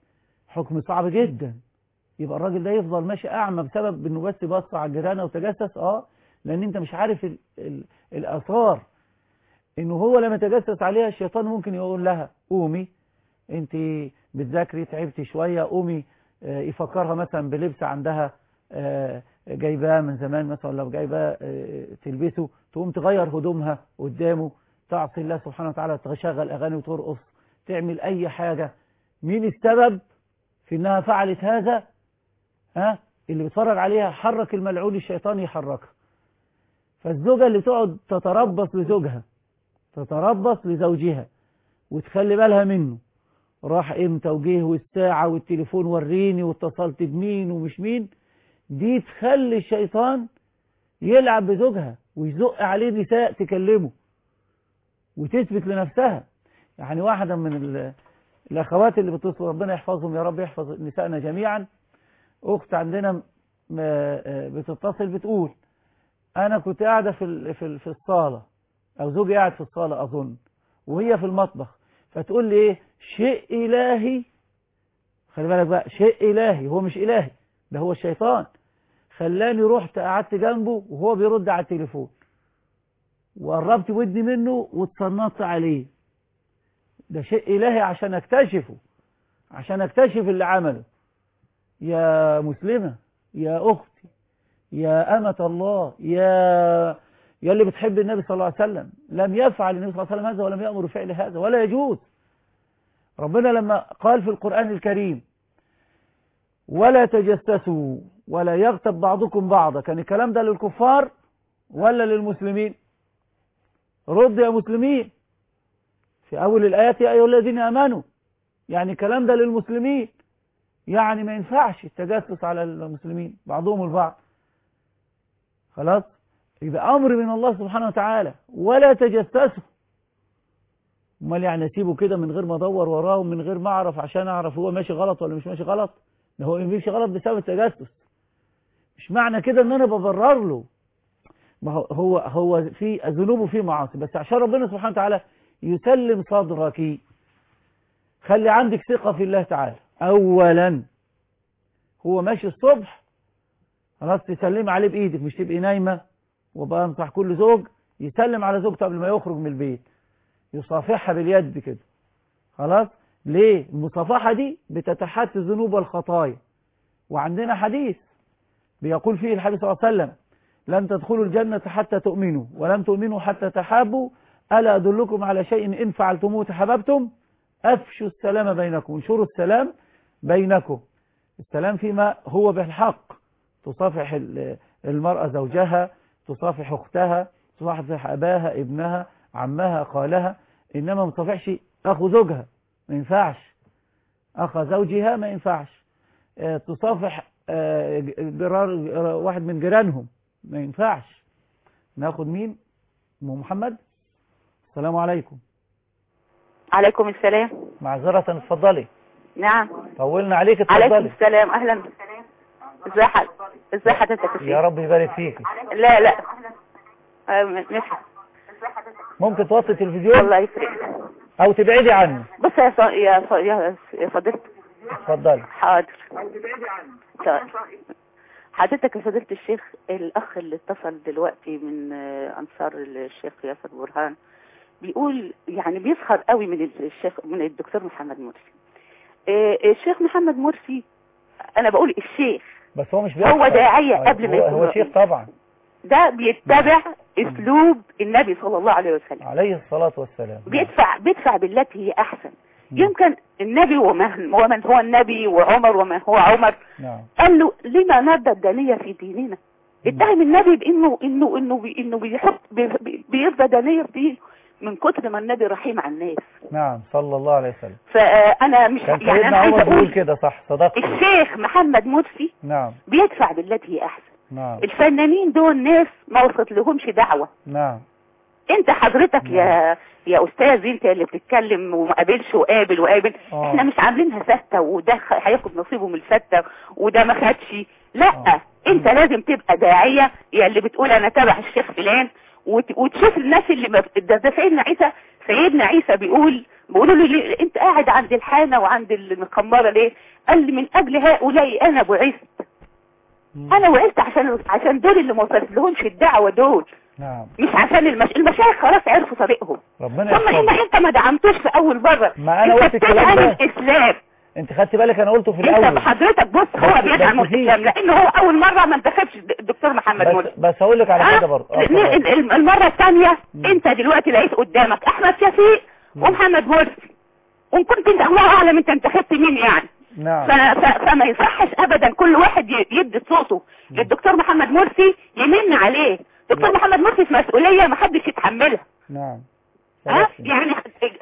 حكم صعب جدا يبقى الراجل ده يفضل ماشي أعمى بسبب إنه بس بص على الجيران وتجسس اه لأن أنت مش عارف ال ال الآثار إنه هو لما يتجسس عليها الشيطان ممكن يقول لها قومي أنت بتذاكري تعبتي شوية قومي آه، يفكرها مثلا بلبس عندها آه، جايباه من زمان مثلا لو جايباه آه، تلبسه تقوم تغير هدومها قدامه تعصي الله سبحانه وتعالى تشغل أغاني وترقص تعمل أي حاجة مين السبب في إنها فعلت هذا ها اللي بيتفرج عليها حرك الملعون الشيطان يحركها فالزوجة اللي تقعد تتربص لزوجها تتربص لزوجها وتخلي بالها منه راح امتى وجه والساعة والتليفون وريني واتصلت بمين ومش مين دي تخلي الشيطان يلعب بزوجها ويزق عليه نساء تكلمه وتثبت لنفسها يعني واحدة من ال- الأخوات اللي بتصل ربنا يحفظهم يا رب يحفظ نسائنا جميعا أخت عندنا م- آه، بتتصل بتقول انا كنت قاعده في ال- في ال- في الصاله او زوجي قاعد في الصاله اظن وهي في المطبخ فتقول لي ايه شيء الهي خلي بالك بقى شيء الهي هو مش الهي ده هو الشيطان خلاني رحت قعدت جنبه وهو بيرد على التليفون وقربت ودني منه واتصنطت عليه ده شيء إلهي عشان اكتشفه عشان اكتشف اللي عمله يا مسلمة يا أختي يا أمة الله يا يا اللي بتحب النبي صلى الله عليه وسلم لم يفعل النبي صلى الله عليه وسلم هذا ولم يأمر بفعل هذا ولا يجوز ربنا لما قال في القرآن الكريم ولا تجسسوا ولا يغتب بعضكم بعضا كان الكلام ده للكفار ولا للمسلمين رد يا مسلمين في أول الآيات يا أيها الذين آمنوا يعني الكلام ده للمسلمين يعني ما ينفعش التجسس على المسلمين بعضهم البعض خلاص يبقى أمر من الله سبحانه وتعالى ولا تجسسوا امال يعني اسيبه كده من غير ما ادور وراه ومن غير ما اعرف عشان اعرف هو ماشي غلط ولا مش ماشي غلط ده هو ماشي غلط بسبب التجسس مش معنى كده ان انا ببرر له ما هو هو هو في ذنوب وفي معاصي بس عشان ربنا سبحانه وتعالى يسلم صدرك خلي عندك ثقة في الله تعالى اولا هو ماشي الصبح خلاص تسلم عليه بايدك مش تبقي نايمة وبقى انصح كل زوج يسلم على زوجته قبل ما يخرج من البيت يصافحها باليد كده خلاص ليه المصافحة دي بتتحت الذنوب والخطايا وعندنا حديث بيقول فيه الحديث صلى الله عليه وسلم لن تدخلوا الجنة حتى تؤمنوا ولن تؤمنوا حتى تحابوا ألا أدلكم على شيء إن فعلتموه تحببتم أفشوا السلام بينكم انشروا السلام بينكم السلام فيما هو بالحق تصافح ال- المرأة زوجها تصافح أختها تصافح أباها ابنها عمها خالها إنما ما تصافحش أخو زوجها ما ينفعش أخ زوجها ما ينفعش آه، تصافح آه، جرار واحد من جيرانهم ما ينفعش ناخد مين ام محمد السلام عليكم عليكم السلام معذرة اتفضلي نعم طولنا عليك عليكم اتفضلي السلام اهلا ازي حضرتك ازي حضرتك يا يا سيدي رب يبارك فيك لا لا آه، ماشي ممكن توطي التلفزيون الله يفرق او تبعدي عنه بص يا ص... يا ص... يا يا فضيلة اتفضلي حاضر طيب. حضرتك يا فضيلة الشيخ الأخ اللي اتصل دلوقتي من آه، أنصار الشيخ ياسر برهان بيقول يعني بيسخر قوي من الشيخ من الدكتور محمد مرسي آه، الشيخ محمد مرسي أنا بقول الشيخ بس هو مش هو بيحصل. داعية هو- قبل ما هو, يكون هو شيخ طبعا ده بيتبع أسلوب النبي صلى الله عليه وسلم عليه الصلاة والسلام بيدفع بيدفع بالتي هي أحسن يمكن النبي ومن, ومن هو النبي وعمر ومن هو عمر نعم قال له لما نرضى الدنية في ديننا اتهم النبي بانه انه انه بي انه بيحط بي- بي- بيرضى دنية في دينه من كتر ما النبي رحيم على الناس نعم صلى الله عليه وسلم فانا مش كان يعني سيدنا انا عايزه عمر بيقول اقول كده صح صدقت الشيخ محمد مرسي نعم بيدفع بالتي هي احسن نعم الفنانين دول ناس ما وصلت لهمش دعوة نعم انت حضرتك يا يا استاذ انت اللي بتتكلم وما قابلش وقابل وقابل آه. احنا مش عاملينها ستة وده خ- هياخد نصيبه من الستة وده ما خدش لا انت لازم تبقى داعية يا اللي بتقول انا تبع الشيخ فلان وت- وتشوف الناس اللي ما ده, ده سيدنا عيسى سيدنا عيسى بيقول بيقولوا له ليه انت قاعد عند الحانة وعند المخمرة ليه قال لي من اجل هؤلاء انا بعثت انا وعثت عشان عشان دول اللي ما وصلت لهمش الدعوة دول نعم مش عشان المش... المشايخ خلاص عرفوا طريقهم ربنا ثم ان يحفظك انت ما دعمتوش في اول مرة ما أنا انت قلت الكلام بتدعم ده. الاسلام انت خدت بالك انا قلته في انت الاول حضرتك بص هو بس- بيدعم بس في- الاسلام لانه هو اول مرة ما انتخبش الدكتور محمد بس, مرسي بس هقول لك على آه، حاجه برضه آه، ال- اتفضل. ال- المرة الثانية انت دلوقتي لقيت قدامك احمد شفيق ومحمد مرسي وان كنت انت الله اعلم انت انتخبت مين يعني نعم ف- ف- فما يصحش ابدا كل واحد ي- يدي صوته للدكتور محمد مرسي يمن عليه دكتور محمد مرسي في مسؤولية ما حدش يتحملها نعم ها يعني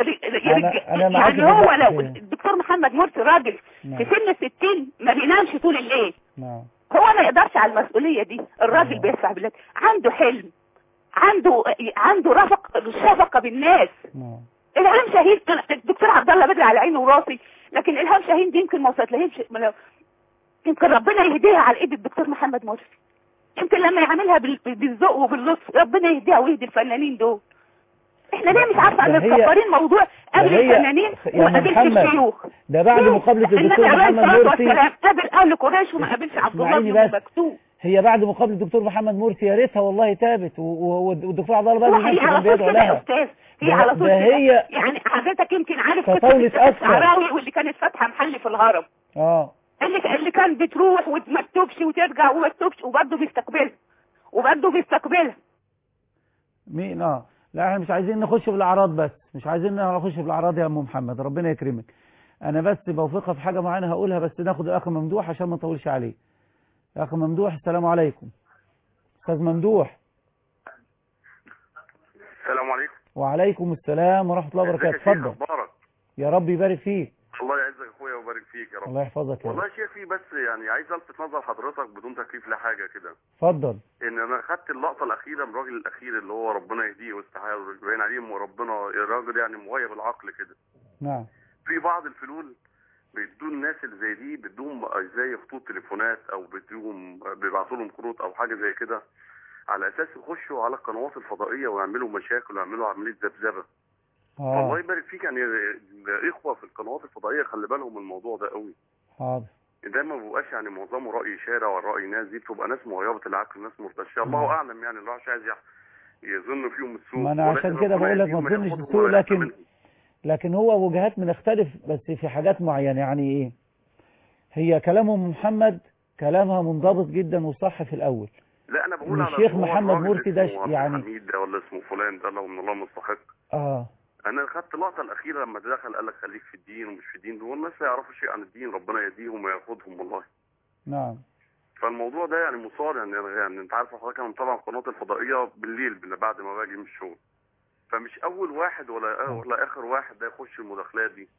أنا- أنا معاك يعني هو دلوقتي. لو الدكتور محمد مرسي راجل نعم. في سن الستين ما بينامش طول الليل نعم هو ما يقدرش على المسؤولية دي الراجل بيدفع بالله عنده حلم عنده عنده رفق شفقة بالناس نعم الهام شاهين الدكتور عبد الله بدري على عيني وراسي لكن الهام شاهين دي يمكن ما وصلت لهمش ما لو- يمكن ربنا يهديها على ايد الدكتور محمد مرسي يمكن لما يعملها بال- بالذوق وباللطف ربنا يهديها ويهدي الفنانين دول احنا ليه مش عارفه ده هي- مكبرين موضوع قبل ده هي- الفنانين يا وما قابلش محمد، الشيوخ ده بعد ليه؟ مقابلة النبي الدكتور عليه محمد الصلاة مرسي والسلام قابل اهل قريش وما قابلش عبد الله اسمعيني بن بس مكتوم هي بعد مقابلة الدكتور محمد مرسي يا ريتها والله تابت و- و- والدكتور عبد الله هو بدر هي نفسه على كان طول بيدعو كده يا لها استاذ هي ده- على طول ده كده هي- يعني حضرتك يمكن عارف تطاولة قصة أكثر. الشعراوي واللي كانت فاتحه محل في الهرم اه اللي اللي كان بتروح وما تتوبش وترجع وما تتوبش وبرضه بيستقبلها وبرضه بيستقبلها مين اه لا احنا مش عايزين نخش في الاعراض بس مش عايزين نخش في الاعراض يا ام محمد ربنا يكرمك انا بس بوافقها في حاجه معينه هقولها بس ناخد الاخ ممدوح عشان ما نطولش عليه اخ ممدوح السلام عليكم استاذ ممدوح السلام عليكم وعليكم السلام ورحمه الله وبركاته ازيك يا شيخ اتفضل اخبارك يا رب يبارك فيك الله يعزك يا اخويا ويبارك فيك يا رب الله يحفظك يا والله رب يا شيخ في بس يعني عايز الفت نظر حضرتك بدون تكليف لحاجه كده اتفضل ان انا خدت اللقطه الاخيره من الراجل الاخير اللي هو ربنا يهديه ويستحيل ويبين عليه وربنا الراجل يعني مغيب العقل كده نعم في بعض الفلول بيدوا الناس اللي زي دي بيدوهم زي خطوط تليفونات او بيدوهم بيبعتوا لهم كروت او حاجه زي كده على اساس يخشوا على القنوات الفضائيه ويعملوا مشاكل ويعملوا عمليه ذبذبه الله اه يبارك فيك يعني الاخوه في القنوات الفضائيه خلي بالهم من الموضوع ده قوي حاضر ده ما بيبقاش يعني معظمه راي شارع وراي ناس دي بتبقى ناس مغيبه العقل ناس مرتشيه الله اعلم يعني الواحد مش عايز يح- يظن فيهم السوء ما انا ولكن عشان كده ربنا بقول لك ما يهديهم تظنش وياخدهم السوء ويعفى لكن منهم. لكن هو وجهات بنختلف بس في حاجات معينه يعني ايه هي كلام ام محمد كلامها منضبط جدا وصح في الاول لا انا بقول على والشيخ هو محمد الراجل مرسي ده اسمه عبد يعني الحميد ده ولا اسمه فلان ده لو من الله مستحق اه انا خدت اللقطه الاخيره لما دخل قال لك خليك في الدين ومش في الدين دول الناس لا يعرفوا شيء عن الدين ربنا يهديهم وياخدهم والله نعم فالموضوع ده يعني مثار يعني يعني انت عارف حضرتك انا متابع القنوات الفضائيه بالليل بال- بعد ما باجي من الشغل فمش اول واحد ولا ولا اخر واحد ده يخش المداخلات دي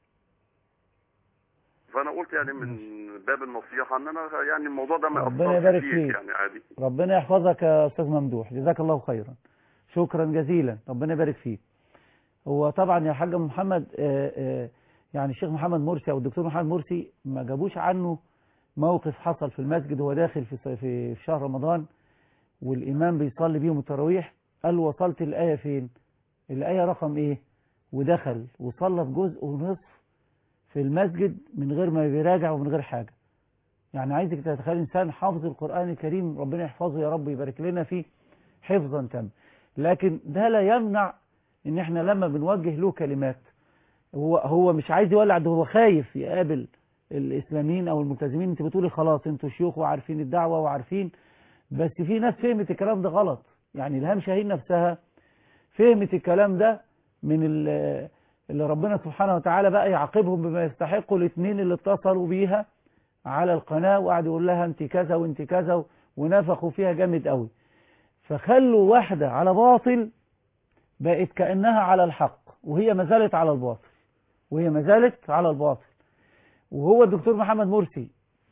فانا قلت يعني من باب النصيحه ان انا يعني الموضوع ده ما ربنا يأثرش يبارك فيك فيك. يعني عادي ربنا يحفظك يا استاذ ممدوح جزاك الله خيرا شكرا جزيلا ربنا يبارك فيك هو طبعا يا حاج محمد آه، آه، يعني الشيخ محمد مرسي او الدكتور محمد مرسي ما جابوش عنه موقف حصل في المسجد وهو داخل في في في شهر رمضان والامام بيصلي بيهم التراويح قال وصلت الايه فين الايه رقم ايه ودخل وصلى بجزء ونصف في المسجد من غير ما بيراجع ومن غير حاجه يعني عايزك تتخيل انسان حافظ القران الكريم ربنا يحفظه يا رب يبارك لنا فيه حفظا تام لكن ده لا يمنع ان احنا لما بنوجه له كلمات هو هو مش عايز يولع ده هو خايف يقابل الاسلاميين او الملتزمين انت بتقولي خلاص انتوا شيوخ وعارفين الدعوه وعارفين بس في ناس فهمت الكلام ده غلط يعني الهام شاهين نفسها فهمت الكلام ده من ال- اللي ربنا سبحانه وتعالى بقى يعاقبهم بما يستحقوا الاثنين اللي اتصلوا بيها على القناة وقعد يقول لها انت كذا وانت كذا ونفخوا فيها جامد قوي فخلوا واحدة على باطل بقت كأنها على الحق وهي ما زالت على الباطل وهي ما زالت على الباطل وهو الدكتور محمد مرسي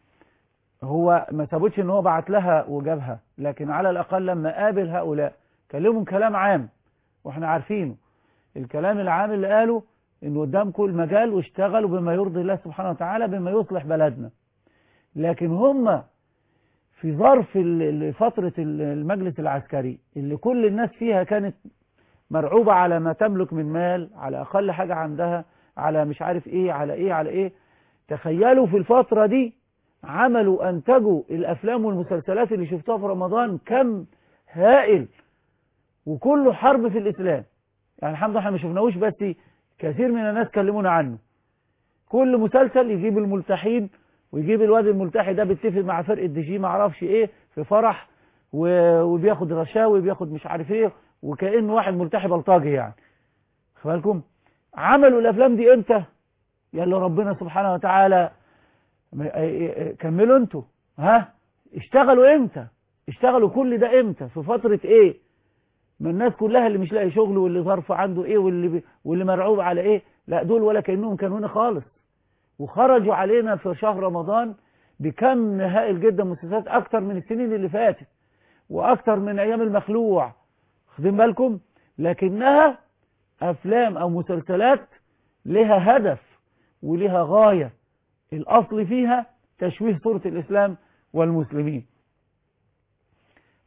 هو ما سابوش ان هو بعت لها وجابها لكن على الاقل لما قابل هؤلاء كلمهم كلام عام واحنا عارفينه الكلام العام اللي قاله ان قدامكم المجال واشتغلوا بما يرضي الله سبحانه وتعالى بما يصلح بلدنا لكن هم في ظرف ال- ال- فترة ال- المجلس العسكري اللي كل الناس فيها كانت مرعوبة على ما تملك من مال على أقل حاجة عندها على مش عارف إيه على إيه على إيه تخيلوا في الفترة دي عملوا أنتجوا الأفلام والمسلسلات اللي شفتوها في رمضان كم هائل وكله حرب في الإسلام يعني الحمد لله احنا ما شفناهوش بس كثير من الناس كلمونا عنه كل مسلسل يجيب الملتحين ويجيب الواد الملتحي ده بيتفق مع فرقه دي جي ما اعرفش ايه في فرح و- وبياخد رشاوي بياخد مش عارف ايه وكانه واحد ملتحي بلطجي يعني خد بالكم عملوا الافلام دي امتى يلا ربنا سبحانه وتعالى م- ا- ا- كملوا انتوا ها اشتغلوا امتى اشتغلوا كل ده امتى في فترة ايه ما الناس كلها اللي مش لاقي شغل واللي ظرفه عنده ايه واللي بي واللي مرعوب على ايه لا دول ولا كانهم كانوا هنا خالص وخرجوا علينا في شهر رمضان بكم هائل جدا مسلسلات اكتر من السنين اللي فاتت واكتر من ايام المخلوع واخدين بالكم لكنها افلام او مسلسلات لها هدف ولها غاية الاصل فيها تشويه صورة الاسلام والمسلمين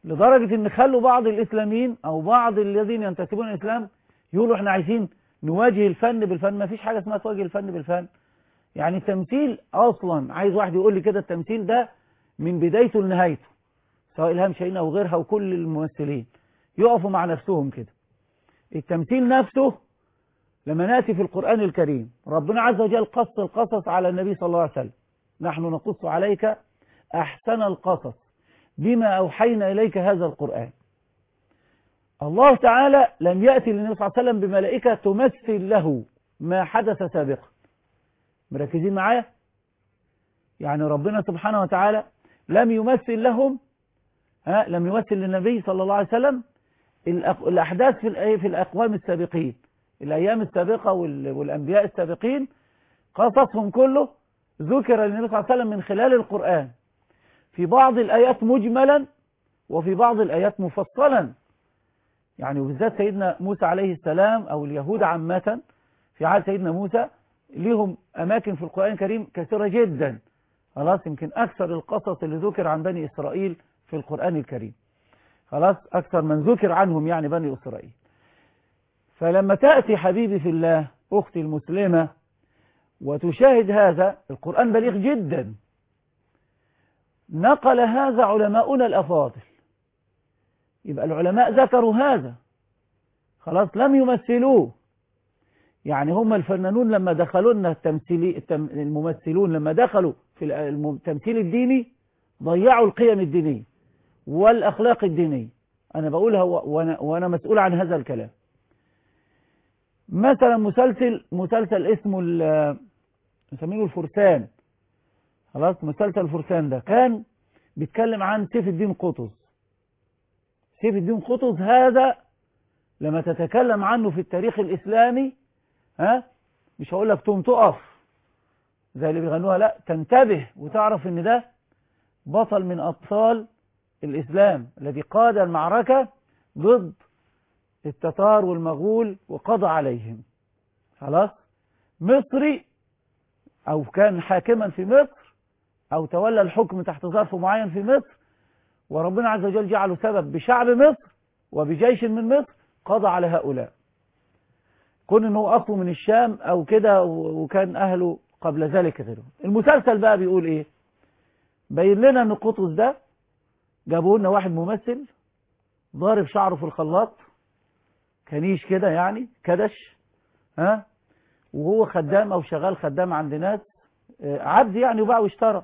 لدرجة ان خلوا بعض الاسلاميين او بعض الذين ينتسبون الاسلام يقولوا احنا عايزين نواجه الفن بالفن ما فيش حاجة اسمها تواجه الفن بالفن يعني التمثيل اصلا عايز واحد يقول لي كده التمثيل ده من بدايته لنهايته سواء الهام شاهين او غيرها وكل الممثلين يقفوا مع نفسهم كده التمثيل نفسه لما ناتي في القرآن الكريم ربنا عز وجل قص القصص على النبي صلى الله عليه وسلم نحن نقص عليك أحسن القصص بما أوحينا إليك هذا القرآن الله تعالى لم يأتي للنبي صلى الله عليه وسلم بملائكة تمثل له ما حدث سابقا مركزين معايا يعني ربنا سبحانه وتعالى لم يمثل لهم ها لم يمثل للنبي صلى الله عليه وسلم الأحداث في في الأقوام السابقين الأيام السابقة والأنبياء السابقين قصصهم كله ذكر للنبي صلى الله عليه وسلم من خلال القرآن في بعض الآيات مجملا وفي بعض الآيات مفصلا يعني وبالذات سيدنا موسى عليه السلام أو اليهود عامة في عهد سيدنا موسى لهم أماكن في القرآن الكريم كثيرة جدا خلاص يمكن أكثر القصص اللي ذكر عن بني إسرائيل في القرآن الكريم خلاص أكثر من ذكر عنهم يعني بني إسرائيل فلما تأتي حبيبي في الله أختي المسلمة وتشاهد هذا القرآن بليغ جدا نقل هذا علماؤنا الأفاضل يبقى العلماء ذكروا هذا خلاص لم يمثلوه يعني هم الفنانون لما دخلوا لنا التمثيلي الممثلون لما دخلوا في التمثيل الديني ضيعوا القيم الدينية والأخلاق الدينية أنا بقولها وأنا, وأنا مسؤول عن هذا الكلام مثلا مسلسل مسلسل اسمه نسميه الفرسان خلاص مسلسل الفرسان ده كان بيتكلم عن سيف الدين قطز سيف الدين قطز هذا لما تتكلم عنه في التاريخ الإسلامي ها مش هقول لك تقوم تقف زي اللي بيغنوها لا تنتبه وتعرف ان ده بطل من أبطال الإسلام الذي قاد المعركة ضد التتار والمغول وقضى عليهم خلاص مصري أو كان حاكما في مصر أو تولى الحكم تحت ظرف معين في مصر وربنا عز وجل جعله سبب بشعب مصر وبجيش من مصر قضى على هؤلاء كون انه اصله من الشام او كده وكان اهله قبل ذلك غيرهم المسلسل بقى بيقول ايه بين لنا ان قطز ده جابوا لنا واحد ممثل ضارب شعره في الخلاط كنيش كده يعني كدش ها وهو خدام او شغال خدام عند ناس عبد يعني وباع واشترى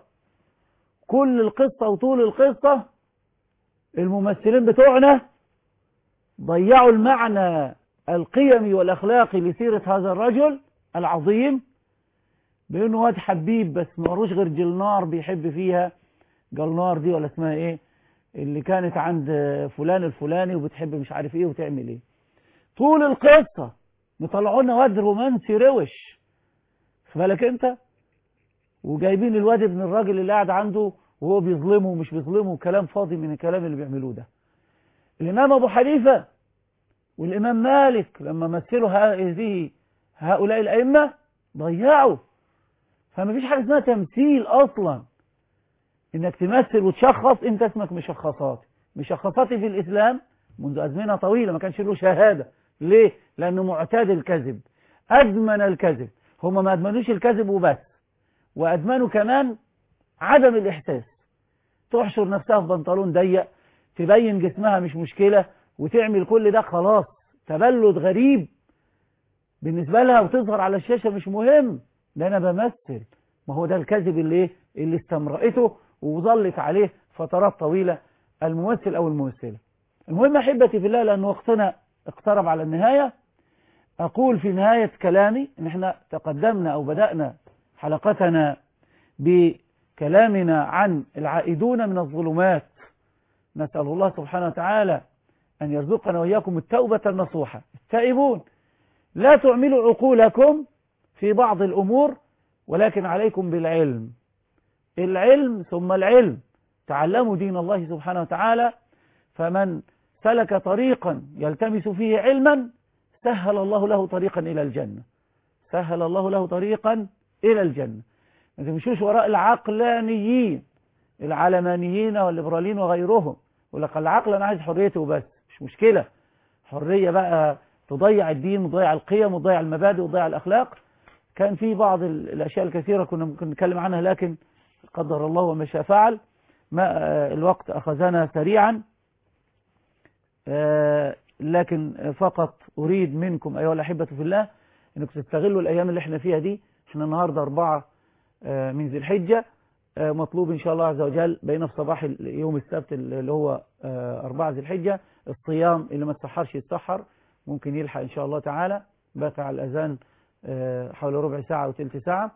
كل القصة وطول القصة الممثلين بتوعنا ضيعوا المعنى القيمي والأخلاقي لسيرة هذا الرجل العظيم بأنه واد حبيب بس مروش غير جلنار بيحب فيها جلنار دي ولا اسمها ايه اللي كانت عند فلان الفلاني وبتحب مش عارف ايه وتعمل ايه طول القصة مطلعوا لنا واد رومانسي روش بالك انت وجايبين الواد ابن الراجل اللي قاعد عنده وهو بيظلمه ومش بيظلمه كلام فاضي من الكلام اللي بيعملوه ده الإمام أبو حنيفة والإمام مالك لما مثلوا هذه هؤلاء الأئمة ضيعوا فما فيش حاجة اسمها تمثيل أصلا إنك تمثل وتشخص أنت اسمك مشخصاتي مشخصاتي في الإسلام منذ أزمنة طويلة ما كانش له شهادة ليه؟ لأنه معتاد الكذب أدمن الكذب هم ما أدمنوش الكذب وبس وأدمنوا كمان عدم الإحساس تحشر نفسها في بنطلون ضيق تبين جسمها مش مشكلة وتعمل كل ده خلاص تبلد غريب بالنسبة لها وتظهر على الشاشة مش مهم ده أنا بمثل ما هو ده الكذب اللي إيه اللي استمرأته وظلت عليه فترات طويلة الممثل أو الممثلة المهم أحبتي في الله لأن وقتنا اقترب على النهاية أقول في نهاية كلامي إن احنا تقدمنا أو بدأنا حلقتنا بكلامنا عن العائدون من الظلمات نسأل الله سبحانه وتعالى أن يرزقنا وإياكم التوبة النصوحة التائبون لا تعملوا عقولكم في بعض الأمور ولكن عليكم بالعلم العلم ثم العلم تعلموا دين الله سبحانه وتعالى فمن سلك طريقا يلتمس فيه علما سهل الله له طريقا إلى الجنة سهل الله له طريقا إلى الجنة ما تمشوش وراء العقلانيين العلمانيين والليبراليين وغيرهم يقول لك العقل انا عايز حريتي وبس مش مشكله حريه بقى تضيع الدين وتضيع القيم وتضيع المبادئ وتضيع الاخلاق كان في بعض ال- الاشياء الكثيره كنا ممكن نتكلم عنها لكن قدر الله وما شاء فعل ما آه، الوقت اخذنا سريعا آه، لكن فقط اريد منكم ايها الاحبه في الله انكم تستغلوا الايام اللي احنا فيها دي احنا النهارده أربعة آه، من ذي الحجه آه، مطلوب إن شاء الله عز وجل بين في صباح ال- يوم السبت اللي هو آه، أربعة ذي الحجة الصيام اللي ما تسحرش يتسحر ممكن يلحق إن شاء الله تعالى باقي على الأذان آه، حوالي ربع ساعة أو تلت ساعة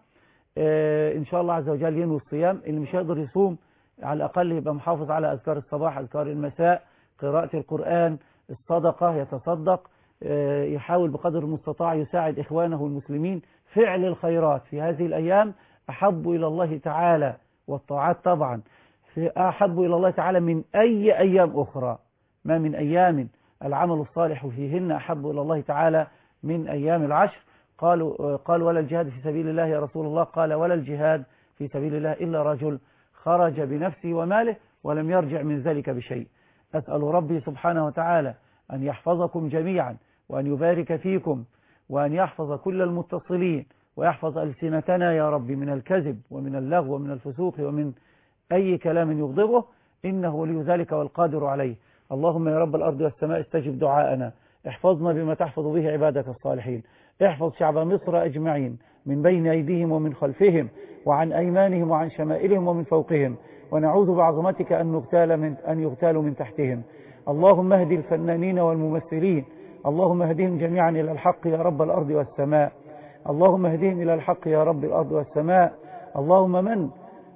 آه، إن شاء الله عز وجل ينوي الصيام اللي مش هيقدر يصوم على الأقل يبقى محافظ على أذكار الصباح أذكار المساء قراءة القرآن الصدقة يتصدق آه، يحاول بقدر المستطاع يساعد إخوانه المسلمين فعل الخيرات في هذه الأيام أحب إلى الله تعالى والطاعات طبعا في أحب إلى الله تعالى من أي أيام أخرى ما من أيام العمل الصالح فيهن أحب إلى الله تعالى من أيام العشر قالوا قال ولا الجهاد في سبيل الله يا رسول الله قال ولا الجهاد في سبيل الله إلا رجل خرج بنفسه وماله ولم يرجع من ذلك بشيء أسأل ربي سبحانه وتعالى أن يحفظكم جميعا وأن يبارك فيكم وأن يحفظ كل المتصلين ويحفظ ألسنتنا يا رب من الكذب ومن اللغو ومن الفسوق ومن أي كلام يغضبه إنه ولي ذلك والقادر عليه اللهم يا رب الأرض والسماء استجب دعاءنا احفظنا بما تحفظ به عبادك الصالحين احفظ شعب مصر أجمعين من بين أيديهم ومن خلفهم وعن أيمانهم وعن شمائلهم ومن فوقهم ونعوذ بعظمتك أن نغتال من أن يغتالوا من تحتهم اللهم اهد الفنانين والممثلين اللهم اهدهم جميعا إلى الحق يا رب الأرض والسماء اللهم اهدهم إلى الحق يا رب الأرض والسماء اللهم من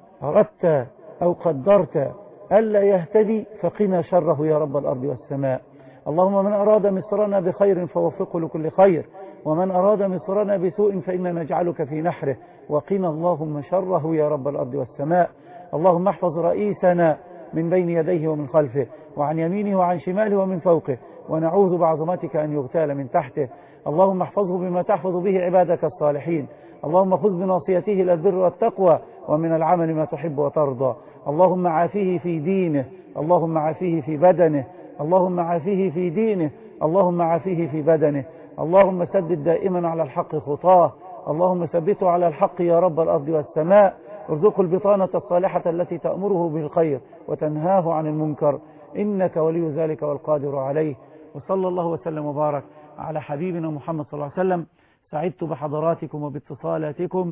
أردت أو قدرت ألا يهتدي فقنا شره يا رب الأرض والسماء اللهم من أراد مصرنا بخير فوفقه لكل خير ومن أراد مصرنا بسوء فإنا نجعلك في نحره وقنا اللهم شره يا رب الأرض والسماء اللهم احفظ رئيسنا من بين يديه ومن خلفه وعن يمينه وعن شماله ومن فوقه ونعوذ بعظمتك أن يغتال من تحته اللهم احفظه بما تحفظ به عبادك الصالحين اللهم خذ بناصيته إلى البر والتقوى ومن العمل ما تحب وترضى اللهم عافيه في دينه اللهم عافيه في بدنه اللهم عافيه في دينه اللهم عافيه في بدنه اللهم سدد دائما على الحق خطاه اللهم ثبته على الحق يا رب الأرض والسماء ارزقه البطانة الصالحة التي تأمره بالخير وتنهاه عن المنكر إنك ولي ذلك والقادر عليه وصلى الله وسلم وبارك على حبيبنا محمد صلى الله عليه وسلم سعدت بحضراتكم وباتصالاتكم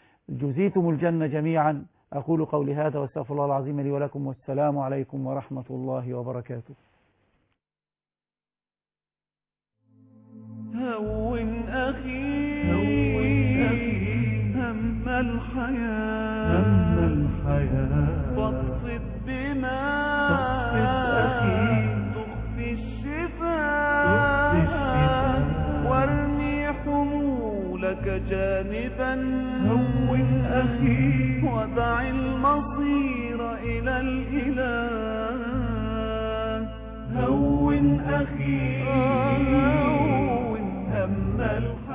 جزيتم الجنة جميعا أقول قولي هذا واستغفر الله العظيم لي ولكم والسلام عليكم ورحمة الله وبركاته هون أخي هون أخي هم الحياة هم الحياة واقصد بما أخي تخفي الشفاء وارمي حمولك جانبا هون أخي ودع المصير إلى الإله هون أخي هون هم الخير